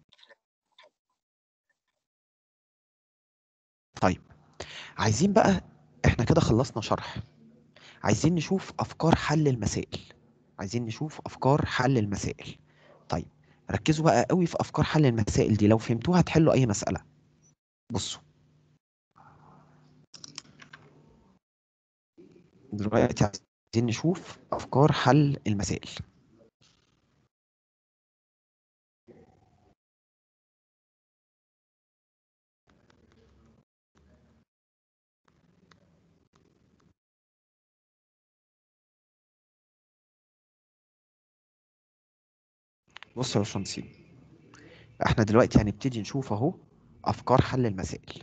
A: طيب عايزين بقى احنا كده خلصنا شرح عايزين نشوف افكار حل المسائل عايزين نشوف افكار حل المسائل طيب ركزوا بقى قوي في افكار حل المسائل دي لو فهمتوها هتحلوا اي مسألة بصوا دلوقتي عايزين نشوف افكار حل المسائل بص يا باشمهندسين احنا دلوقتي هنبتدي نشوف اهو افكار حل المسائل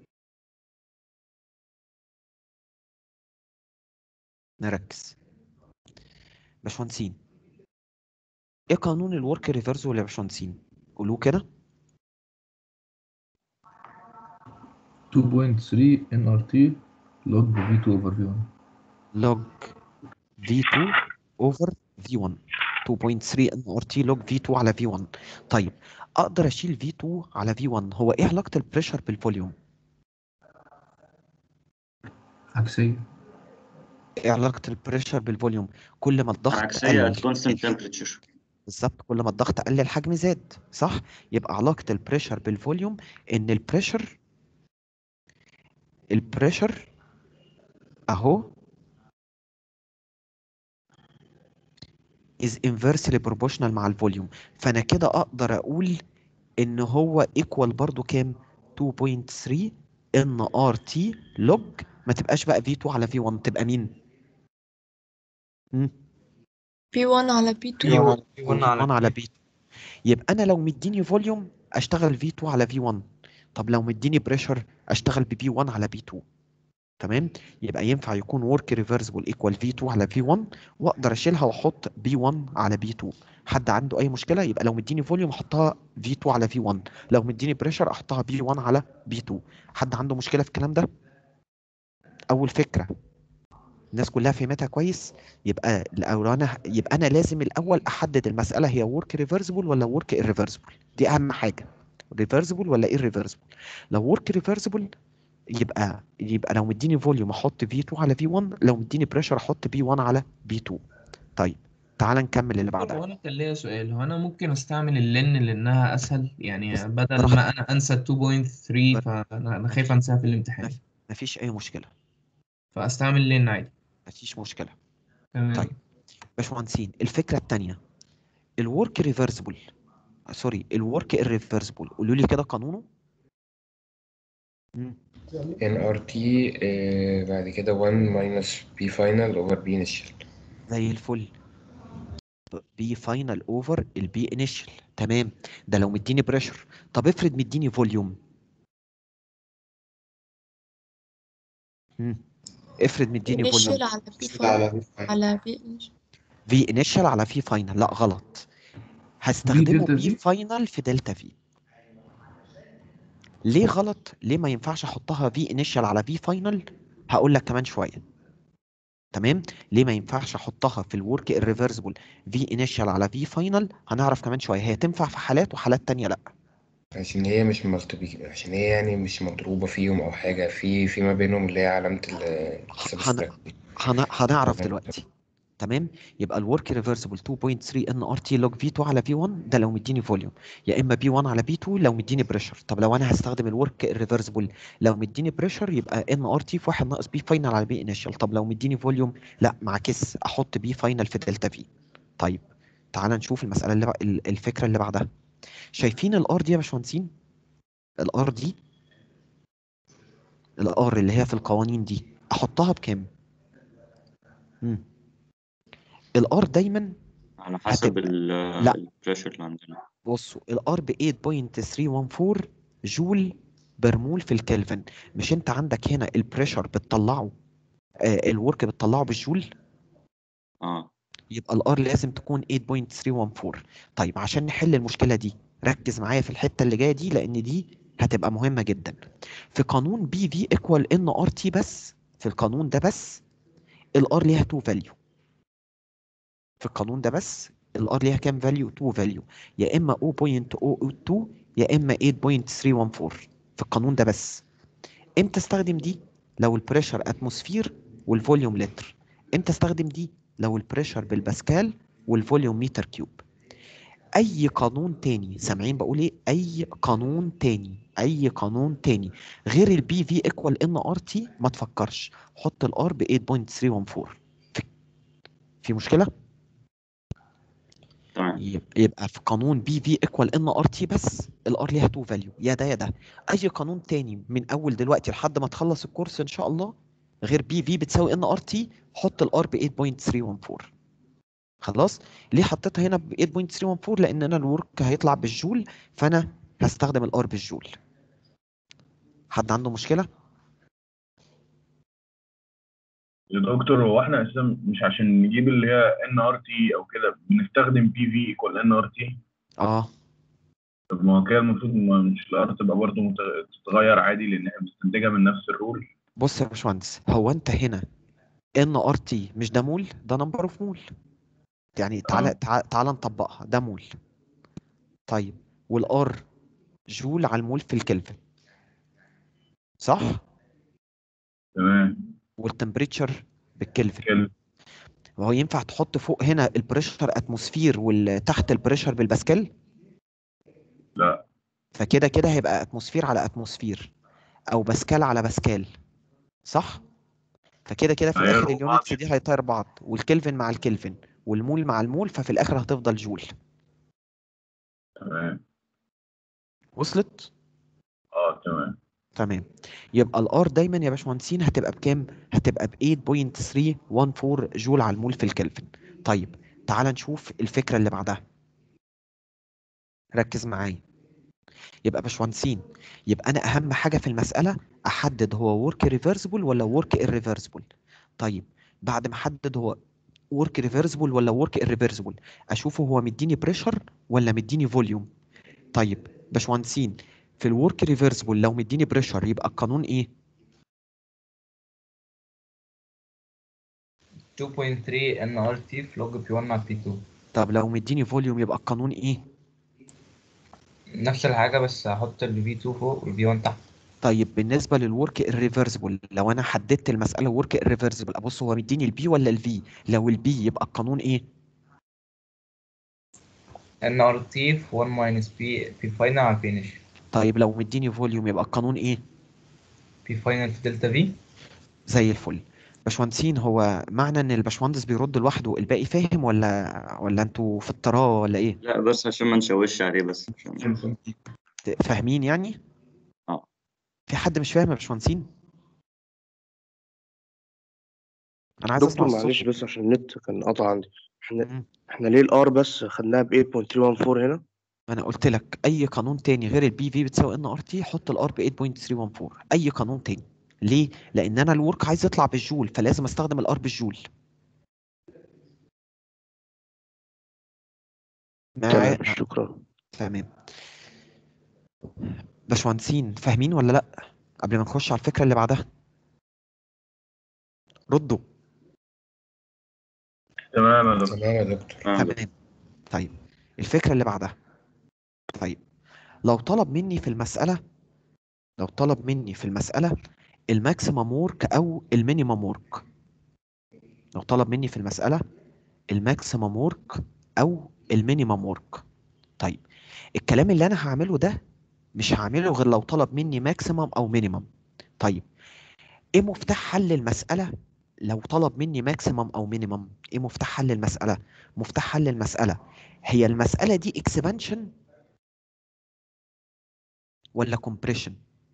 A: نركز باشمهندسين ايه قانون الورك ريفرسول يا باشمهندسين قولوه كده
D: 2.3 NRT log V2 over V1
A: log V2 over V1 2.3 NRT log V2 على V1 طيب اقدر اشيل V2 على V1 هو ايه علاقة البريشر بالفوليوم
D: عكسية
A: ايه علاقة البريشر بالفوليوم كل ما الضغط
G: عكسية
A: قل
G: at constant temperature
A: بالظبط كل ما الضغط قل الحجم زاد صح يبقى علاقة البريشر بالفوليوم ان البريشر البريشر اهو is inversely proportional مع الفوليوم فانا كده اقدر اقول ان هو equal برضو كام 2.3 ان ار تي لوج ما تبقاش بقى V2 على V1 تبقى مين مم.
O: P1 على P2
A: V1 على V2 يبقى انا لو مديني فوليوم اشتغل V2 على V1 طب لو مديني بريشر اشتغل ب B1 على B2 تمام يبقى ينفع يكون work reversible equal V2 على V1 واقدر اشيلها واحط B1 على B2 حد عنده اي مشكله يبقى لو مديني فوليوم احطها V2 على V1 لو مديني بريشر احطها B1 على B2 حد عنده مشكله في الكلام ده اول فكره الناس كلها فهمتها كويس يبقى لو انا يبقى انا لازم الاول احدد المساله هي work reversible ولا work irreversible دي اهم حاجه reversible ولا irreversible لو work reversible يبقى يبقى لو مديني فوليوم احط V2 على V1 لو مديني بريشر احط B1 على B2 طيب تعال نكمل اللي
R: طب
A: بعدها
R: هو انا كان ليا سؤال هو انا ممكن استعمل اللين لانها اسهل يعني بدل ما انا انسى 2.3 فانا أنا خايف انساها في الامتحان
A: مفيش اي مشكله
R: فاستعمل لين عادي
A: مفيش مشكله
R: تمام
A: طيب باشمهندسين الفكره الثانيه الورك ريفرسبل سوري الورك irreversible قولوا لي كده قانونه مم.
K: NRT آه، بعد كده 1 minus P final over P initial
A: زي الفل بي فاينل اوفر البي انيشال تمام ده لو مديني بريشر طب افرض مديني فوليوم افرض مديني
O: initial
A: فوليوم
O: على بي فاينل على بي
A: في انيشال على في فاينل لا غلط هستخدمه
D: دلتا
A: بي
D: في؟
A: فاينل في دلتا في ليه غلط ليه ما ينفعش احطها في انيشال على في فاينل هقول لك كمان شويه تمام ليه ما ينفعش احطها في الورك الريفرسبل في انيشال على في فاينل هنعرف كمان شويه هي تنفع في حالات وحالات تانية لا
K: عشان هي مش مكتوبة عشان هي يعني مش مضروبة فيهم أو حاجة في في ما بينهم اللي هي علامة ال
A: هن... هن... هنعرف دلوقتي تمام يبقى الورك ريفرسبل 2.3 ان ار تي لوج في 2 على في 1 ده لو مديني فوليوم يا اما بي 1 على بي 2 لو مديني بريشر طب لو انا هستخدم الورك ريفرسبل لو مديني بريشر يبقى ان ار تي في 1 ناقص بي فاينل على بي انيشال طب لو مديني فوليوم لا معكس احط بي فاينل في دلتا في طيب تعال نشوف المساله اللي بق... ال- الفكره اللي بعدها شايفين الار دي يا باشمهندسين الار دي الار اللي هي في القوانين دي احطها بكام مم. الار دايما
G: على حسب ال
A: لا.
G: البريشر اللي عندنا
A: بصوا الار ب 8.314 جول برمول في الكلفن مش انت عندك هنا البريشر بتطلعه آه الورك بتطلعه بالجول
G: اه
A: يبقى الار لازم تكون 8.314 طيب عشان نحل المشكله دي ركز معايا في الحته اللي جايه دي لان دي هتبقى مهمه جدا في قانون بي في ايكوال ان ار تي بس في القانون ده بس الار ليها 2 فاليو في القانون ده بس الار ليها كام فاليو 2 فاليو يا اما 0.002 يا اما 8.314 في القانون ده بس امتى استخدم دي لو البريشر اتموسفير والفوليوم لتر امتى استخدم دي لو البريشر بالباسكال والفوليوم متر كيوب اي قانون تاني سامعين بقول ايه اي قانون تاني اي قانون تاني غير البي في ايكوال ان ار تي ما تفكرش حط الار ب 8.314 في, في مشكله
G: تمام
A: يب- يبقى في قانون بي في ايكوال ان ار تي بس الار ليها 2 فاليو يا ده يا ده اي قانون تاني من اول دلوقتي لحد ما تخلص الكورس ان شاء الله غير بي في بتساوي ان ار تي حط الار ب 8.314 خلاص ليه حطيتها هنا ب 8.314 لان انا الورك هيطلع بالجول فانا هستخدم الار بالجول حد عنده مشكله
F: يا دكتور هو احنا اساسا مش عشان نجيب اللي هي ان ار تي او كده بنستخدم بي في ايكوال ان ار تي
A: اه
F: طب ما هو كده المفروض ما مش الار تبقى برضه مت- تتغير عادي لان احنا بنستنتجها من نفس الرول
A: بص يا باشمهندس هو انت هنا ان ار تي مش ده مول ده نمبر اوف مول يعني تعالى تعالى, تعالى نطبقها ده مول طيب والار جول على المول في الكلفن صح
F: تمام
A: والتمبريتشر بالكلفن وهو ينفع تحط فوق هنا البريشر اتموسفير وتحت البريشر بالباسكال
F: لا
A: فكده كده هيبقى اتموسفير على اتموسفير او باسكال على باسكال صح فكده كده في
F: هيقربوا
A: الاخر
F: بعض
A: اليونتس دي هيطير بعض والكلفن مع الكلفن والمول مع المول ففي الاخر هتفضل جول
F: تمام
A: وصلت
F: اه تمام
A: تمام يبقى الار دايما يا باشمهندسين هتبقى بكام هتبقى ب 8.314 جول على المول في الكلفن طيب تعال نشوف الفكره اللي بعدها ركز معايا يبقى باشمهندسين يبقى انا اهم حاجه في المساله احدد هو ورك ريفرسبل ولا ورك irreversible طيب بعد ما احدد هو ورك ريفرسبل ولا ورك irreversible اشوفه هو مديني بريشر ولا مديني فوليوم طيب باشمهندسين في الورك ريفرسبل لو مديني بريشر يبقى القانون ايه
Q: 2.3 ان ار تي في لوج بي 1 مع بي 2
A: طب لو مديني فوليوم يبقى القانون ايه
Q: نفس الحاجة بس هحط ال في 2 فوق وال في 1 تحت
A: طيب بالنسبه للورك irreversible لو انا حددت المساله ورك irreversible ابص هو مديني البي ولا الفي لو البي يبقى القانون ايه
Q: ان ار تي في 1 ماينس بي بي فاينل على بي انيشال
A: طيب لو مديني فوليوم يبقى القانون ايه
Q: بي فاينل في دلتا في
A: زي الفل باشمهندسين هو معنى ان الباشمهندس بيرد لوحده الباقي فاهم ولا ولا انتوا في الطراوه ولا ايه
G: لا بس عشان ما نشوش عليه بس عشان
A: فاهمين يعني
G: اه
A: في حد مش فاهم يا باشمهندسين انا عايز اسمع
B: دكتور معلش
A: الصوت
B: بس عشان النت كان قطع عندي احنا احنا ليه الار بس خدناها ب 8.314 هنا
A: ما انا قلت لك اي قانون تاني غير البي في بتساوي ان ار تي حط الار ب 8.314 اي قانون تاني ليه لان انا الورك عايز يطلع بالجول فلازم استخدم الار بالجول مع-
B: تمام شكرا
A: تمام باشمهندسين فاهمين ولا لا قبل ما نخش على الفكره اللي بعدها ردوا
F: تمام يا دكتور
K: تمام يا دكتور
A: تمام طيب الفكره اللي بعدها طيب لو طلب مني في المساله لو طلب مني في المساله الماكسيمم ورك او المينيمم ورك لو طلب مني في المساله الماكسيمم ورك او المينيمم ورك طيب الكلام اللي انا هعمله ده مش هعمله غير لو طلب مني ماكسيمم او مينيمم طيب ايه مفتاح حل المساله لو طلب مني ماكسيمم او مينيمم ايه مفتاح حل المساله مفتاح حل المساله هي المساله دي اكسبانشن ولا كومبريشن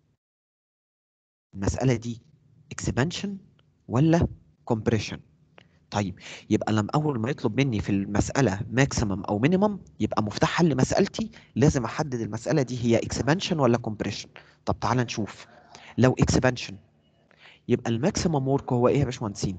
A: المساله دي اكسبانشن ولا كومبريشن طيب يبقى لما اول ما يطلب مني في المساله ماكسيمم او مينيمم يبقى مفتاح حل مسالتي لازم احدد المساله دي هي اكسبانشن ولا كومبريشن طب تعال نشوف لو اكسبانشن يبقى الماكسيمم ورك هو ايه يا باشمهندسين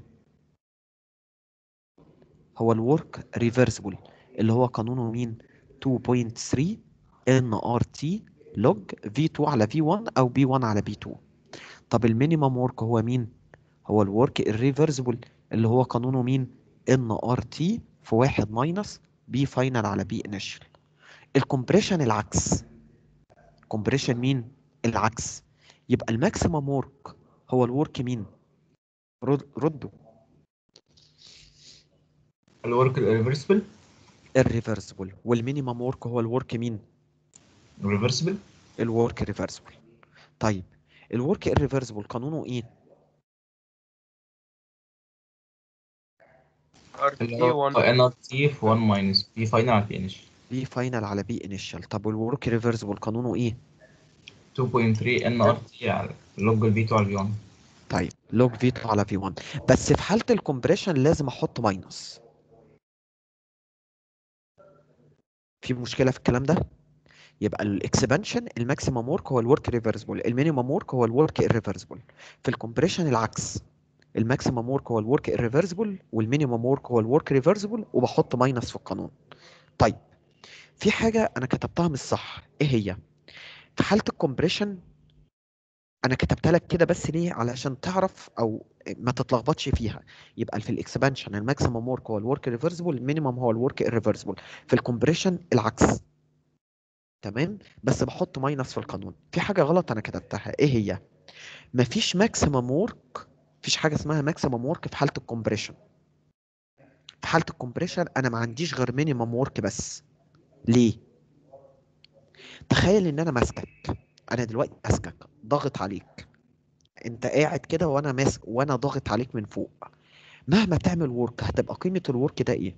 A: هو الورك ريفرسبل اللي هو قانونه مين 2.3 ان ار تي لوج في 2 على في 1 او بي 1 على بي 2 طب المينيمم ورك هو مين هو الورك الريفرسبل اللي هو قانونه مين ان ار تي في 1 ماينس بي فاينل على بي انيشال الكompression العكس compression مين العكس يبقى الماكسيمم ورك هو الورك مين رد ردوا
Q: الورك الريفرسبل
A: الريفرسبل والمينيمم ورك هو الورك مين
Q: الريفرسبل
A: الورك ريفرسبل طيب الورك الريفرسبل قانونه ايه
Q: اللي هو ان ار تي في 1 ماينس بي فاينل على بي انيشال
A: بي فاينل على بي انيشال طب والورك ريفرسبل قانونه ايه
Q: 2.3 ان ار تي على لوج البي 2 على البي 1
A: طيب لوج في 2 على في 1 بس في حاله الكompression لازم احط ماينس في مشكله في الكلام ده يبقى الاكسبانشن الماكسيمم ورك هو الورك ريفرسبل المينيمم ورك هو الورك irreversible في الكompression العكس الماكسيمم ورك هو الورك irreversible والمينيمم ورك هو الورك ريفرسبل وبحط ماينس في القانون طيب في حاجه انا كتبتها مش صح ايه هي في حاله الكompression انا كتبتها لك كده بس ليه علشان تعرف او ما تتلخبطش فيها يبقى في الاكسبانشن الماكسيمم ورك هو الورك ريفرسبل المينيمم هو الورك irreversible في الكompression العكس تمام بس بحط ماينس في القانون في حاجه غلط انا كتبتها ايه هي مفيش ماكسيمم ورك مفيش حاجه اسمها ماكسيمم ورك في حاله الكومبريشن في حاله الكومبريشن انا ما عنديش غير مينيمم ورك بس ليه تخيل ان انا ماسكك انا دلوقتي ماسكك ضاغط عليك انت قاعد كده وانا ماسك وانا ضاغط عليك من فوق مهما تعمل ورك هتبقى قيمه الورك ده ايه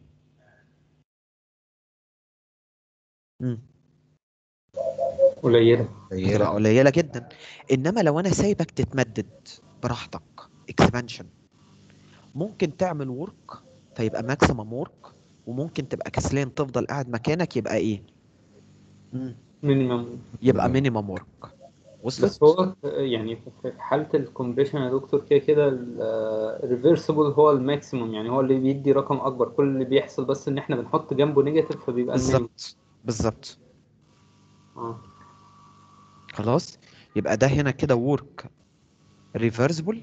A: مم.
E: قليلة
A: هتبقى قليله جدا انما لو انا سايبك تتمدد براحتك اكسبانشن ممكن تعمل ورك فيبقى ماكسيمم ورك وممكن تبقى كسلان تفضل قاعد مكانك يبقى ايه
E: مينيمم
A: يبقى مينيمم ورك وصلت
E: بس هو يعني في حالة الكومبريشن يا دكتور كده كده الريفرسبل هو الماكسيموم يعني هو اللي بيدي رقم أكبر كل اللي بيحصل بس إن إحنا بنحط جنبه نيجاتيف فبيبقى المينيمم
A: بالظبط بالظبط
E: اه
A: خلاص يبقى ده هنا كده ورك ريفرسبل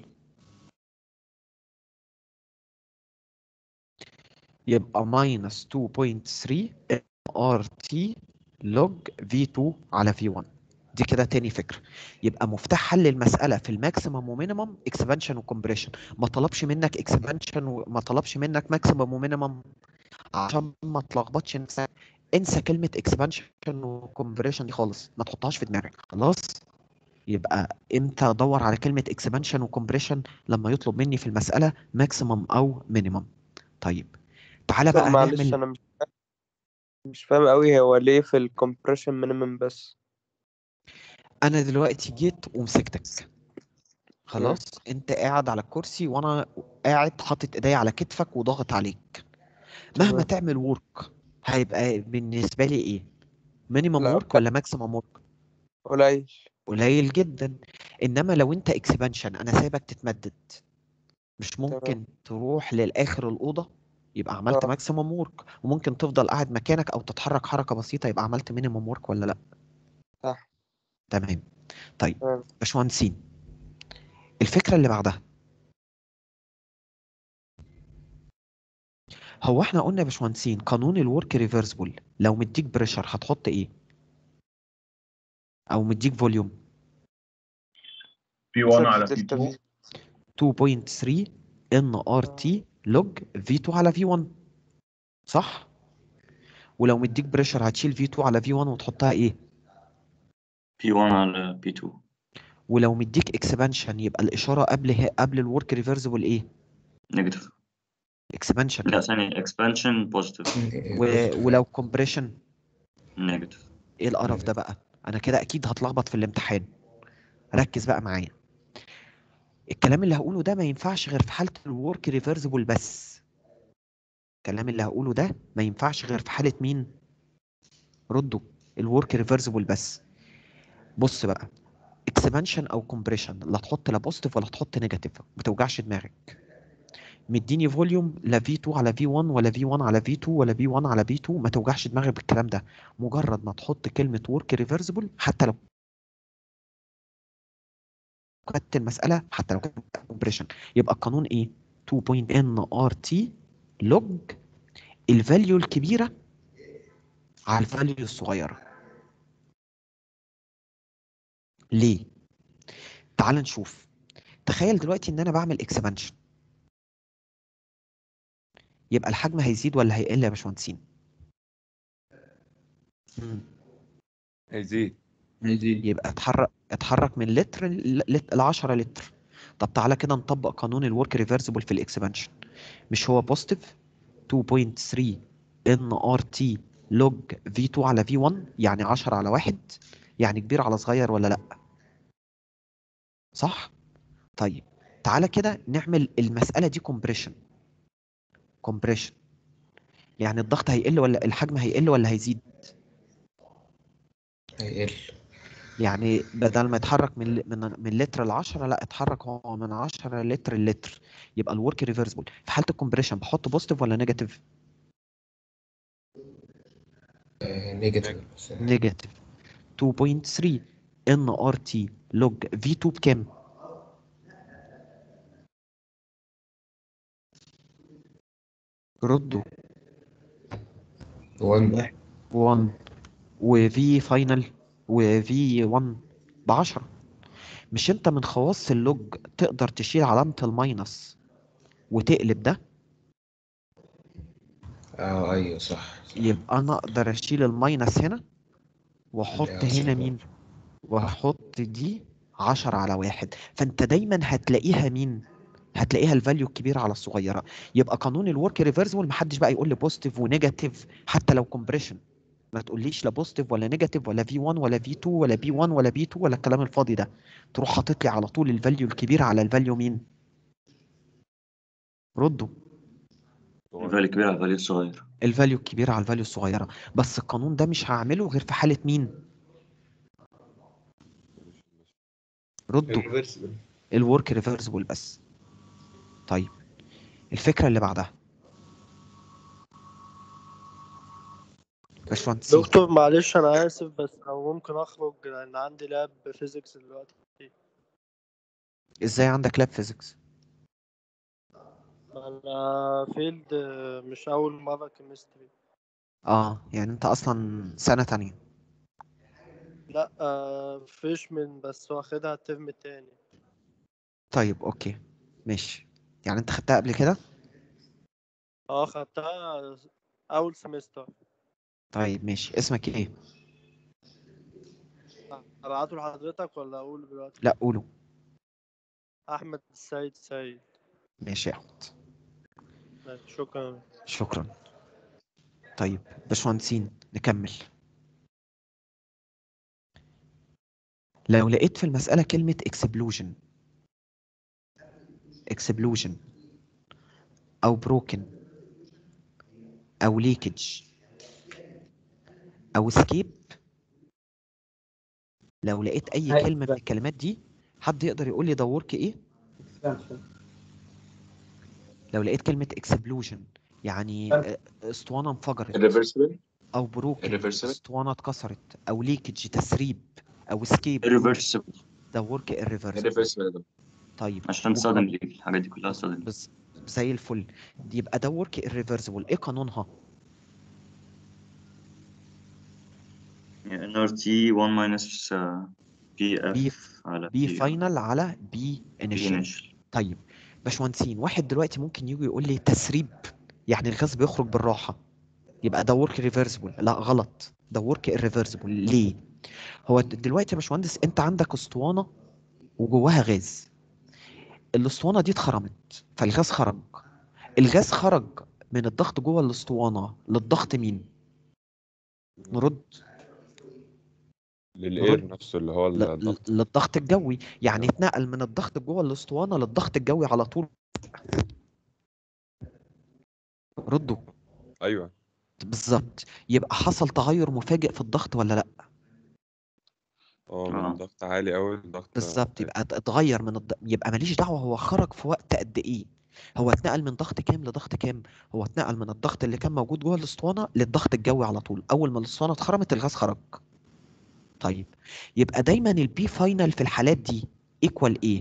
A: يبقى ماينس 2.3 ار تي لوج في 2 على في 1 دي كده تاني فكره يبقى مفتاح حل المساله في الماكسيمم ومينيمم اكسبانشن وكمبريشن ما طلبش منك اكسبانشن وما طلبش منك ماكسيمم ومينيمم عشان ما تلخبطش نفسك انسى كلمه اكسبانشن وكمبريشن دي خالص ما تحطهاش في دماغك خلاص يبقى امتى ادور على كلمه اكسبانشن وكمبريشن لما يطلب مني في المساله ماكسيمم او مينيمم طيب تعالى
S: لا
A: بقى
S: معلش
A: نعمل
S: انا مش فاهم مش فاهم قوي هو ليه في الكompression minimum بس
A: انا دلوقتي جيت ومسكتك خلاص انت قاعد على الكرسي وانا قاعد حاطط ايديا على كتفك وضاغط عليك مهما
S: تمام.
A: تعمل ورك هيبقى بالنسبه لي ايه مينيمم
S: لا
A: ورك ولا ماكسيمم ورك
S: قليل
A: قليل جدا انما لو انت اكسبانشن انا سايبك تتمدد مش
S: تمام
A: ممكن تروح للاخر الاوضه يبقى عملت
S: اه
A: ماكسيمم ورك وممكن تفضل قاعد مكانك او تتحرك حركه بسيطه يبقى عملت مينيمم ورك ولا لا
S: صح
A: تمام طيب
S: تمام
A: باشمهندسين الفكره اللي بعدها هو احنا قلنا يا باشمهندسين قانون الورك ريفرسبل لو مديك بريشر هتحط ايه او مديك فوليوم
F: في 1 على
S: نيجاتيف
F: في
S: دلتا
F: 2
A: 2.3 ان ار تي لوج في 2 على في 1 صح ولو مديك بريشر هتشيل في 2 على في 1 وتحطها ايه
G: بي 1 على بي 2
A: ولو مديك اكسبانشن يبقى الاشاره قبل هي قبل الورك ريفرسبل ايه
G: نيجاتيف
A: اكسبانشن
G: لا ثانية اكسبانشن بوزيتيف
A: و... ولو كومبريشن
G: نيجاتيف
A: ايه القرف ده بقى انا كده اكيد هتلخبط في الامتحان ركز بقى معايا الكلام اللي هقوله ده ما ينفعش غير في حالة الورك ريفرسبل بس الكلام اللي هقوله ده ما ينفعش غير في حالة مين ردوا الورك ريفرسبل بس بص بقى اكسبانشن او كومبريشن لا تحط لا بوزيتيف ولا تحط نيجاتيف ما توجعش دماغك مديني فوليوم لا في 2 على في 1 ولا في 1 على في 2 ولا في 1 على في 2 ما توجعش دماغك بالكلام ده مجرد ما تحط كلمة ورك ريفرسبل حتى لو كانت المسألة حتى لو كانت كومبريشن يبقى القانون ايه 2.nRT لوج الفاليو الكبيرة على الفاليو الصغيرة ليه تعال نشوف تخيل دلوقتي ان انا بعمل اكسبانشن يبقى الحجم هيزيد ولا هيقل يا باشمهندسين مم.
T: هيزيد
D: هيزيد
A: يبقى اتحرك اتحرك من لتر ل 10 لتر طب تعالى كده نطبق قانون الورك ريفرسبل في الاكسبانشن مش هو بوزيتيف 2.3 ان ار تي لوج في 2 على في 1 يعني 10 على 1 يعني كبير على صغير ولا لا صح طيب تعالى كده نعمل المسألة دي كومبريشن كومبريشن يعني الضغط هيقل ولا الحجم هيقل ولا هيزيد
K: هيقل
A: يعني بدل ما يتحرك من من من لتر ل 10 لا اتحرك هو من 10 لتر لتر يبقى الورك ريفرسبل في حاله الكومبريشن بحط بوزيتيف ولا نيجاتيف
K: نيجاتيف
A: نيجاتيف 2.3 ان ار تي لوج في 2 بكام ردوا
K: 1
A: 1 وفي فاينل وفي 1 ب 10 مش انت من خواص اللوج تقدر تشيل علامة الماينس وتقلب ده
K: اه ايوه صح
A: يبقى انا اقدر اشيل الماينس هنا واحط
K: لا،
A: هنا
K: صح.
A: مين واحط دي 10 على واحد فانت دايما هتلاقيها مين هتلاقيها الفاليو الكبيره على الصغيره يبقى قانون الورك ريفرسبل محدش بقى يقول لي بوزيتيف ونيجاتيف حتى لو كومبريشن ما تقوليش لا بوزيتيف ولا نيجاتيف ولا في 1 ولا في 2 ولا بي 1 ولا بي 2 ولا الكلام الفاضي ده تروح حاطط لي على طول الفاليو الكبيره على الفاليو مين ردوا
G: الفاليو كبير على الفاليو الصغير
A: الفاليو الكبيره على الفاليو الصغيره بس القانون ده مش هعمله غير في حاله مين ردوا
C: الريفرسبل
A: الورك ريفرسبل بس طيب الفكره اللي بعدها باشمهندس
B: دكتور معلش انا اسف بس لو ممكن اخرج لان عندي لاب فيزيكس دلوقتي
A: ازاي عندك لاب فيزيكس
B: انا فيلد مش اول مره كيمستري
A: اه يعني انت اصلا سنه تانية
B: لا فريشمان بس واخدها الترم التاني
A: طيب اوكي ماشي يعني انت خدتها قبل كده
B: اه خدتها اول سمستر
A: طيب ماشي اسمك ايه
B: ابعته لحضرتك ولا اقوله دلوقتي
A: لا قولوا
B: احمد السيد سيد
A: ماشي يا احمد
B: ماشي، شكرا
A: شكرا طيب باشمهندسين نكمل لو لقيت في المسألة كلمة explosion explosion أو broken او ليكج او سكيب لو لقيت اي
E: هاي
A: كلمه من الكلمات دي حد يقدر يقول لي ده ورك ايه
E: expansion
A: لو لقيت كلمه اكسبلوجن يعني آه، اسطوانه انفجرت
U: irreversible
A: او بروكن
U: irreversible
A: اسطوانه اتكسرت او ليكج تسريب او سكيب
G: irreversible
A: ده ورك irreversible
U: irreversible يا دكتور
A: طيب
G: عشان
A: وك-
G: suddenly الحاجات دي كلها suddenly
A: بس زي الفل دي يبقى ده ورك irreversible ايه قانونها
G: يعني NRT 1 minus uh,
A: بي
G: PF على
A: بي
G: P
A: فاينل على بي انيشال طيب باشمهندسين واحد دلوقتي ممكن يجي يقول لي تسريب يعني الغاز بيخرج بالراحه يبقى ده ورك ريفرسبل لا غلط ده ورك irreversible ليه هو د- دلوقتي يا باشمهندس انت عندك اسطوانه وجواها غاز الاسطوانه دي اتخرمت فالغاز خرج الغاز خرج من الضغط جوه الاسطوانه للضغط مين نرد
T: للاير نفسه اللي هو
A: ل-
T: الضغط
A: ل- للضغط الجوي يعني اتنقل من الضغط جوه الاسطوانه للضغط الجوي على طول ردوا
T: ايوه
A: بالظبط يبقى حصل تغير مفاجئ في الضغط ولا لا
T: اه من ضغط عالي قوي لضغط
A: بالظبط يبقى ات- اتغير من الض... يبقى ماليش دعوه هو خرج في وقت قد ايه هو اتنقل من ضغط كام لضغط كام هو اتنقل من الضغط اللي كان موجود جوه الاسطوانه للضغط الجوي على طول اول ما الاسطوانه اتخرمت الغاز خرج طيب يبقى دايما البي فاينل في الحالات دي ايكوال ايه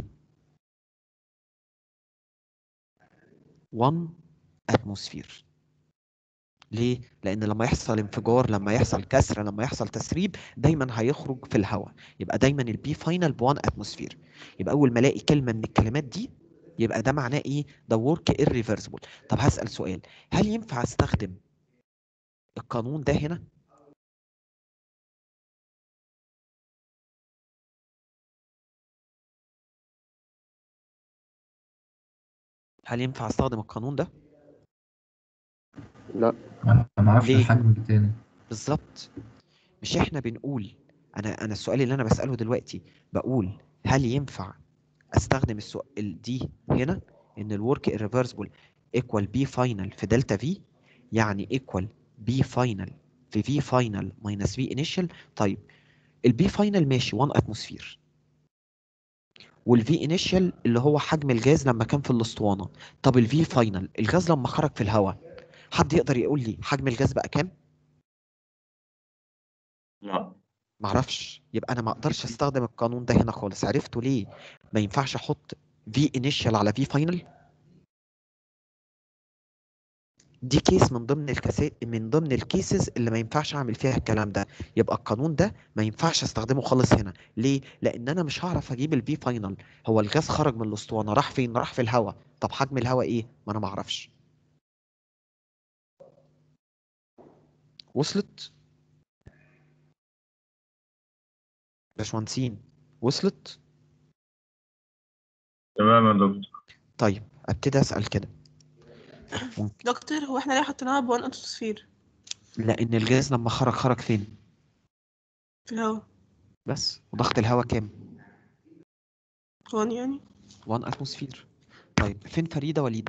A: 1 اتموسفير ليه؟ لأن لما يحصل انفجار لما يحصل كسر لما يحصل تسريب دايما هيخرج في الهواء يبقى دايما البي فاينل ب 1 اتموسفير يبقى أول ما ألاقي كلمة من الكلمات دي يبقى ده معناه إيه؟ ده ورك irreversible طب هسأل سؤال هل ينفع أستخدم القانون ده هنا؟ هل ينفع أستخدم القانون ده؟
B: لا
D: انا ما اعرفش
A: ليه؟
D: الحجم التاني
A: بالظبط مش احنا بنقول انا انا السؤال اللي انا بسأله دلوقتي بقول هل ينفع استخدم السؤال دي هنا ان الورك irreversible equal b final في دلتا في يعني equal b final في v final minus v initial طيب البي فاينل ماشي 1 اتموسفير والفي انيشال اللي هو حجم الجاز لما كان في الاسطوانه طب الفي فاينل الغاز لما خرج في الهواء حد يقدر يقول لي حجم الجاز بقى كام
G: لا
A: معرفش يبقى انا ما اقدرش استخدم القانون ده هنا خالص عرفتوا ليه ما ينفعش احط في انيشال على في فاينل دي كيس من ضمن الكاسات من ضمن الكيسز اللي ما ينفعش اعمل فيها الكلام ده يبقى القانون ده ما ينفعش استخدمه خالص هنا ليه لان انا مش هعرف اجيب الفي فاينل هو الغاز خرج من الاسطوانه راح فين راح في الهواء طب حجم الهواء ايه ما انا ما اعرفش وصلت باشمهندسين وصلت
F: تمام يا دكتور
A: طيب ابتدي اسال كده ممكن
H: دكتور هو احنا ليه حطيناها بوان اتموسفير
A: لان الغاز لما خرج خرج فين
H: في الهواء
A: بس وضغط الهواء كام
H: وان يعني
A: 1 اتموسفير طيب فين فريده وليد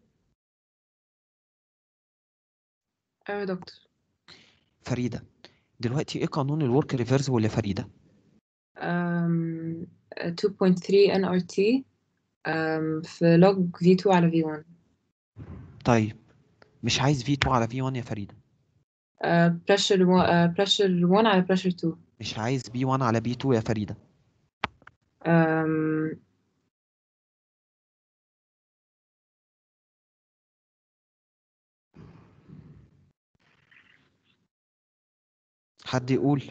O: ايوه يا دكتور
A: فريده دلوقتي ايه قانون الورك ريفرسبل يا فريده
O: أم... 2.3 NRT أم... في log V2 على V1
A: طيب مش عايز V2 على V1 يا فريده
O: أه... pressure و... أه... pressure 1 على pressure 2
A: مش عايز B1 على B2 يا فريده
O: أم...
A: حد يقول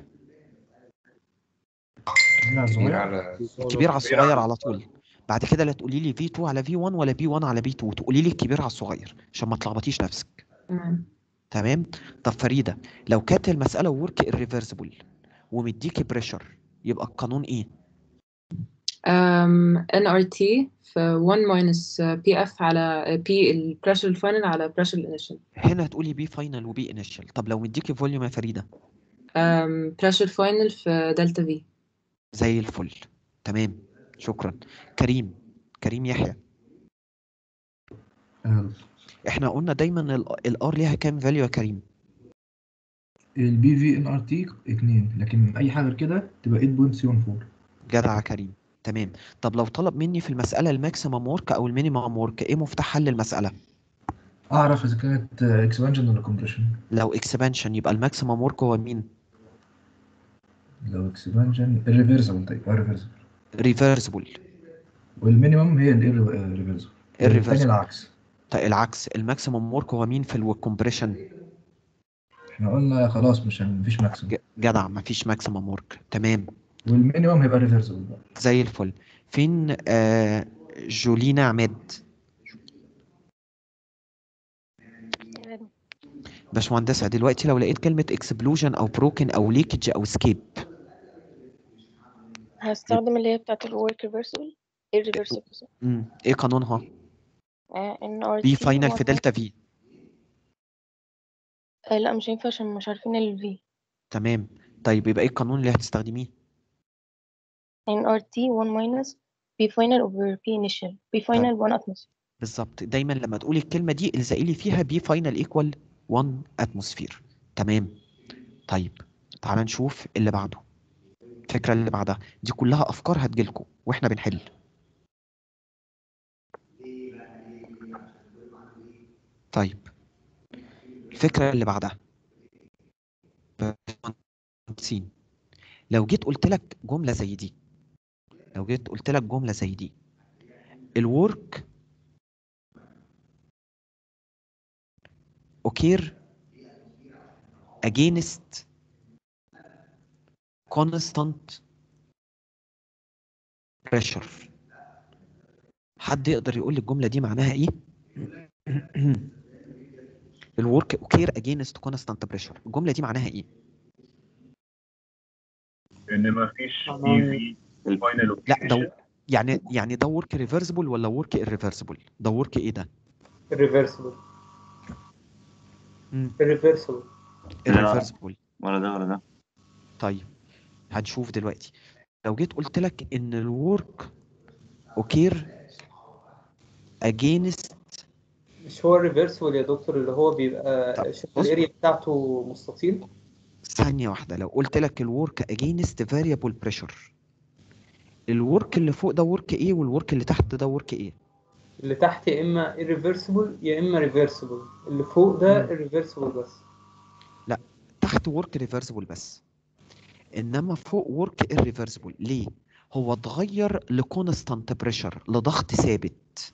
K: كبير على
A: الكبير على الصغير على طول بعد كده لا تقولي لي V2 على V1 ولا B1 على B2 تقولي لي الكبير على الصغير عشان ما تلخبطيش نفسك
O: تمام
A: تمام طب فريده لو كانت المساله ورك irreversible ومديكي بريشر يبقى القانون ايه
O: أم... NRT في 1 minus PF على P ال pressure الفاينل على pressure initial
A: هنا هتقولي بي فاينل وبي انيشال طب لو مديكي فوليوم يا فريده
O: أم... pressure final في دلتا V
A: زي الفل تمام شكرا كريم كريم يحيى
D: آه،
A: احنا قلنا دايما الار ليها كام فاليو يا كريم
D: البي في ان ار تي 2 لكن اي حاجه غير كده تبقى 8.74
A: جدع يا كريم تمام طب لو طلب مني في المساله الماكسيمم ورك او المينيمم ورك ايه مفتاح حل المساله
D: اعرف اذا كانت اكسبانشن ولا كومبريشن
A: لو اكسبانشن يبقى الماكسيمم ورك هو مين
D: لو اكسبانشن الريفرسبل طيب الريفرسبل
A: ريفرسبل
D: والمينيمم هي الريفرسبل الثاني
A: الريفرسبل
D: العكس
A: طيب العكس الماكسيمم ورك هو مين في الكومبريشن
D: احنا قلنا خلاص مش مفيش ماكسيمم
A: جدع مفيش ماكسيمم ورك تمام
D: والمينيمم هيبقى ريفرسبل بقى
A: زي الفل فين آه جولينا عماد باشمهندسة دلوقتي لو لقيت كلمة اكسبلوجن او بروكن او ليكج او سكيب
U: هستخدم اللي هي بتاعت الورك ريفرسبل irreversible
A: امم ايه قانونها
U: ان ار
A: بي فاينل في دلتا في
U: لا مش هينفع عشان مش عارفين ال V
A: تمام طيب يبقى ايه القانون اللي هتستخدميه
U: ان ار تي 1 minus B final over P initial B final 1 atmosphere
A: بالظبط دايما لما تقولي الكلمة دي الزقي لي فيها بي فاينل ايكوال 1 اتموسفير تمام طيب تعال نشوف اللي بعده الفكرة اللي بعدها دي كلها افكار هتجيلكم واحنا بنحل طيب الفكرة اللي بعدها باشمهندسين لو جيت قلت لك جملة زي دي لو جيت قلت لك جملة زي دي الورك occur against constant pressure حد يقدر يقول لي الجملة دي معناها ايه؟ الورك occur against constant pressure الجملة دي معناها ايه؟
F: ان ما فيش بي في فاينل
A: لا ده يعني يعني ده ورك ريفرسبل ولا ورك irreversible؟ ده ورك ايه ده؟
E: irreversible
A: مم.
E: irreversible
A: irreversible
G: ولا ده ولا ده
A: طيب هنشوف دلوقتي لو جيت قلت لك ان الورك اوكير against
E: مش هو الريفرسبل يا دكتور اللي هو بيبقى شوف الاريا بتاعته مستطيل
A: ثانية واحدة لو قلت لك الورك against variable pressure الورك اللي فوق ده ورك ايه والورك اللي تحت ده ورك ايه
E: اللي تحت يا اما irreversible يا اما reversible اللي فوق ده irreversible بس
A: لا تحت ورك ريفرسبل بس انما فوق ورك irreversible ليه هو اتغير لكونستانت بريشر لضغط ثابت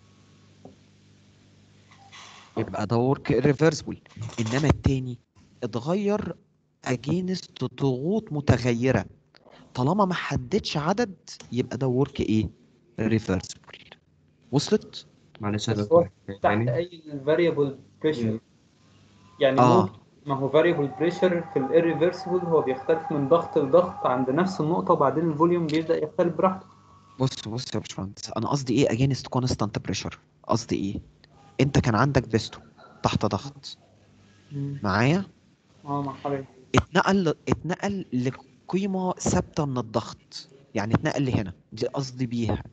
A: يبقى ده ورك irreversible انما التاني اتغير اجينست ضغوط متغيره طالما ما حددش عدد يبقى ده ورك ايه ريفرسبل وصلت
J: معلش يا
E: بس
J: دكتور
E: هو تحت اي variable pressure يعني
A: آه.
E: ممكن ما هو variable pressure في ال irreversible هو بيختلف من ضغط لضغط عند نفس النقطة وبعدين الفوليوم بيبدأ يختلف براحته
A: بص بص يا باشمهندس انا قصدي ايه اجينست كونستانت بريشر قصدي ايه انت كان عندك بيستو تحت ضغط معايا
E: اه مع حضرتك
A: اتنقل اتنقل لقيمه ثابته من الضغط يعني اتنقل لهنا دي قصدي بيها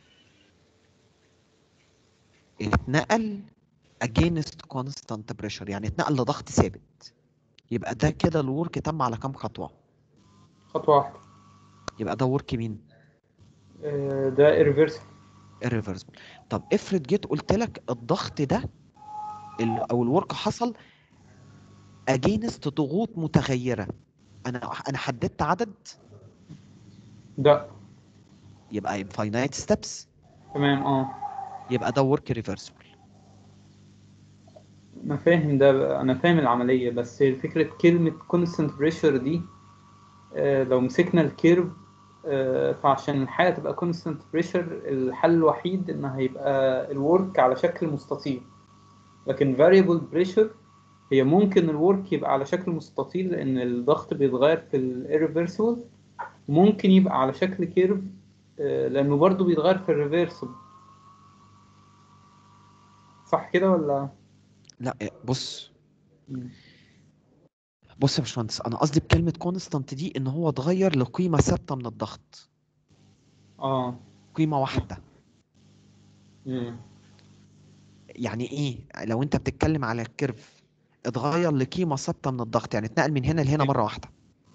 A: اتنقل against constant pressure يعني اتنقل لضغط ثابت يبقى ده كده الورك تم على كام خطوه
E: خطوة واحدة
A: يبقى ده ورك مين
E: آه، ده irreversible
A: irreversible طب افرض جيت قلت لك الضغط ده ال- او الورك حصل against ضغوط متغيره انا انا حددت عدد
E: ده
A: يبقى infinite steps
E: تمام اه
A: يبقى ده ورك ريفرسبل
E: انا فاهم ده بقى، انا فاهم العملية بس فكرة كلمة constant pressure دي آه، لو مسكنا الكيرف آه، فعشان الحاجة تبقى constant pressure الحل الوحيد ان هيبقى الورك على شكل مستطيل لكن variable pressure هي ممكن الورك يبقى على شكل مستطيل لان الضغط بيتغير في ال irreversible ممكن يبقى على شكل كيرف آه، لانه برضو بيتغير في الريفرسبل صح كده ولا
A: لا بص بص يا باشمهندس انا قصدي بكلمه كونستانت دي ان هو اتغير لقيمه ثابته من الضغط
E: اه
A: قيمه واحده
E: مم.
A: يعني ايه لو انت بتتكلم على الكيرف اتغير لقيمه ثابته من الضغط يعني اتنقل من هنا لهنا مره واحده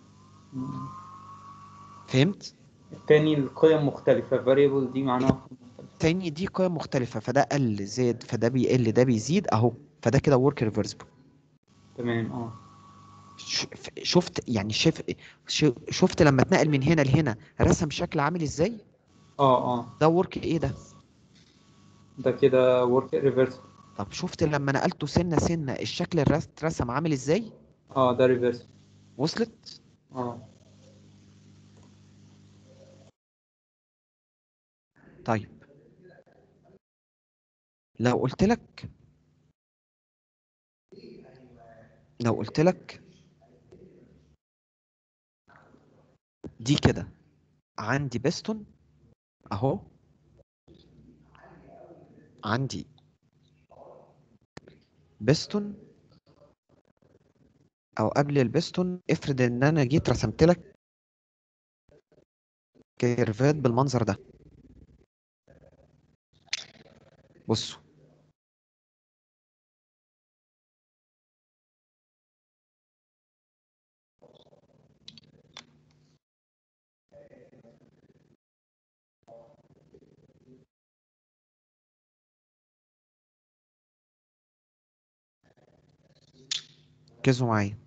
A: فهمت
E: التاني القيم مختلفة variable دي معناها
A: تاني دي قيم مختلفه فده قل زاد فده بيقل ده بيزيد اهو فده كده ورك ريفرسبل
E: تمام اه
A: شفت يعني شف ش- شفت لما اتنقل من هنا لهنا رسم شكل عامل ازاي
E: اه اه
A: ده ورك ايه ده
E: ده كده work reverse
A: طب شفت لما نقلته سنه سنه الشكل الرس- اترسم عامل ازاي
E: اه ده reverse
A: وصلت
E: اه
A: طيب لو قلت لك لو قلت لك دي كده عندي بستون اهو عندي بستون او قبل البستون افرض ان انا جيت رسمت لك كيرفات بالمنظر ده بصوا ركزوا معايا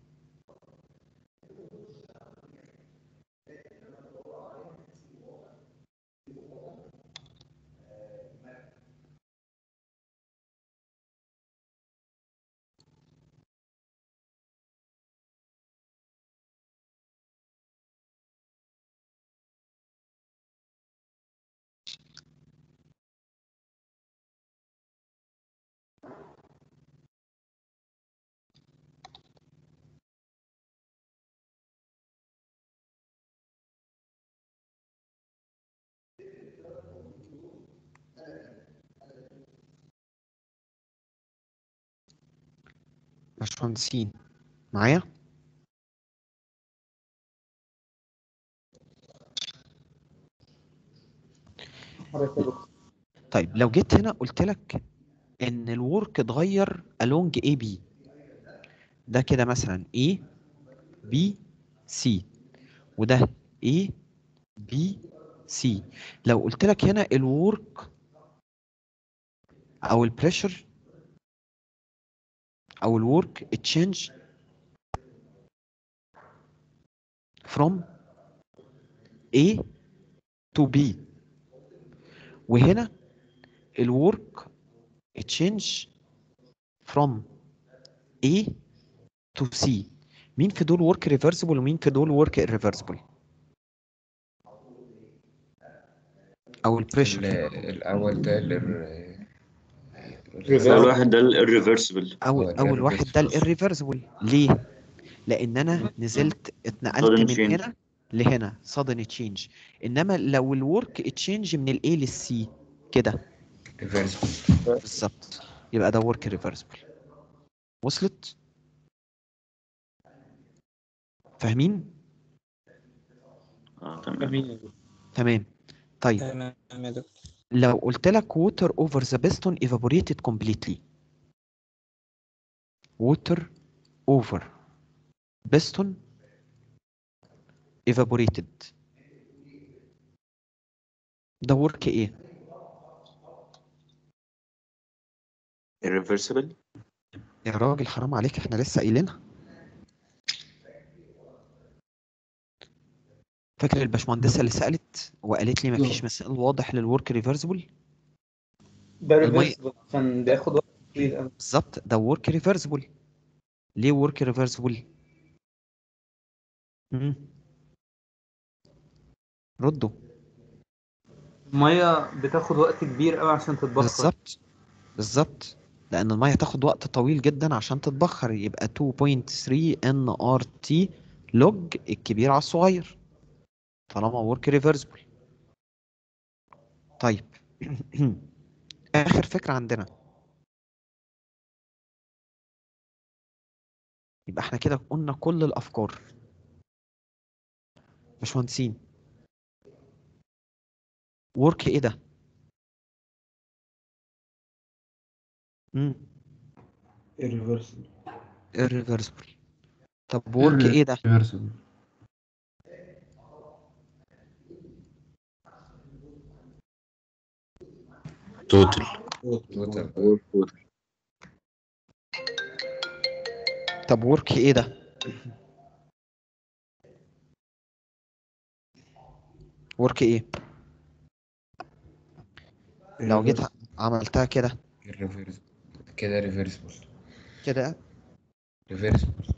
A: باشمهندسين معايا طيب لو جيت هنا قلت لك ان الورك اتغير along اي بي ده كده مثلا A B C وده A B C لو قلت لك هنا الورك او البريشر او الورك تشينج from A to B وهنا الورك تشينج from A to C مين في دول ورك ريفرسبل ومين في دول ورك irreversible او البريشر
K: الأول ده ال
G: أول واحد ده الريفرسبل
A: اول اول واحد ده الirreversible ليه لان انا نزلت اتنقلت
G: Sudden
A: من
G: change.
A: هنا لهنا sudden change انما لو الورك تشينج من الاي للسي كده بالظبط يبقى ده ورك ريفرسبل وصلت فاهمين
G: اه تمام
A: تمام طيب
N: تمام يا دكتور
A: لو قلت لك water over the piston evaporated completely water over piston evaporated ده ورك ايه
G: irreversible
A: يا راجل حرام عليك احنا لسه قايلينها فاكر الباشمهندسه اللي سالت وقالت لي مفيش مثال واضح للورك ريفرسبل
E: ده
A: المية-
E: reversible عشان بياخد وقت طويل قوي
A: بالظبط ده ورك ريفرسبل ليه ورك ريفرسبل ردوا
E: المية بتاخد وقت كبير قوي عشان تتبخر
A: بالظبط بالظبط لان الميه تاخد وقت طويل جدا عشان تتبخر يبقى 2.3 ان ار تي لوج الكبير على الصغير طالما ورك ريفرسبل طيب اخر فكره عندنا يبقى احنا كده قلنا كل الافكار باشمهندسين ورك ايه ده امم
D: irreversible
A: irreversible طب ورك ايه ده
D: irreversible
K: توتال توتال
A: طب ورك ايه ده ورك ايه لو جيت عملتها كده
K: irreversible كده reversible
A: كده
K: reversible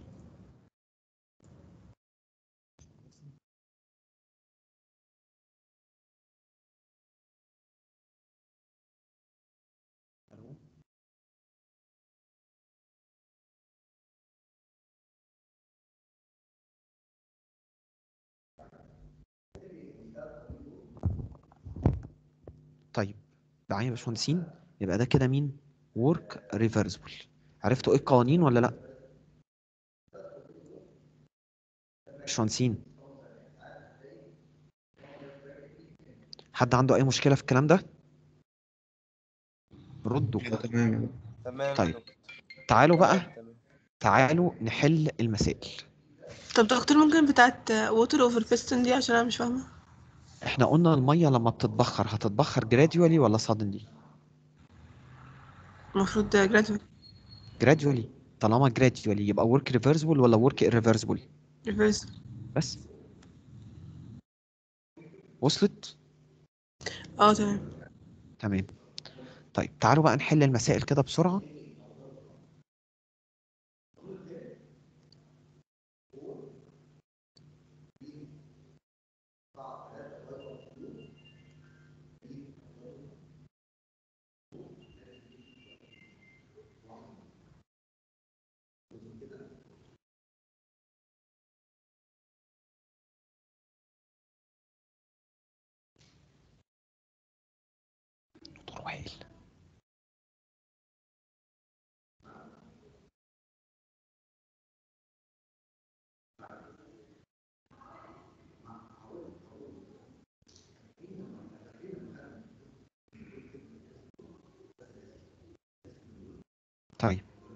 A: طيب معايا يا باشمهندسين يبقى ده كده مين ورك ريفرسبل عرفتوا ايه القوانين ولا لا باشمهندسين حد عنده اي مشكله في الكلام ده ردوا
K: تمام
S: تمام
A: طيب تعالوا بقى تعالوا نحل المسائل
H: طب دكتور ممكن بتاعت ووتر اوفر بيستون دي عشان انا مش فاهمه
A: احنا قلنا الميه لما بتتبخر هتتبخر جراديولي ولا suddenly
H: المفروض جرادوال
A: جراديولي طالما جراديولي يبقى ورك ريفرسبل ولا ورك irreversible
H: ريفرس
A: بس وصلت
H: اه تمام
A: تمام طيب تعالوا بقى نحل المسائل كده بسرعة طيب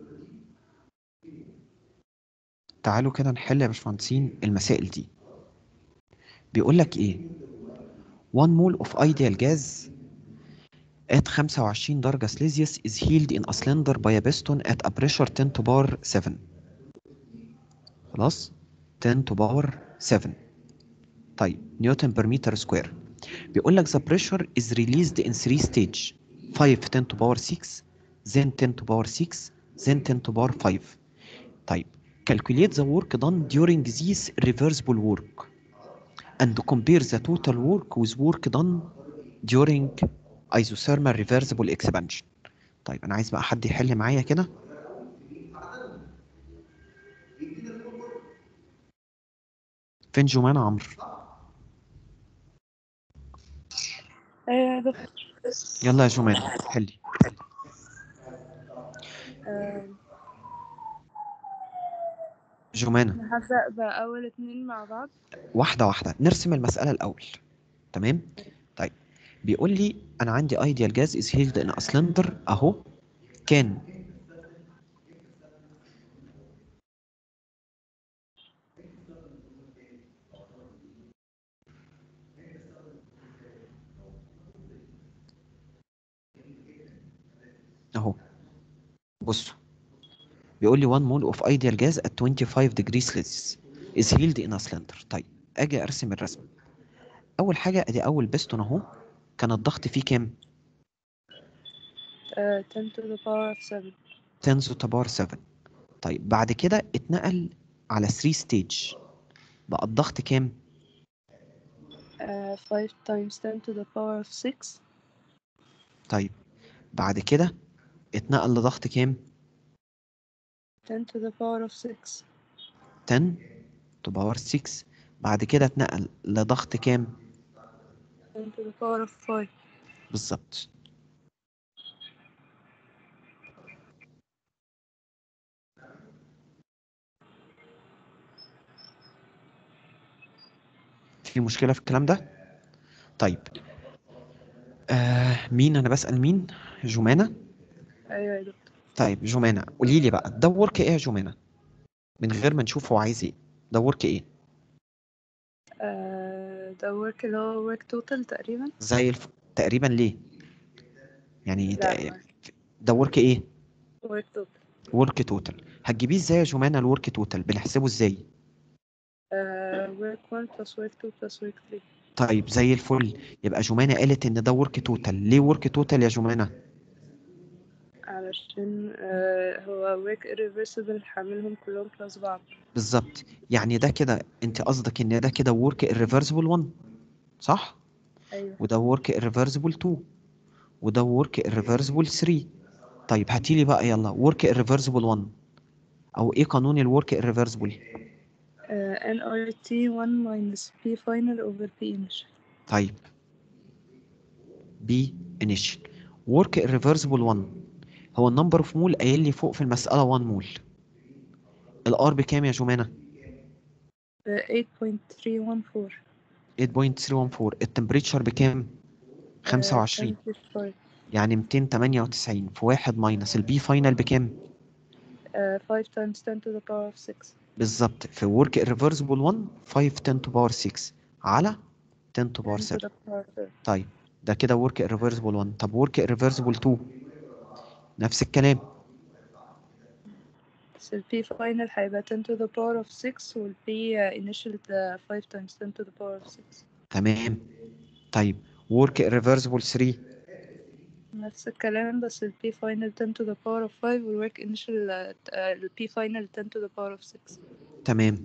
A: تعالوا كده نحل يا باشمهندسين المسائل دي بيقول لك ايه 1 mole of ideal gas at 25 درجة سليزيوس is healed in a cylinder by a piston at a pressure 10 to power 7 خلاص 10 to power 7 طيب نيوتن per meter square بيقول لك the pressure is released in 3 stage 5 10 to power 6 then 10 to power 6 then 10 to power 5 طيب calculate the work done during this reversible work and compare the total work with work done during isothermal reversible expansion طيب انا عايز بقى حد يحل معايا كده فين جمان عمرو
I: ايوه يا دكتور
A: يلا يا جمان حلي
I: آم،
A: جمانة
I: هبدأ بأول اتنين مع بعض
A: واحدة واحدة نرسم المسألة الأول تمام طيب بيقول لي أنا عندي ideal gas is held in a cylinder أهو كان أهو بصوا بيقول لي 1 mole of ideal gas at 25 degrees Celsius is held in a cylinder طيب اجي ارسم الرسمه اول حاجه ادي اول بستون اهو كان الضغط فيه كام
I: آه، 10 to the power of 7
A: 10 to the power 7 طيب بعد كده اتنقل على 3 ستيج بقى الضغط كام
I: آه، 5 times 10 to the power of 6
A: طيب بعد كده اتنقل لضغط كام
I: 10 to the power of 6
A: 10 to power 6 بعد كده اتنقل لضغط كام
I: 10 to the power of 5
A: بالظبط في مشكلة في الكلام ده؟ طيب آه مين أنا بسأل مين؟ جمانة؟
I: ايوه يا دكتور
A: طيب جمانة قولي لي بقى ده ورك ايه يا جمانة من غير ما نشوف هو عايز ايه ده ورك ايه
I: آه، ده work اللي هو work total تقريبا
A: زي الف... تقريبا ليه يعني
I: لا
A: تق-
I: ما-
A: ده ورك ايه
I: work total
A: ورك توتال هتجيبيه ازاي يا جمانة الورك توتال بنحسبه ازاي
I: آه، work 1 plus work 2 plus work 3
A: طيب زي الفل يبقى جمانة قالت ان ده ورك توتال ليه ورك توتال يا جمانة
I: علشان آه، هو work irreversible حاملهم كلهم plus بعض
A: بالظبط يعني ده كده انت قصدك ان ده كده ورك irreversible 1 صح
I: أيوه
A: وده ورك irreversible 2 وده ورك irreversible 3 طيب هاتي لي بقى يلا ورك irreversible 1 او ايه قانون الورك irreversible
I: آه، NRT 1 minus P final over P initial
A: طيب بي initial ورك irreversible 1 هو النمبر اوف مول قايل لي فوق في المسألة 1 مول الار بكام يا جمانة
I: آه، 8.314
A: 8.314 التمبريتشر بكام 25
I: 25
A: يعني 298 في 1 ماينس البي فاينل بكام
I: آه، 5 times 10 to the power of 6
A: بالظبط في ورك irreversible 1 5 10 to power 6 على 10 to power
I: 10 to
A: 7
I: the power of 7
A: طيب ده كده ورك irreversible 1 طب ورك irreversible 2 نفس الكلام
I: بس ال P final هيبقى 10 to the power of 6 وال P آه، initial آه، 5 times 10 to the power of 6
A: تمام طيب ورك irreversible 3
I: نفس الكلام بس ال P final 10 to the power of 5 وال work initial آه، آه، ال P final 10 to the power of 6
A: تمام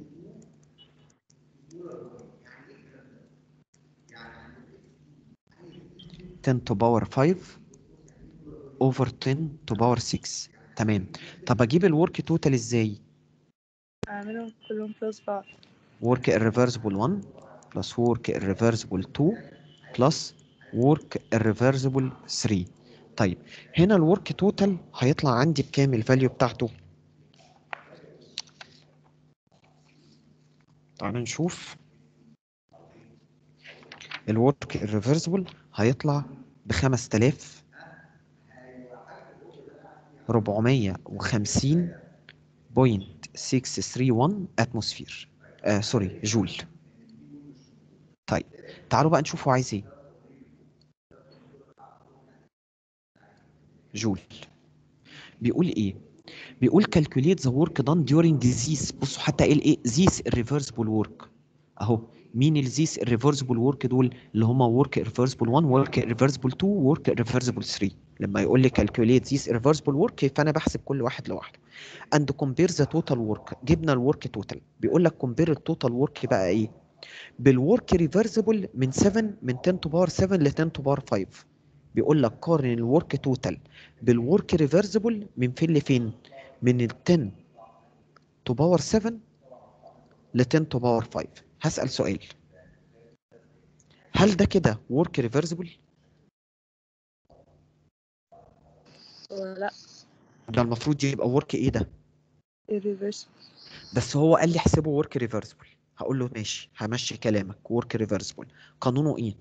A: ten to power 5 over 10 to power 6 تمام طب اجيب الورك توتال ازاي
I: أعملهم كلهم plus بعض
A: work irreversible 1 plus work irreversible 2 plus work irreversible 3 طيب هنا الورك توتال هيطلع عندي بكام الفاليو بتاعته تعال نشوف الورك irreversible هيطلع ب 5000 450 بوينت 631 اتموسفير آه سوري جول طيب تعالوا بقى نشوف هو عايز ايه جول بيقول ايه بيقول calculate the work done during this بصوا حتى قال ايه this irreversible work اهو مين ال this irreversible work دول اللي هما work irreversible 1 work irreversible 2 work irreversible 3 لما يقول لي calculate this irreversible work فانا بحسب كل واحد لوحده and compare the total work جبنا الورك توتال بيقول لك compare التوتال work بقى ايه بالورك ريفرسبل من 7 من 10 to power 7 ل 10 to power 5 بيقول لك قارن الورك توتال بالورك ريفرسبل من فين لفين من ال 10 to power 7 ل 10 to power 5 هسأل سؤال هل ده كده ورك ريفرسبل
I: ولا
A: ده المفروض يبقى ورك ايه ده
I: irreversible
A: بس هو قال لي احسبه ورك ريفرسبل هقول له ماشي همشي كلامك ورك ريفرسبل قانونه ايه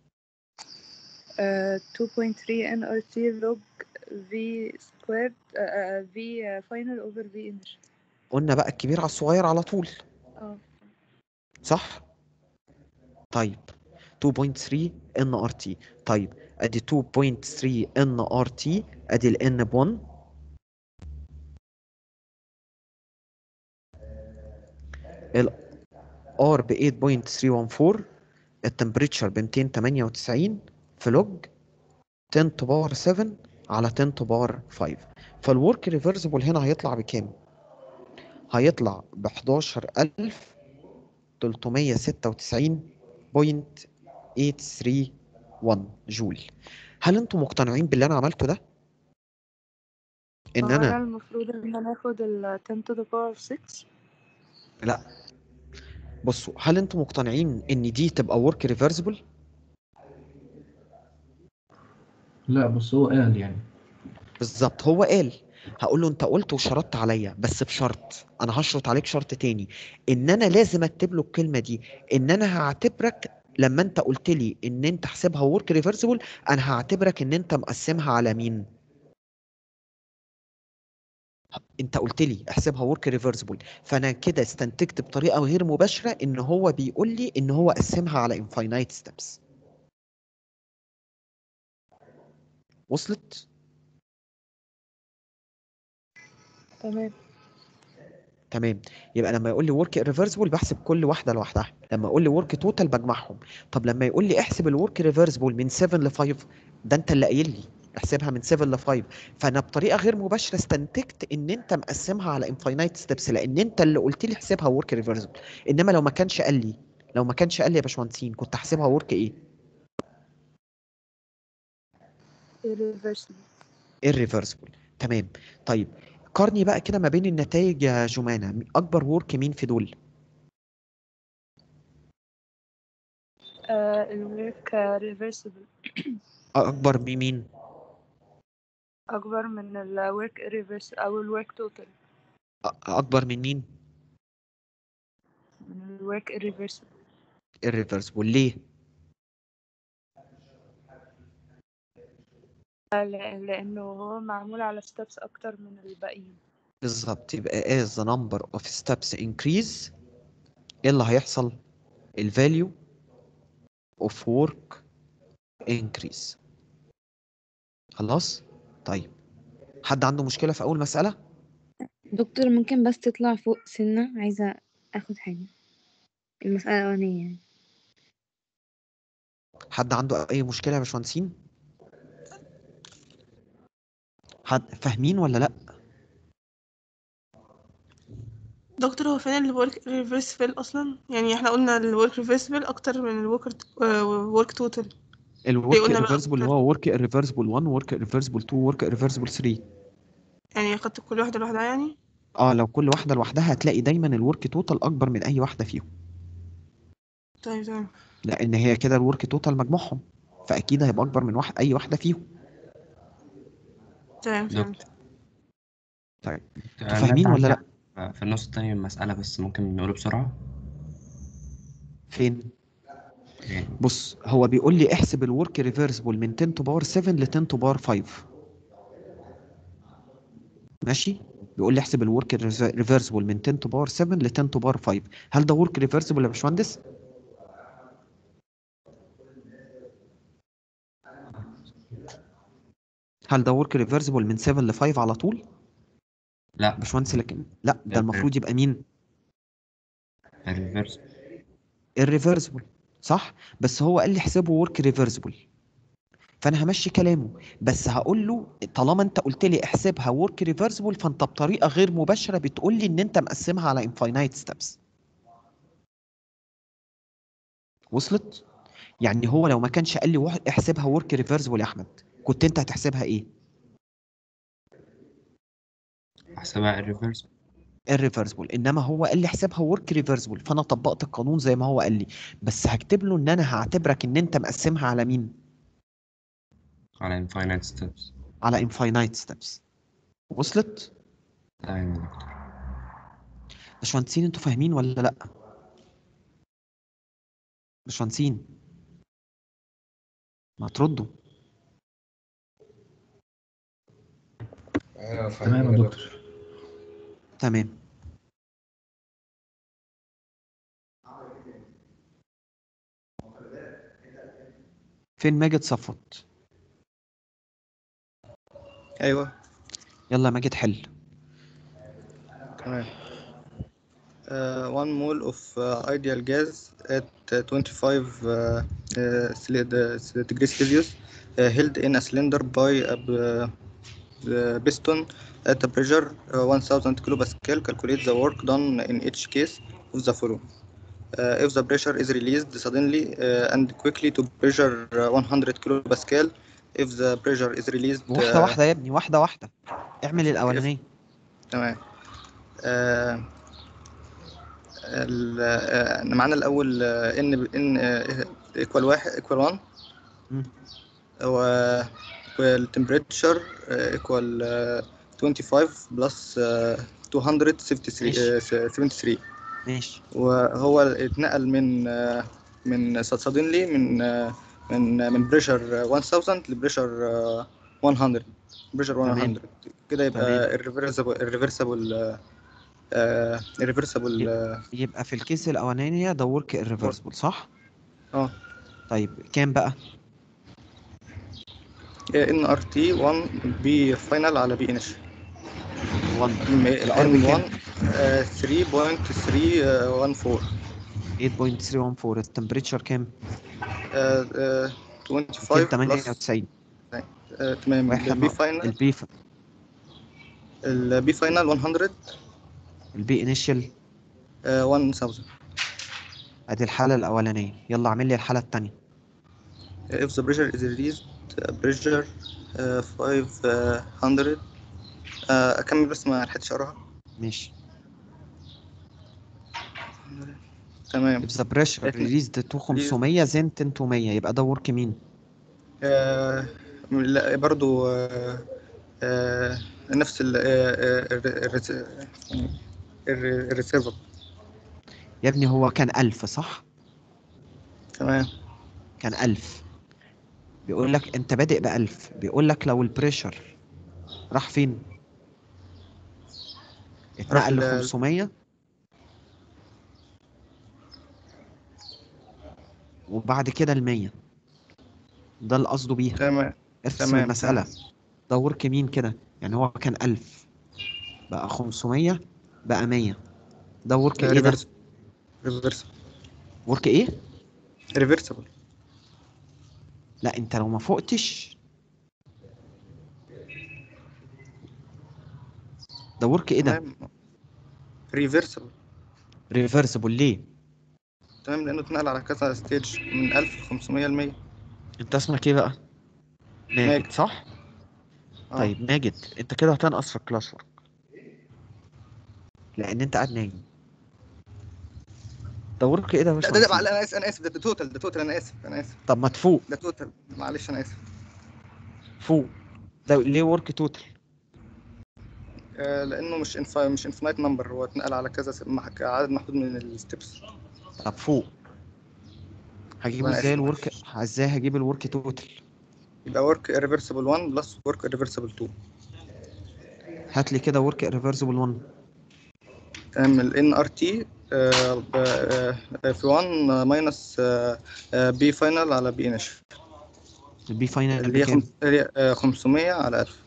I: آه، 2.3 NRT log V squared آه، آه، V آه، final over V initial
A: قلنا بقى الكبير على الصغير على طول
I: اه
A: صح طيب 2.3 ان ار تي طيب ادي 2.3 ان ار تي ادي الان ب 1 الار ب 8.314 التمبريتشر ب 298 في لوج 10 تو باور 7 على 10 تو باور 5 فالورك ريفرسبل هنا هيطلع بكام؟ هيطلع ب 11396.831 جول هل انتم مقتنعين باللي انا عملته ده؟ ان
I: هو أنا
A: انا
I: المفروض إن أنا آخد ال 10 to the power of 6
A: لا بصوا هل انتم مقتنعين ان دي تبقى ورك ريفرسبل؟
D: لا بس هو قال يعني
A: بالظبط هو قال هقول له انت قلت وشرطت عليا بس بشرط انا هشرط عليك شرط تاني ان انا لازم اكتب له الكلمه دي ان انا هعتبرك لما انت قلت لي ان انت حسبها ورك ريفرسبل انا هعتبرك ان انت مقسمها على مين انت قلت لي احسبها ورك ريفرسبل فانا كده استنتجت بطريقه غير مباشره ان هو بيقول لي ان هو قسمها على انفاينايت ستيبس وصلت
I: تمام
A: تمام يبقى لما يقول لي ورك ريفرسبل بحسب كل واحده لوحدها لما يقول لي ورك توتال بجمعهم طب لما يقول لي احسب الورك ريفرسبل من 7 ل 5 ده انت اللي قايل لي احسبها من 7 ل 5 فانا بطريقه غير مباشره استنتجت ان انت مقسمها على انفاينايت ستيبس لان انت اللي قلت لي احسبها ورك ريفرسبل انما لو ما كانش قال لي لو ما كانش قال لي يا باشمهندسين كنت احسبها ورك ايه
I: irreversible
A: irreversible تمام طيب قارني بقى كده ما بين النتائج يا جمانة اكبر ورك مين في دول
I: آه الورك reversible
A: اكبر بمين
I: أكبر من الورك irreversible أو الورك total
A: أ- اكبر من مين
I: من الورك irreversible
A: irreversible ليه
I: آه، لأ- لأنه هو معمول على steps أكتر من الباقيين
A: بالظبط يبقى as the number of steps increase ايه اللي هيحصل ال value of work increase خلاص طيب حد عنده مشكلة في أول مسألة
P: دكتور ممكن بس تطلع فوق سنة عايزة اخد حاجة المسألة الأولانية يعني
A: حد عنده أي مشكلة يا باشمهندسين حد فاهمين ولا لأ
H: دكتور هو فين الورك ريفرسبل اصلا يعني احنا قلنا الورك ريفرسبل اكتر من الورك ورك توتال
A: الورك
H: قلنا بقى
A: irreversible اللي هو work irreversible 1 work irreversible 2 work irreversible 3
H: يعني اخدت كل واحدة لوحدها يعني
A: اه لو كل واحدة لوحدها هتلاقي دايما الورك توتال أكبر من أي واحدة فيهم
H: طيب تمام
A: لأن هي كده الورك توتال مجموعهم فأكيد هيبقى أكبر من واحد أي واحدة فيهم
H: تمام فهمت
A: طيب
V: أنا
A: انتوا فاهمين ولا لأ
V: لأ؟ في النص التاني من المسألة بس ممكن نقوله بسرعة
A: فين بص هو بيقول لي احسب الورك ريفرسبل من 10 تو باور 7 ل 10 تو باور 5 ماشي بيقول لي احسب الورك ريفرسبل من 10 تو باور 7 ل 10 تو باور 5 هل ده ورك ريفرسبل يا باشمهندس هل ده ورك ريفرسبل من 7 ل 5 على طول
V: لا
A: باشمهندس لكن لا ده المفروض يبقى مين
V: الريفرس
A: الريفرسبل صح بس هو قال لي احسبه ورك ريفرسبل فانا همشي كلامه بس هقول له طالما انت قلت لي احسبها ورك ريفرسبل فانت بطريقه غير مباشره بتقول لي ان انت مقسمها على انفاينايت ستيبس وصلت يعني هو لو ما كانش قال لي واحد احسبها ورك ريفرسبل يا احمد كنت انت هتحسبها ايه
V: احسبها الريفرس
A: الريفرسبل انما هو قال لي احسبها ورك ريفرسبل فانا طبقت القانون زي ما هو قال لي بس هكتب له ان انا هعتبرك ان انت مقسمها على مين
V: على infinite steps
A: على infinite steps وصلت
V: تمام يا دكتور
A: باشمهندسين انتوا فاهمين ولا لا باشمهندسين ما تردوا
K: ايوه
D: تمام يا دكتور
A: تمام فين ماجد صفوت
W: ايوه
A: يلا يا ماجد حل
W: تمام uh, one mole of uh, ideal gas at uh, 25 uh, uh, cel- uh, degrees Celsius uh, held in a cylinder by a b- the piston at a pressure uh, 1000 kilopascal calculate the work done in each case of the following uh, if the pressure is released suddenly uh, and quickly to pressure uh, 100 kilopascal if the pressure is released
A: واحدة
W: uh,
A: واحدة يا ابني واحدة واحدة اعمل الأولانية
W: تمام آه ال- آه، معانا الأول آه، ان ان ايكوال واحد ايكوال 1
A: مم.
W: و والتمبريتشر ايكوال 25 بلس 273 آه، 73
A: ماشي
W: وهو اتنقل من آه، من سادنلي من آه، من من بريشر 1000 لبريشر 100 بريشر 100 كده يبقى
A: تمام.
W: الريفرسبل الريفرسبل الريفرسبل
A: يبقى في الكيس الاولانيه ده ورك irreversible صح
W: اه
A: طيب كام بقى
W: ان ار تي 1 بي فاينل على بي انش
A: 1
W: الار
A: بكام؟
W: 1 3.314
A: 8.314 التمبريتشر كام
W: آه، آه، 25 بلس
A: 298
W: آه، تمام
A: واحد
W: البي
A: ناقص.
W: فاينل
A: البي ف...
W: البي فاينل 100
A: البي انيشال
W: آه، 1000
A: ادي الحاله الاولانيه يلا اعمل لي الحاله الثانيه
W: if the pressure is released uh, pressure uh, 500 uh, أكمل بس ما لحقتش أقراها
A: ماشي
W: تمام
A: if the pressure released to 500 then 10 to 100 يبقى ده ورك مين
W: آه، لا برضو آه، آه، نفس ال الريسيفر
A: يا ابني هو كان 1000 صح
W: تمام
A: كان 1000 بيقول لك انت بادئ ب 1000 بيقول لك لو البريشر راح فين اتنقل ل
W: ل-
A: 500 وبعد كده ل 100 ده اللي قصده بيها
W: تمام
A: ارسم
W: تمام،
A: المسألة ده ورك مين كده يعني هو كان 1000 بقى 500 بقى 100 ده ورك ايه ده
W: ريفرسبل
A: ورك ايه
W: ريفرسبل
A: لا انت لو ما فوقتش ده ورك ايه ده
W: ريفرسبل
A: ريفرسبل ليه
W: تمام لأنه اتنقل على كذا ستيج من 1500 ل 100
A: انت اسمك ايه بقى ماجد
W: ماجد.
A: صح
W: آه.
A: طيب ماجد انت كده هتنقص في الكلاس ورك لان انت قاعد نايم ده ورك ايه ده يا
W: لا ده, ده
A: باشمهندس
W: معلش، أنا آسف أنا آسف ده, ده توتال ده توتال أنا آسف أنا آسف
A: طب ما تفوق
W: ده توتال معلش أنا آسف
A: فوق ده ليه ورك توتال
W: آه، لأنه مش انف... مش انفينايت نمبر هو اتنقل على كذا س- مح- عدد محدود من الستبس
A: طب فوق هجيبه
W: أنا
A: ازاي
W: آسف،
A: الورك ازاي هجيب الورك توتال
W: يبقى ورك ريفرسبل 1 بلس ورك ريفرسبل 2
A: هات لي كده ورك ريفرسبل 1
W: تمام ال ان ار تي في 1 ماينس بي فاينل على بي انش
A: البي فاينل
W: اللي هي
A: بكام
W: خمس- اللي هي، آه، 500 على 1000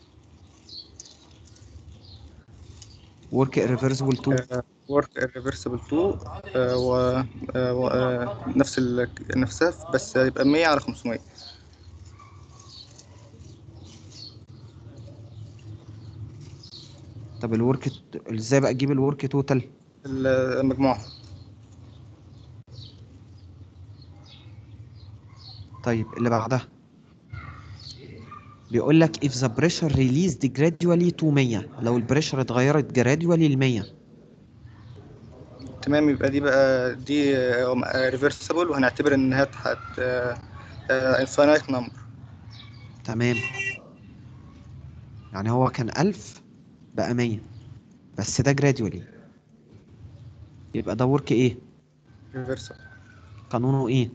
A: ورك ريفرسبل 2
W: ورك ريفرسبل 2 آه، و آه، و- آه، نفس ال... نفسها بس يبقى 100 على 500
A: طب الورك ازاي بقى تجيب الورك توتال
W: المجموعة
A: طيب اللي بعدها بيقول لك if the pressure released gradually to 100 لو البريشر اتغيرت gradually ل 100
W: تمام يبقى دي بقى دي ريفرسبل وهنعتبر ان هي هت انفينايت نمبر
A: تمام يعني هو كان 1000 بقى 100 بس ده gradually يبقى ده ورك ايه
W: ريفرسبل
A: قانونه ايه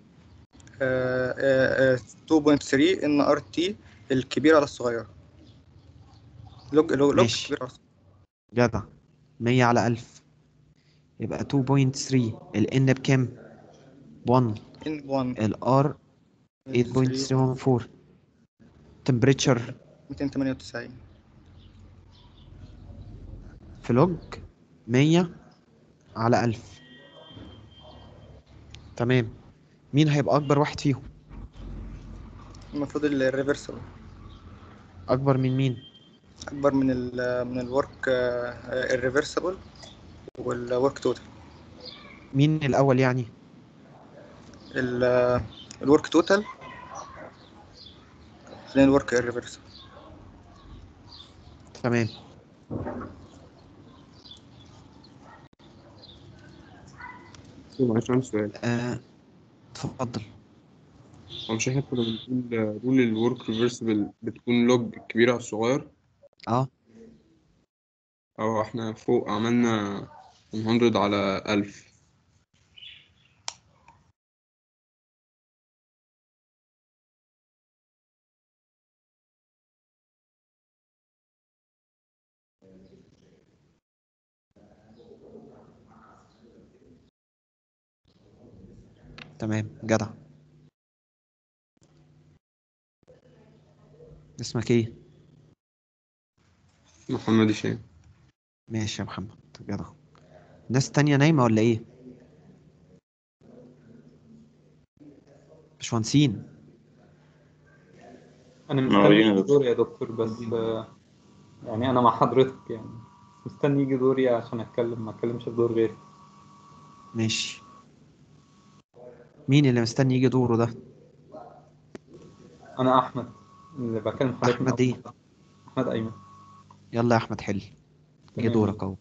W: 2.3 ان ار تي الكبير على الصغير لوج لوج لوج
A: ماشي.
W: الكبير على الصغير
A: جدع 100 على 1000 يبقى 2.3 ال n بكام 1
W: ان 1
A: ال r 8.314 temperature
W: 298
A: في لوج 100 على 1000 تمام مين هيبقى اكبر واحد فيهم
W: المفروض الريفرسبل
A: اكبر من مين
W: اكبر من ال من الورك الريفرسبل والورك توتال
A: مين الاول يعني
W: الورك توتال بعدين الورك الريفرسبل
A: تمام
V: معلش عندي سؤال
A: آه، اتفضل
V: هو مش احنا كنا بنقول رول الورك ريفرسبل بتكون لوج كبيرة على الصغير
A: اه
V: أو احنا فوق عملنا 100 على 1000
A: تمام جدع اسمك ايه
V: محمد هشام
A: ماشي يا محمد جدع ناس تانية نايمة ولا ايه باشمهندسين
E: انا
G: منورين يا
E: مستني
G: دكتور.
E: دوري يا دكتور بس آه، يعني انا مع حضرتك يعني مستني يجي دوري عشان اتكلم ما اتكلمش في دور غيري
A: ماشي مين اللي مستني يجي دوره ده
E: انا احمد اللي بكلم حضرتك من
A: احمد ايه
E: أول. احمد ايمن
A: يلا يا احمد حل جه
E: تمام.
A: دورك اهو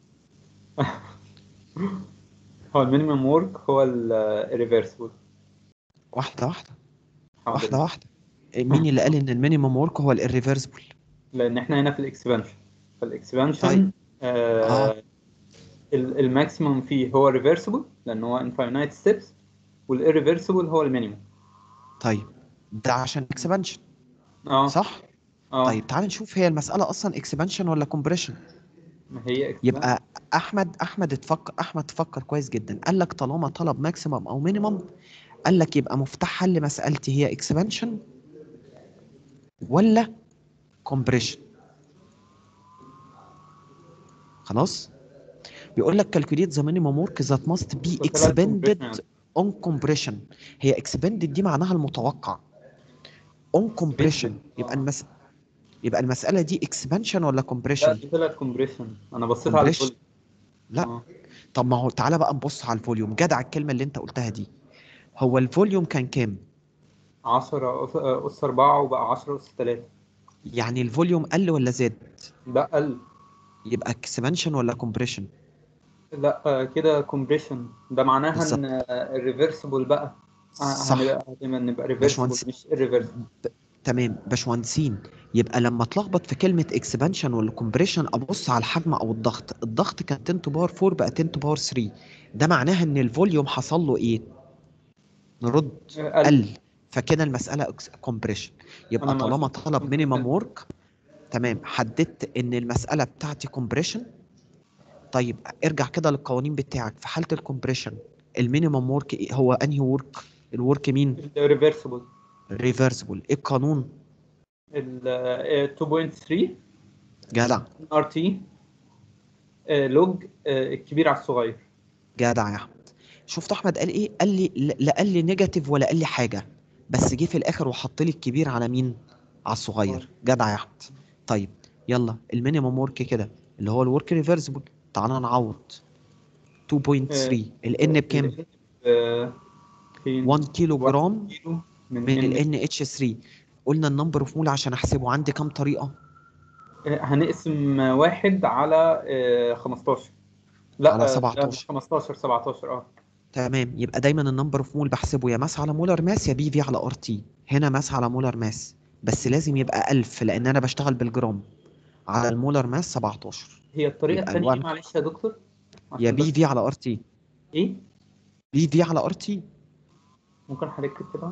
E: هو المينيمم ورك هو الريفرسبل
A: واحدة واحدة واحدة واحدة مين اللي قال ان المينيمم ورك هو الريفرسبل
E: لان احنا هنا في الاكسبانشن فالاكسبانشن
A: طيب.
E: آه
A: آه.
E: ال- الماكسيمم فيه هو ريفرسبل لان هو انفاينايت ستيبس والirreversible هو المينيمم
A: طيب ده عشان اكسبانشن
E: اه
A: صح
E: اه
A: طيب تعال نشوف هي المسألة اصلا اكسبانشن ولا كومبريشن
E: ما هي expansion.
A: يبقى احمد احمد اتفكر احمد فكر كويس جدا قال لك طالما طلب ماكسيمم او مينيمم قال لك يبقى مفتاح حل مسألتي هي اكسبانشن ولا كومبريشن خلاص بيقول لك calculate the minimum work that must be
E: وثلاث
A: expended
E: compression.
A: on compression هي expended دي معناها المتوقع on compression يبقى المس... يبقى المسألة دي expansion ولا
E: لا
A: compression
E: دي طلعت كومبريشن انا بصيت على
A: compression
E: الفوليوم
A: لا
E: اه
A: طب ما هو تعالى بقى نبص على الفوليوم جدع الكلمة اللي انت قلتها دي هو الفوليوم كان كام
E: 10 أس- اس 4 وبقى 10 اس 3
A: يعني الفوليوم قل ولا زاد
E: لا قل
A: يبقى expansion ولا compression
E: لا آه، كده كومبريشن ده معناها
A: بالظبط.
E: ان الريفرسبل بقى آه،
A: صح.
E: هنبقى دايما نبقى
A: باشمهندس-
E: ريفرسبل مش irreversible
A: تمام باشمهندسين يبقى لما اتلخبط في كلمة اكسبانشن ولا كومبريشن ابص على الحجم او الضغط الضغط كان 10 تو باور 4 بقى 10 تو باور 3 ده معناها ان الفوليوم حصل له ايه نرد
E: آه، قل.
A: قل فكده المسألة كومبريشن يبقى
E: أنا ما
A: طالما
E: قلتش
A: طلب مينيمم ورك تمام حددت ان المسألة بتاعتي كومبريشن طيب ارجع كده للقوانين بتاعك في حالة الكومبريشن المينيمم ورك إيه؟ هو انهي ورك الورك مين
E: الريفرسبل
A: ريفرسبل ايه القانون
E: ال آه، 2.3
A: جدع
E: ار تي لوج آه، الكبير على الصغير
A: جدع يا احمد شفت احمد قال ايه قال لي لا لا قال لي نيجاتيف ولا قال لي حاجه بس جه في الاخر وحط لي الكبير على مين على الصغير جدع يا احمد طيب يلا المينيمم ورك كده اللي هو الورك ريفرسبل تعالى نعوض 2.3 الان بكام
E: آه، فين
A: 1 كيلو جرام
E: كيلو من,
A: من ال
E: ال
A: NH 3 قلنا النمبر اوف مول عشان احسبه عندي كام طريقه
E: هنقسم واحد على آه، 15 لا
A: على
E: آه، لا،
A: 17.
E: مش 15 17 اه
A: تمام يبقى دايما النمبر اوف مول بحسبه يا ماس على مولر ماس يا بي في على ار تي هنا ماس على مولر ماس بس لازم يبقى 1000 لان انا بشتغل بالجرام على المولر ماس 17
E: هي الطريقة
A: يبقى
E: الثانية
A: الوان
E: معلش يا دكتور
A: يا
E: عشان
A: بي
E: بس
A: في على ار تي
E: ايه
A: بي في على ار تي
E: ممكن حضرتك كده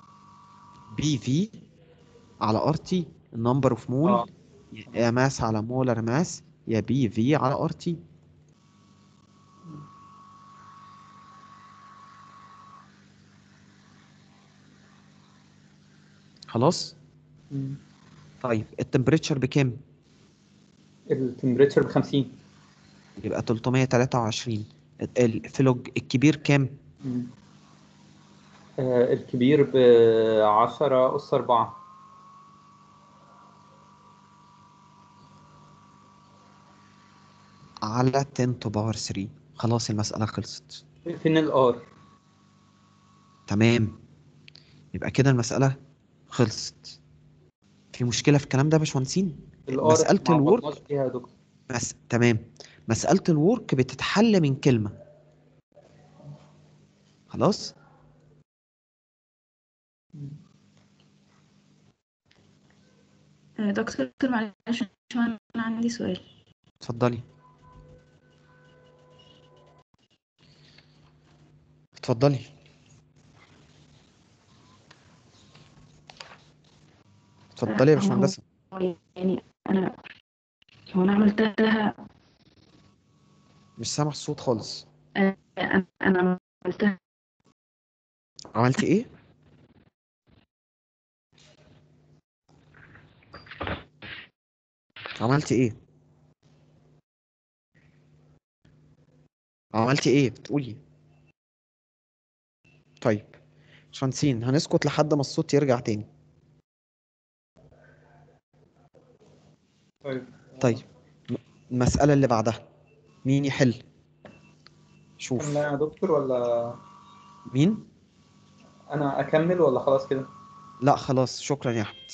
A: بي في على ار تي النمبر اوف مول
E: اه
A: يا ماس على مولر ماس يا بي في على ار تي خلاص
E: مم.
A: طيب التمبريتشر بكام
E: التمبريتشر ب 50
A: يبقى 323 الفلوج الكبير كام
E: مم. آه، الكبير ب 10 أس 4
A: على 10 to power 3 خلاص المسألة خلصت
E: فين الار
A: تمام يبقى كده المسألة خلصت في مشكلة في الكلام ده يا باشمهندسين
E: الار
A: مسألة
E: ما
A: الورك
E: عوضناش فيها يا دكتور
A: مس... تمام مسألة الورك بتتحل من كلمة خلاص
L: آه، دكتور معلش انا عندي سؤال
A: اتفضلي اتفضلي اتفضلي يا
L: هو-
A: باشمهندسة
L: هو يعني انا هو انا عملت لها
A: مش سامع الصوت خالص
L: آه، انا أنا عملتها
A: عملت ايه عملت ايه عملت ايه بتقولي طيب شانسين هنسكت لحد ما الصوت يرجع تاني
E: طيب
A: طيب م- المسألة اللي بعدها مين يحل شوف
E: أكمل يا دكتور ولا
A: مين
E: أنا أكمل ولا خلاص كده؟
A: لا خلاص شكرا يا احمد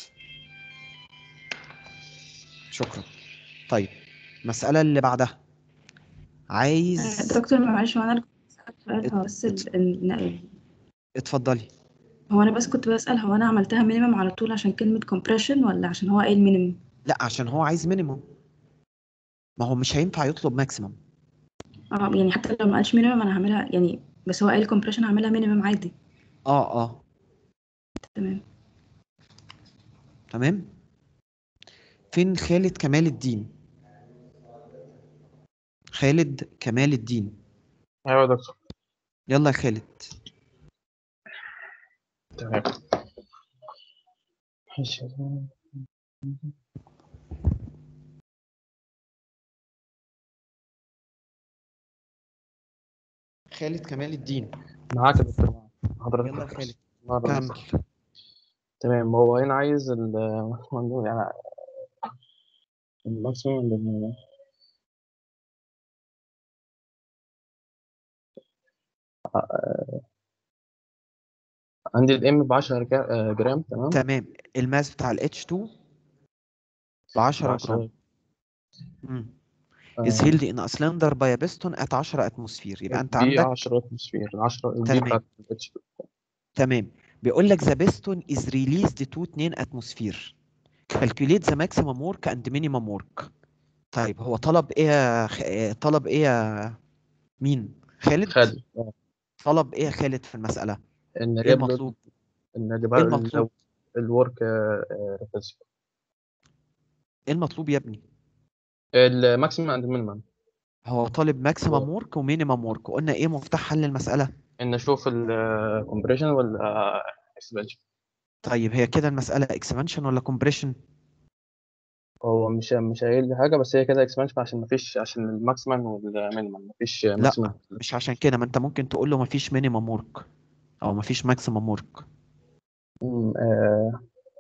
A: شكرا طيب المسألة اللي بعدها عايز
L: دكتور معلش هو انا اللي كنت بسأل سؤال هو بس ال... ال...
A: اتفضلي
L: هو انا بس كنت بسأل هو انا عملتها مينيمم على طول عشان كلمة compression ولا عشان هو قايل مينيمم
A: لا عشان هو عايز مينيمم ما هو مش هينفع يطلب ماكسيمم
L: اه يعني حتى لو ما قالش مينيمم انا هعملها يعني بس هو قايل compression هعملها مينيمم عادي
A: اه اه
L: تمام
A: تمام فين خالد كمال الدين خالد كمال الدين
M: ايوه يا دكتور
A: يلا يا خالد
M: تمام ماشي.
A: خالد كمال الدين
M: معاك يا دكتور حضرتك
A: يلا يا خالد
M: مرة
A: كمل
M: بس. تمام هو هنا عايز ال يعني الماكسيموم اللي عندي الام ب 10 جرام تمام
A: تمام الماس بتاع ال H2 ب 10
M: بعشرة.
A: جرام مم.
M: آه.
A: is held in a cylinder by a piston at 10 atmosphere يبقى انت
M: دي
A: عندك
M: 10 اتموسفير 10 دي
A: تمام.
M: بتاعت الاتش
A: تمام بيقول لك the piston is released to 2 atmosphere calculate the maximum work and minimum work طيب هو طلب ايه يا خ... آه، طلب ايه يا مين خالد
M: خالد آه.
A: طلب ايه يا خالد في المسألة
M: ان
A: ايه
M: جاب له
A: المطلوب
M: ان جاب
A: ايه
M: له
A: المطلوب
M: الورك ريفرس
A: ايه المطلوب يا ابني
M: الماكسيمم اند مينيمم
A: هو طالب ماكسيمم ورك ومينيمم ورك قلنا ايه مفتاح حل المسألة
M: ان اشوف الكومبريشن ولا اكسبانشن
A: طيب هي كده المسألة اكسبانشن ولا كومبريشن
M: هو مش مش قايل لي حاجه بس هي كده اكسبانشن عشان مفيش عشان الماكسيمم والمينيمم مفيش
A: لا
M: ماكسيمم
A: مش عشان كده ما انت ممكن تقول له مفيش مينيمم ورك او مفيش ماكسيمم ورك
M: مم، آه،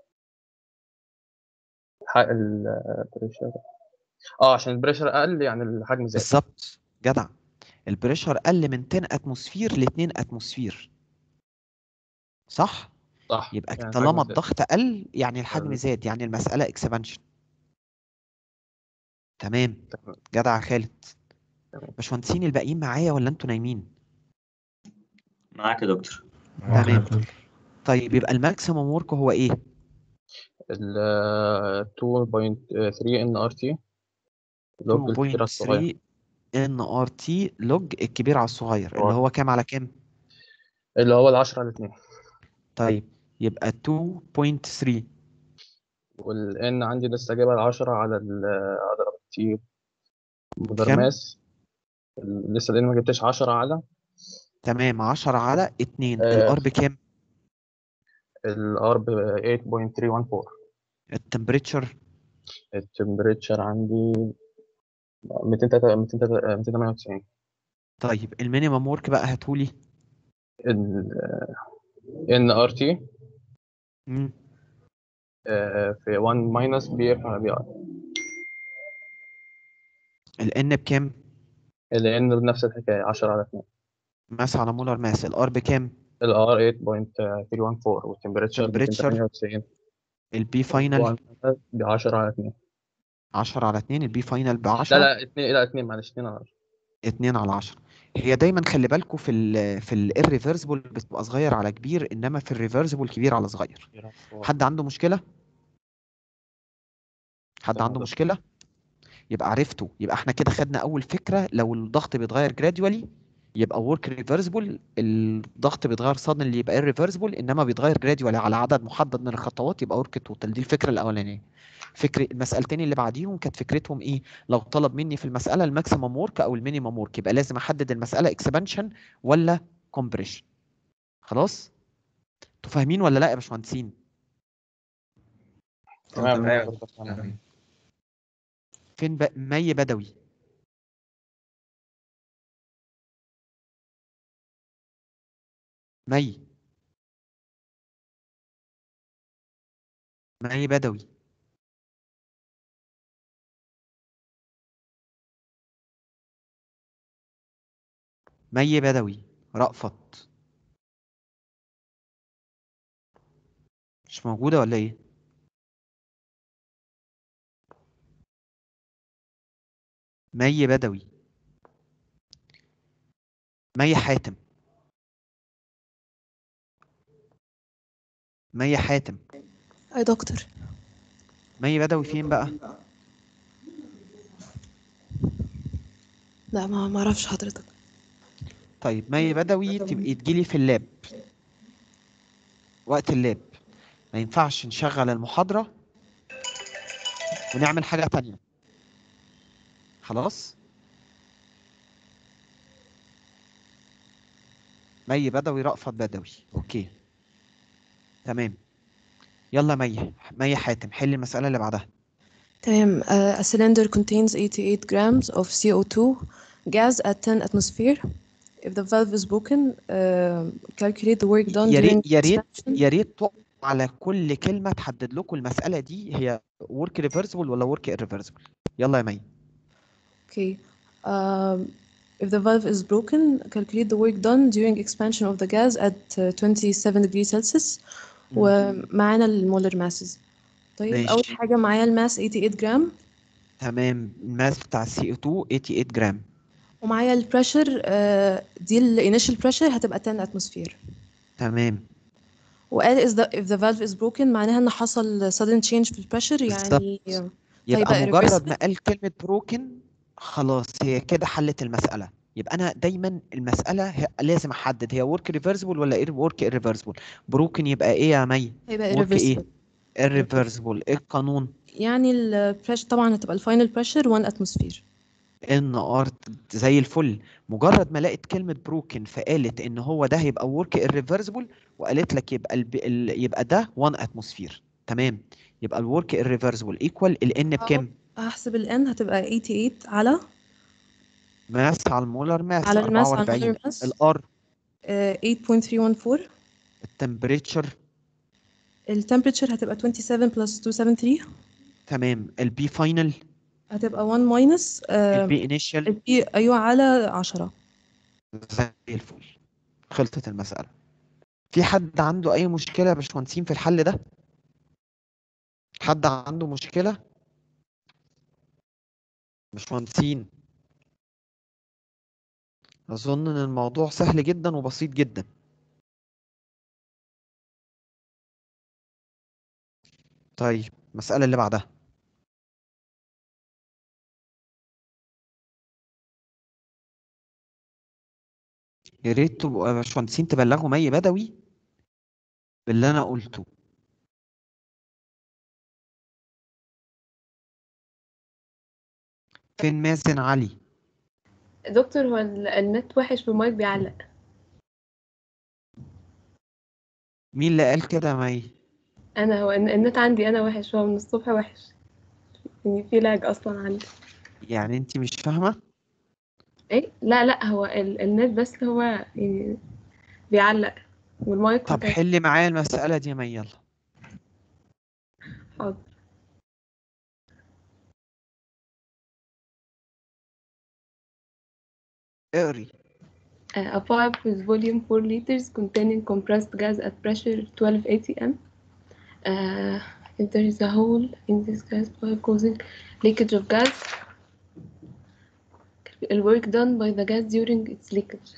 M: ح- البريشر اه عشان البريشر اقل يعني الحجم زاد
A: بالظبط جدع البريشر قل من 10 اتموسفير ل 2 اتموسفير صح
M: صح
A: يبقى
M: يعني
A: طالما
M: الحجم زاد
A: الضغط قل يعني الحجم
M: آه،
A: زاد يعني المسألة اكسبانشن تمام جدع يا خالد باشمهندسين الباقيين معايا ولا انتوا نايمين
G: معاك يا دكتور
A: تمام طيب يبقى الماكسيمم ورك هو ايه
M: ال آه، 2.3 ان ار تي لوج الكبير على الصغير
A: 2.3 ان ار تي لوج الكبير على الصغير اللي هو كام على كام
M: اللي هو ال 10 على 2
A: طيب يبقى 2.3
M: والان عندي لسه جايبها ال 10 على ال اضرب تي
A: كام
M: مدرماس ال- لسه الان ما جبتش 10 على
A: تمام 10 على 2
M: آه،
A: الار بكام
M: الار ب 8.314
A: التمبريتشر
M: التمبريتشر عندي 298
A: طيب المينيمم ورك بقى هاتولي
M: ان ار تي
A: مم.
M: في 1 ماينس بي اف على بي ار
A: الان بكام
M: لان بنفس الحكايه 10 على 2
A: ماس على مولر ماس الار بكام
M: الار 8.314 والتمبريتشر
A: تمبريتشر
M: 298
A: البي فاينل
M: ب 10 على 2
A: 10 على 2 البي فاينل ب
M: لا
A: 10
M: لا 2 لا 2 معلش 2 على 10
A: 2 على 10 هي دايما خلي بالكم في ال في الريفرسبل بتبقى صغير على كبير انما في الريفرسبل كبير على صغير حد عنده مشكله حد عنده مشكله يبقى عرفته يبقى احنا كده خدنا اول فكره لو الضغط بيتغير جراديوالي يبقى ورك ريفرسبل الضغط بيتغير صادن اللي يبقى ريفرسبل انما بيتغير جراديوالي على عدد محدد من الخطوات يبقى ورك توتال دي الفكره الاولانيه فكر المسالتين اللي بعديهم كانت فكرتهم ايه لو طلب مني في المساله الماكسيمم ورك او المينيمم ورك يبقى لازم احدد المساله اكسبانشن ولا كومبريشن خلاص انتوا فاهمين ولا لا يا باشمهندسين
M: تمام
K: تمام.
M: برضه تمام.
A: فين ب... مي بدوي مي مي بدوي مي بدوي رأفت مش موجودة ولا ايه؟ مي بدوي مي حاتم مي حاتم
C: اي دكتور
A: مي بدوي فين بقى؟
C: لا ما ما اعرفش حضرتك
A: طيب مي بدوي تبقي تجيلي في اللاب وقت اللاب ما ينفعش نشغل المحاضرة ونعمل حاجة تانية خلاص مي بدوي رأفت بدوي اوكي تمام يلا مي مي حاتم حل المسألة اللي بعدها
C: تمام uh, a cylinder contains 88 grams of CO2 gas at 10 atmosphere if the valve is broken uh, calculate the work done
A: يا
C: during
A: ريت يا ريت
C: expansion
A: يا ريت تقف على كل كلمة تحدد لكم المسألة دي هي work reversible ولا work irreversible يلا يا مي
C: Okay. Um, if the valve is broken, calculate the work done during expansion of the gas at uh, 27 degrees Celsius ومعانا المولر ماسز طيب
A: ماشي.
C: أول حاجة معايا الماس 88 جرام
A: تمام الماس بتاع السي او 2 88 جرام
C: ومعايا البريشر دي الانيشال بريشر هتبقى 10 اتموسفير
A: تمام
C: وقال is the, if the valve is broken معناها ان حصل sudden change في البريشر يعني
A: يبقى
C: هيبقى
A: مجرد
C: irreversible.
A: ما قال كلمة بروكن خلاص هي كده حلت المسألة يبقى أنا دايما المسألة هي لازم أحدد هي work reversible ولا إيه work irreversible بروكن يبقى إيه يا مي
C: هيبقى
A: work إيه
C: irreversible.
A: irreversible إيه القانون
C: يعني البريشر طبعا هتبقى الفاينل بريشر 1 اتموسفير
A: ان ار زي الفل مجرد ما لقيت كلمة بروكن فقالت ان هو ده هيبقى work irreversible وقالت لك يبقى ال ال يبقى ده 1 اتموسفير تمام يبقى الورك irreversible equal ال n بكام؟
C: هحسب ال N هتبقى 88 على
A: ماس على المولر ماس
C: على الماس على
A: 44
C: المولر ماس.
A: الار
C: آه، 8.314
A: التمبريتشر
C: التمبريتشر هتبقى 27 plus 273
A: تمام البي فاينل
C: هتبقى 1 minus آه،
A: البي انيشال
C: البي ايوه على 10
A: زي الفل خلصت المسألة في حد عنده أي مشكلة يا باشمهندسين في الحل ده؟ حد عنده مشكلة؟ باشمهندسين أظن إن الموضوع سهل جدا وبسيط جدا طيب المسألة اللي بعدها يا ريت تبقوا يا باشمهندسين تبلغوا مي بدوي باللي أنا قلته فين مازن علي
U: دكتور هو ال- النت وحش والمايك بيعلق
A: مين اللي قال كده يا مي
U: انا هو الن- النت عندي انا وحش هو من الصبح وحش يعني في لاج اصلا عندي
A: يعني انت مش فاهمة
U: ايه لا لا هو ال... النت بس هو يعني بيعلق والمايك
A: طب
U: بتاعي-
A: حلي معايا المسألة دي يا مي يلا
U: حاضر
A: اقري
U: Uh, a pipe with volume 4 liters containing compressed gas at pressure 12 atm. Uh, if there is a hole in this gas pipe causing leakage of gas, the work done by the gas during its leakage.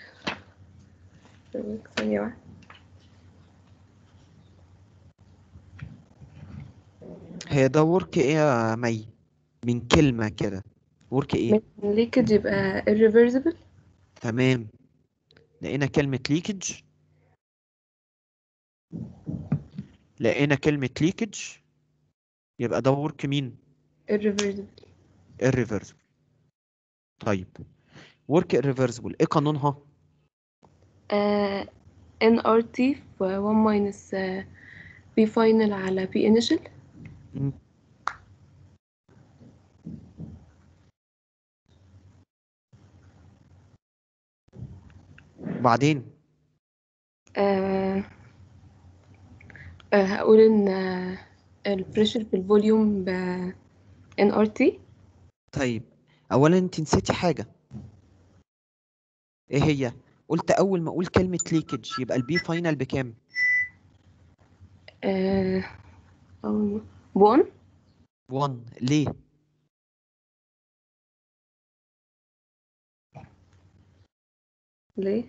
U: ثانية واحدة.
A: هي ده ورك ايه يا مي من كلمة كده ورك ايه
U: من leakage يبقى irreversible
A: تمام لقينا كلمة ليكج لقينا كلمة ليكج يبقى ده ورك مين
U: irreversible
A: irreversible طيب ورك irreversible ايه قانونها
U: uh, NRT في 1 minus آه، P final على P initial
A: مم. وبعدين
U: آه آه هقول إن آه البريشر في الفوليوم ب NRT
A: طيب اولا انت نسيتي حاجه ايه هي قلت اول ما اقول كلمه ليكج يبقى البي فاينل بكام
U: آه أو بون
A: 1 ليه
U: ليه؟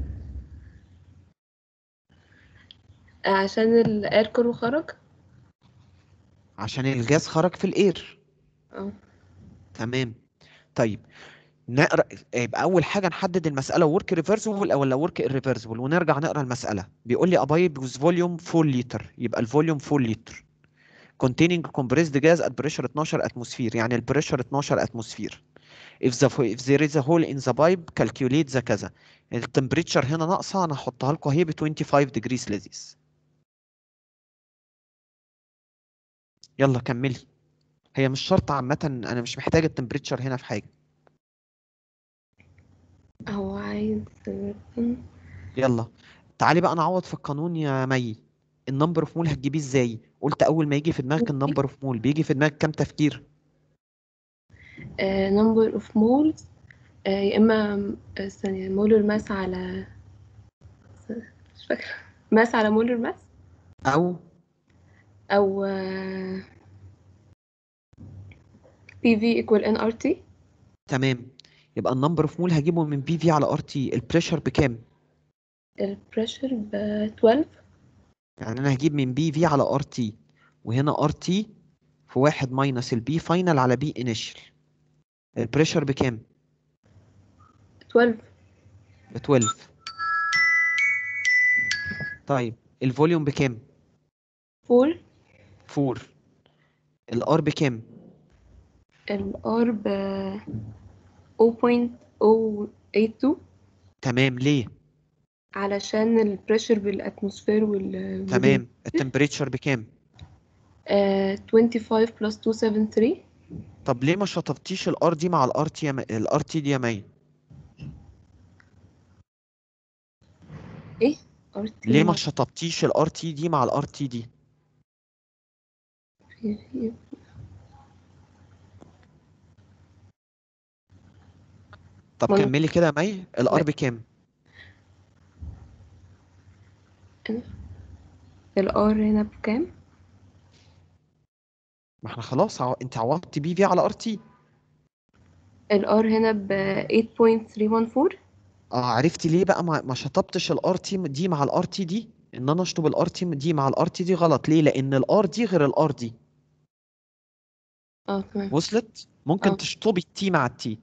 U: آه، عشان الاير كله خرج
A: عشان الجاز خرج في الاير
U: اه
A: تمام طيب نقرا يبقى اول حاجه نحدد المساله ورك ريفرسبل ولا ورك irreversible ونرجع نقرا المساله بيقول لي ابايب with volume 4 لتر يبقى الفوليوم 4 لتر containing compressed gas at pressure 12 اتموسفير يعني البريشر 12 اتموسفير if the if there is a hole in the pipe calculate the كذا التمبريتشر هنا ناقصه انا هحطها لكم اهي ب 25 degrees celsius يلا كملي هي مش شرط عامة انا مش محتاج التمبريتشر هنا في حاجة
U: هو عايز
A: يلا تعالي بقى نعوض في القانون يا مي النمبر اوف مول هتجيبيه ازاي قلت اول ما يجي في دماغك النمبر اوف مول بيجي في دماغك كام تفكير
U: نمبر اوف مولز يا اما آه، ثانية مولر ماس على مش فاكرة ماس على مولر ماس
A: او
U: او آه، PV equal NRT
A: تمام يبقى النمبر اوف مول هجيبه من بي في على ار تي البريشر بكام
U: البريشر ب 12
A: يعني انا هجيب من بي في على ار تي وهنا ار تي في واحد ماينس البي فاينل على بي انيشال البريشر بكام
U: 12
A: ب 12 طيب الفوليوم بكام
U: 4
A: 4 الار بكام
U: الار ب 0.082
A: تمام ليه
U: علشان البريشر بالاتموسفير وال
A: تمام التمبريتشر بكام
U: آه 25 بلس 273
A: طب ليه ما شطبتيش الار دي مع الار تي الار تي دي يا مي
U: ايه RT
A: ليه ما
U: مع-
A: شطبتيش الار تي دي مع الار تي دي طب
U: ما أنا-
A: كملي كده يا مي الار بكام
U: الار هنا بكام
A: ما احنا خلاص عو... انت عوضتي بي في على ار تي
U: الار هنا ب 8.314
A: اه عرفتي ليه بقى ما, ما شطبتش الار تي دي مع الار تي دي ان انا اشطب الار تي دي مع الار تي دي غلط ليه لان الار دي غير الار دي
U: اه تمام
A: وصلت ممكن
U: آه.
A: تشطبي التي مع التي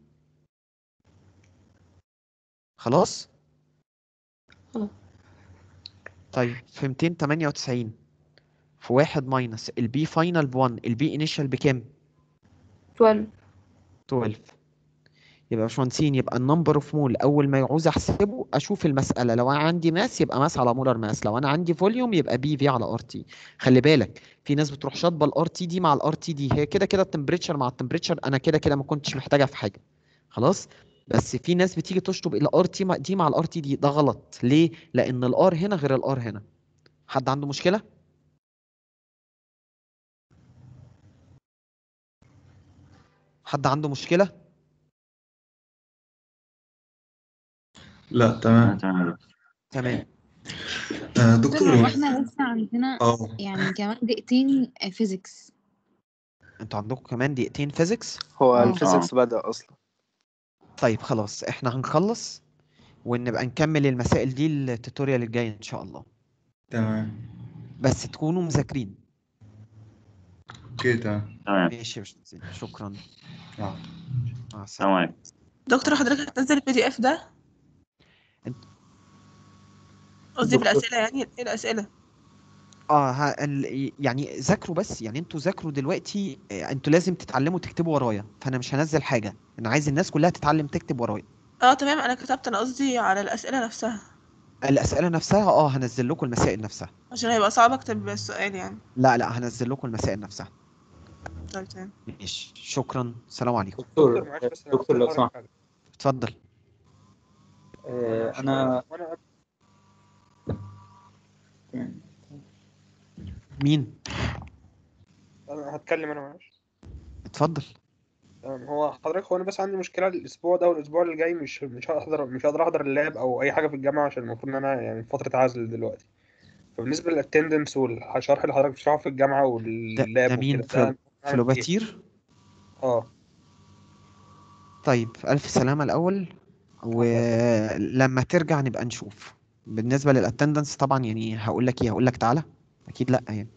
A: خلاص
U: خلاص.
A: طيب في 298 في واحد ماينس البي فاينل ب 1 البي انيشال بكام
U: 12
A: 12 يبقى يا باشمهندسين يبقى النمبر اوف مول اول ما يعوز احسبه اشوف المساله لو انا عندي ماس يبقى ماس على مولر ماس لو انا عندي فوليوم يبقى بي في على ار تي خلي بالك في ناس بتروح شاطبه الار تي دي مع الار تي دي هي كده كده التمبريتشر مع التمبريتشر انا كده كده ما كنتش محتاجها في حاجه خلاص بس في ناس بتيجي تشطب الار تي دي مع الار تي دي ده غلط ليه لان الار هنا غير الار هنا حد عنده مشكله حد عنده مشكله
Q: لا تمام
A: تمام
Q: آه
P: دكتور
Q: دكتور
P: هو احنا لسه عندنا
Q: اه
P: يعني كمان دقيقتين فيزيكس
A: انتوا عندكم كمان دقيقتين فيزيكس
W: هو
P: اه.
W: الفيزيكس بدأ أصلا
A: طيب خلاص احنا هنخلص ونبقى نكمل المسائل دي التوتوريال الجاي ان شاء الله
Q: تمام
A: بس تكونوا مذاكرين
Q: اوكي تمام
G: تمام
A: ماشي يا باشمهندس شكرا
Q: آه.
A: مع السلامه
G: تمام
H: دكتور حضرتك هتنزل البي دي اف ده قصدي
A: دكتور-
H: بالاسئله يعني ايه الاسئله
A: اه ها ال... يعني ذاكروا بس يعني انتوا ذاكروا دلوقتي اه، انتوا لازم تتعلموا تكتبوا ورايا فانا مش هنزل حاجه انا عايز الناس كلها تتعلم تكتب ورايا
H: اه تمام انا كتبت انا قصدي على الاسئله نفسها
A: الاسئله نفسها اه هنزل لكم المسائل نفسها
H: عشان هيبقى صعب اكتب السؤال يعني
A: لا لا هنزل لكم المسائل نفسها
H: طيب تمام
A: ماشي شكرا سلام عليكم
E: دكتور
B: معلش بس أنا
E: دكتور لو
B: عاوز
E: سمحت
B: حاجة.
A: اتفضل
E: آه، انا
B: وانا
A: مين
B: انا هتكلم انا معلش
A: اتفضل
B: تمام هو حضرتك هو انا بس عندي مشكله الاسبوع ده والاسبوع اللي جاي مش مش هقدر مش هقدر احضر اللاب او اي حاجه في الجامعه عشان المفروض ان انا يعني في فتره عزل دلوقتي فبالنسبه للاتندنس والشرح اللي حضرتك بتشرحه في الجامعه
A: ده,
B: واللاب
A: ده مين
B: وكده ده
A: فلو...
B: أعمل فيه إيه؟
A: فلوباتير
B: اه
A: طيب ألف سلامة الأول ولما ترجع نبقى نشوف بالنسبة للاتندنس طبعا يعني هقول لك ايه هقول لك تعالى أكيد لأ يعني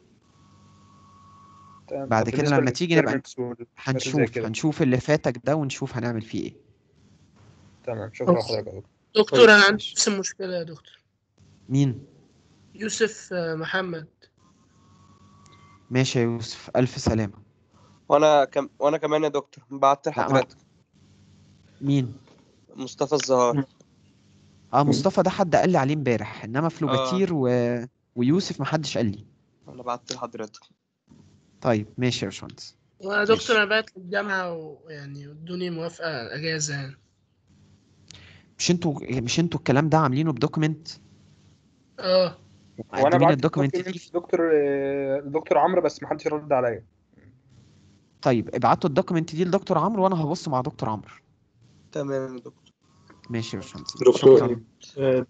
B: تمام
A: بعد
B: طب
A: كده
B: بالنسبه
A: لما تيجي نبقى
B: للإكسبيرمنتس والحاجات اللي زي
A: هنشوف
B: كده
A: هنشوف اللي فاتك ده ونشوف هنعمل فيه ايه
B: تمام شكرا لحضرتك يا دكتور
R: دكتور أنا عندي نفس المشكلة يا دكتور
A: مين
R: يوسف آه، محمد
A: ماشي يا يوسف ألف سلامة
S: وانا كم... وانا كمان يا دكتور بعت
A: لا، ما-
S: لحضرتك
A: مين
S: مصطفى الزهار
A: اه مصطفى ده حد قال لي عليه امبارح انما فلوباتير و... ويوسف محدش قال لي
S: انا بعت لحضرتك
A: طيب ماشي يا باشمهندس
R: وأنا دكتور أنا بعت للجامعة ويعني ادوني موافقة أجازة يعني
A: مش انتوا مش انتوا الكلام ده عاملينه بدوكيمنت
R: اه
B: وانا
A: مقدمين
B: بعت
A: الدوكيمنت دي
B: الدوكيومنت دكتور آه، دكتور عمرو بس محدش رد عليا
A: طيب ابعتوا الدوكيمنت دي لدكتور عمرو وانا هبص مع دكتور عمرو
S: تمام يا دكتور
A: ماشي يا باشمهندس
V: دكتور.
A: شكرا
E: آه،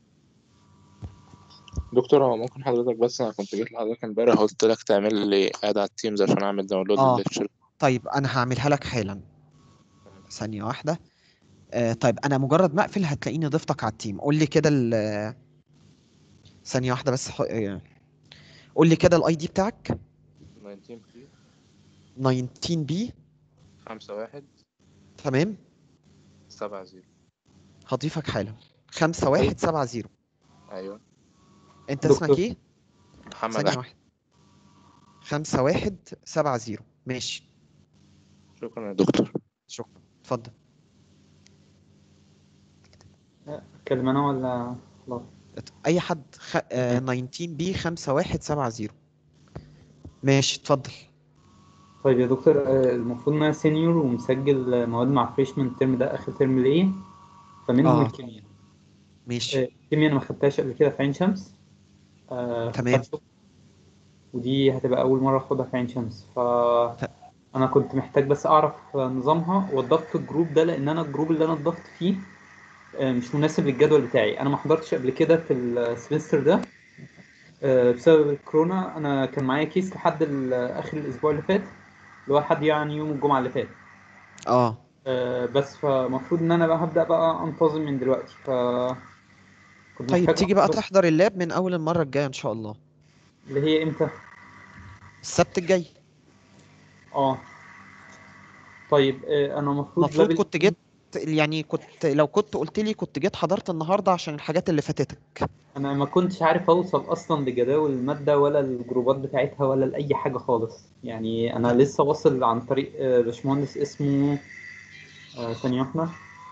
V: دكتور هو ممكن حضرتك بس انا كنت جيت لحضرتك امبارح قلت لك تعمل لي اد على التيمز عشان اعمل داونلود
A: اه
V: للليكتشر
A: طيب انا هعملها لك حالا ثانية واحدة آه طيب انا مجرد ما اقفل هتلاقيني ضفتك على التيم قول لي كده ال ثانية واحدة بس ح... آه، قول لي كده الاي دي بتاعك
V: 19 بي
A: 19 بي
V: 5 1
A: تمام
V: 7 0
A: هضيفك حالا 5170
V: ايوه
A: انت
V: دكتور.
A: اسمك ايه؟
V: محمد
A: ثانية
V: أحمد.
A: واحدة 5170 ماشي
V: شكرا يا دكتور
A: شكرا اتفضل
E: اتكلم انا ولا خلاص
A: اي حد خ... آه 19 بي 5170 ماشي اتفضل
E: طيب يا دكتور آه، المفروض ان انا سينيور ومسجل مواد مع فريشمان الترم ده اخر ترم ليا فمنهم
A: آه.
E: الكيمياء
A: ماشي
E: آه، الكيمياء انا ما خدتهاش قبل كده في عين شمس آه،
A: تمام.
E: خدتها. ودي هتبقى اول مره اخدها في عين شمس ف انا كنت محتاج بس اعرف نظامها واتضفت الجروب ده لان انا الجروب اللي انا اتضفت فيه آه، مش مناسب للجدول بتاعي انا ما حضرتش قبل كده في السمستر ده آه، بسبب الكورونا انا كان معايا كيس لحد ال- اخر الاسبوع اللي فات اللي هو لحد يعني يوم الجمعه اللي فات
A: اه
E: آه، بس فمفروض ان انا بقى هبدا بقى انتظم من دلوقتي ف كنت
A: طيب
E: محتاج
A: تيجي بقى
E: أحضر-
A: تحضر اللاب من اول المرة الجاية ان شاء الله
E: اللي هي امتى
A: السبت الجاي
E: اه طيب آه، انا المفروض
A: المفروض
E: باب
A: كنت جيت يعني كنت لو كنت قلت لي كنت جيت حضرت النهارده عشان الحاجات اللي فاتتك
E: انا ما كنتش عارف اوصل اصلا لجداول الماده ولا الجروبات بتاعتها ولا لاي حاجه خالص يعني انا لسه واصل عن طريق آه، باشمهندس اسمه آه، ثانيه واحده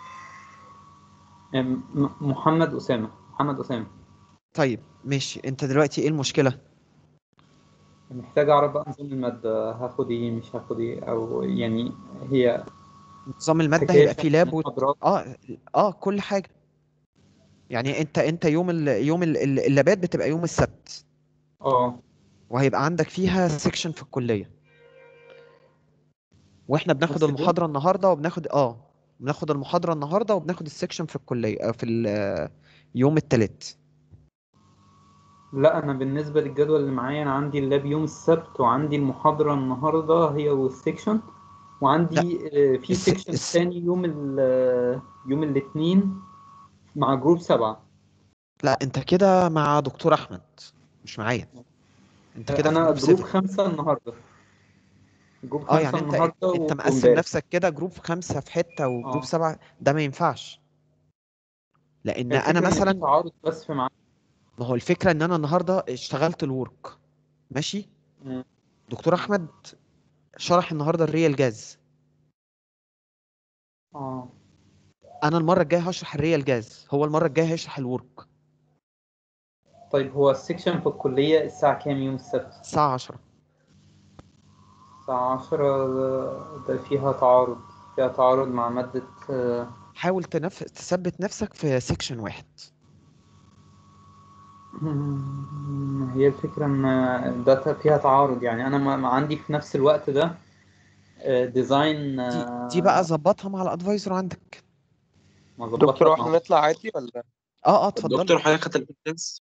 E: آه، م- محمد اسامه محمد اسامه
A: طيب ماشي انت دلوقتي ايه المشكلة
E: محتاج اعرف بقى نظام الماده هاخد ايه مش هاخد ايه او يعني هي
A: نظام المادة
E: حكاية
A: هيبقى فيه لاب و...
E: محاضرات.
A: اه اه كل حاجة يعني انت انت يوم ال... يوم ال- ال- اللابات بتبقى يوم السبت
E: اه
A: وهيبقى عندك فيها سيكشن في الكلية واحنا بناخد
E: نفس اليوم؟
A: المحاضرة النهاردة وبناخد اه بناخد المحاضرة النهاردة وبناخد السيكشن في الكلية آه، في ال- يوم التلات
E: لا انا بالنسبه للجدول اللي معايا انا عندي اللاب يوم السبت وعندي المحاضره النهارده هي والسكشن وعندي آه، في
A: الس-
E: سكشن
A: الس-
E: تاني يوم ال يوم الاثنين مع جروب سبعة
A: لا انت كده مع دكتور احمد مش معايا انت كده في
E: انا
A: جروب
E: جروب
A: 7
E: خمسة النهارده جروب
A: اه
E: خمسة
A: يعني انت
E: النهارده
A: انت مقسم
E: وامبارح
A: نفسك كده جروب خمسة في حتة وجروب
E: اه
A: سبعة ده ما ينفعش لان
E: الفكرة
A: انا
E: ان في
A: مثلا
E: تعارض بس في مع
A: ما هو الفكرة ان انا النهاردة اشتغلت الورك ماشي
E: مم.
A: دكتور احمد شرح النهاردة الريال جاز
E: اه
A: انا المرة الجاية هشرح الريال جاز هو المرة الجاية هيشرح الورك
E: طيب هو السكشن في الكلية الساعة كام يوم السبت؟
A: الساعة 10
E: الساعة عشرة ده فيها تعارض فيها تعارض مع مادة آه،
A: حاول تنف... تثبت نفسك في سيكشن واحد
E: مم، هي الفكرة إن الداتا فيها تعارض يعني أنا ما ما عندي في نفس الوقت ده ديزاين
A: دي, دي بقى ظبطها مع الادفايزر عندك
S: دكتور واحنا نطلع عادي ولا
A: اه اه اتفضل
F: دكتور حضرتك خدت الاتندنس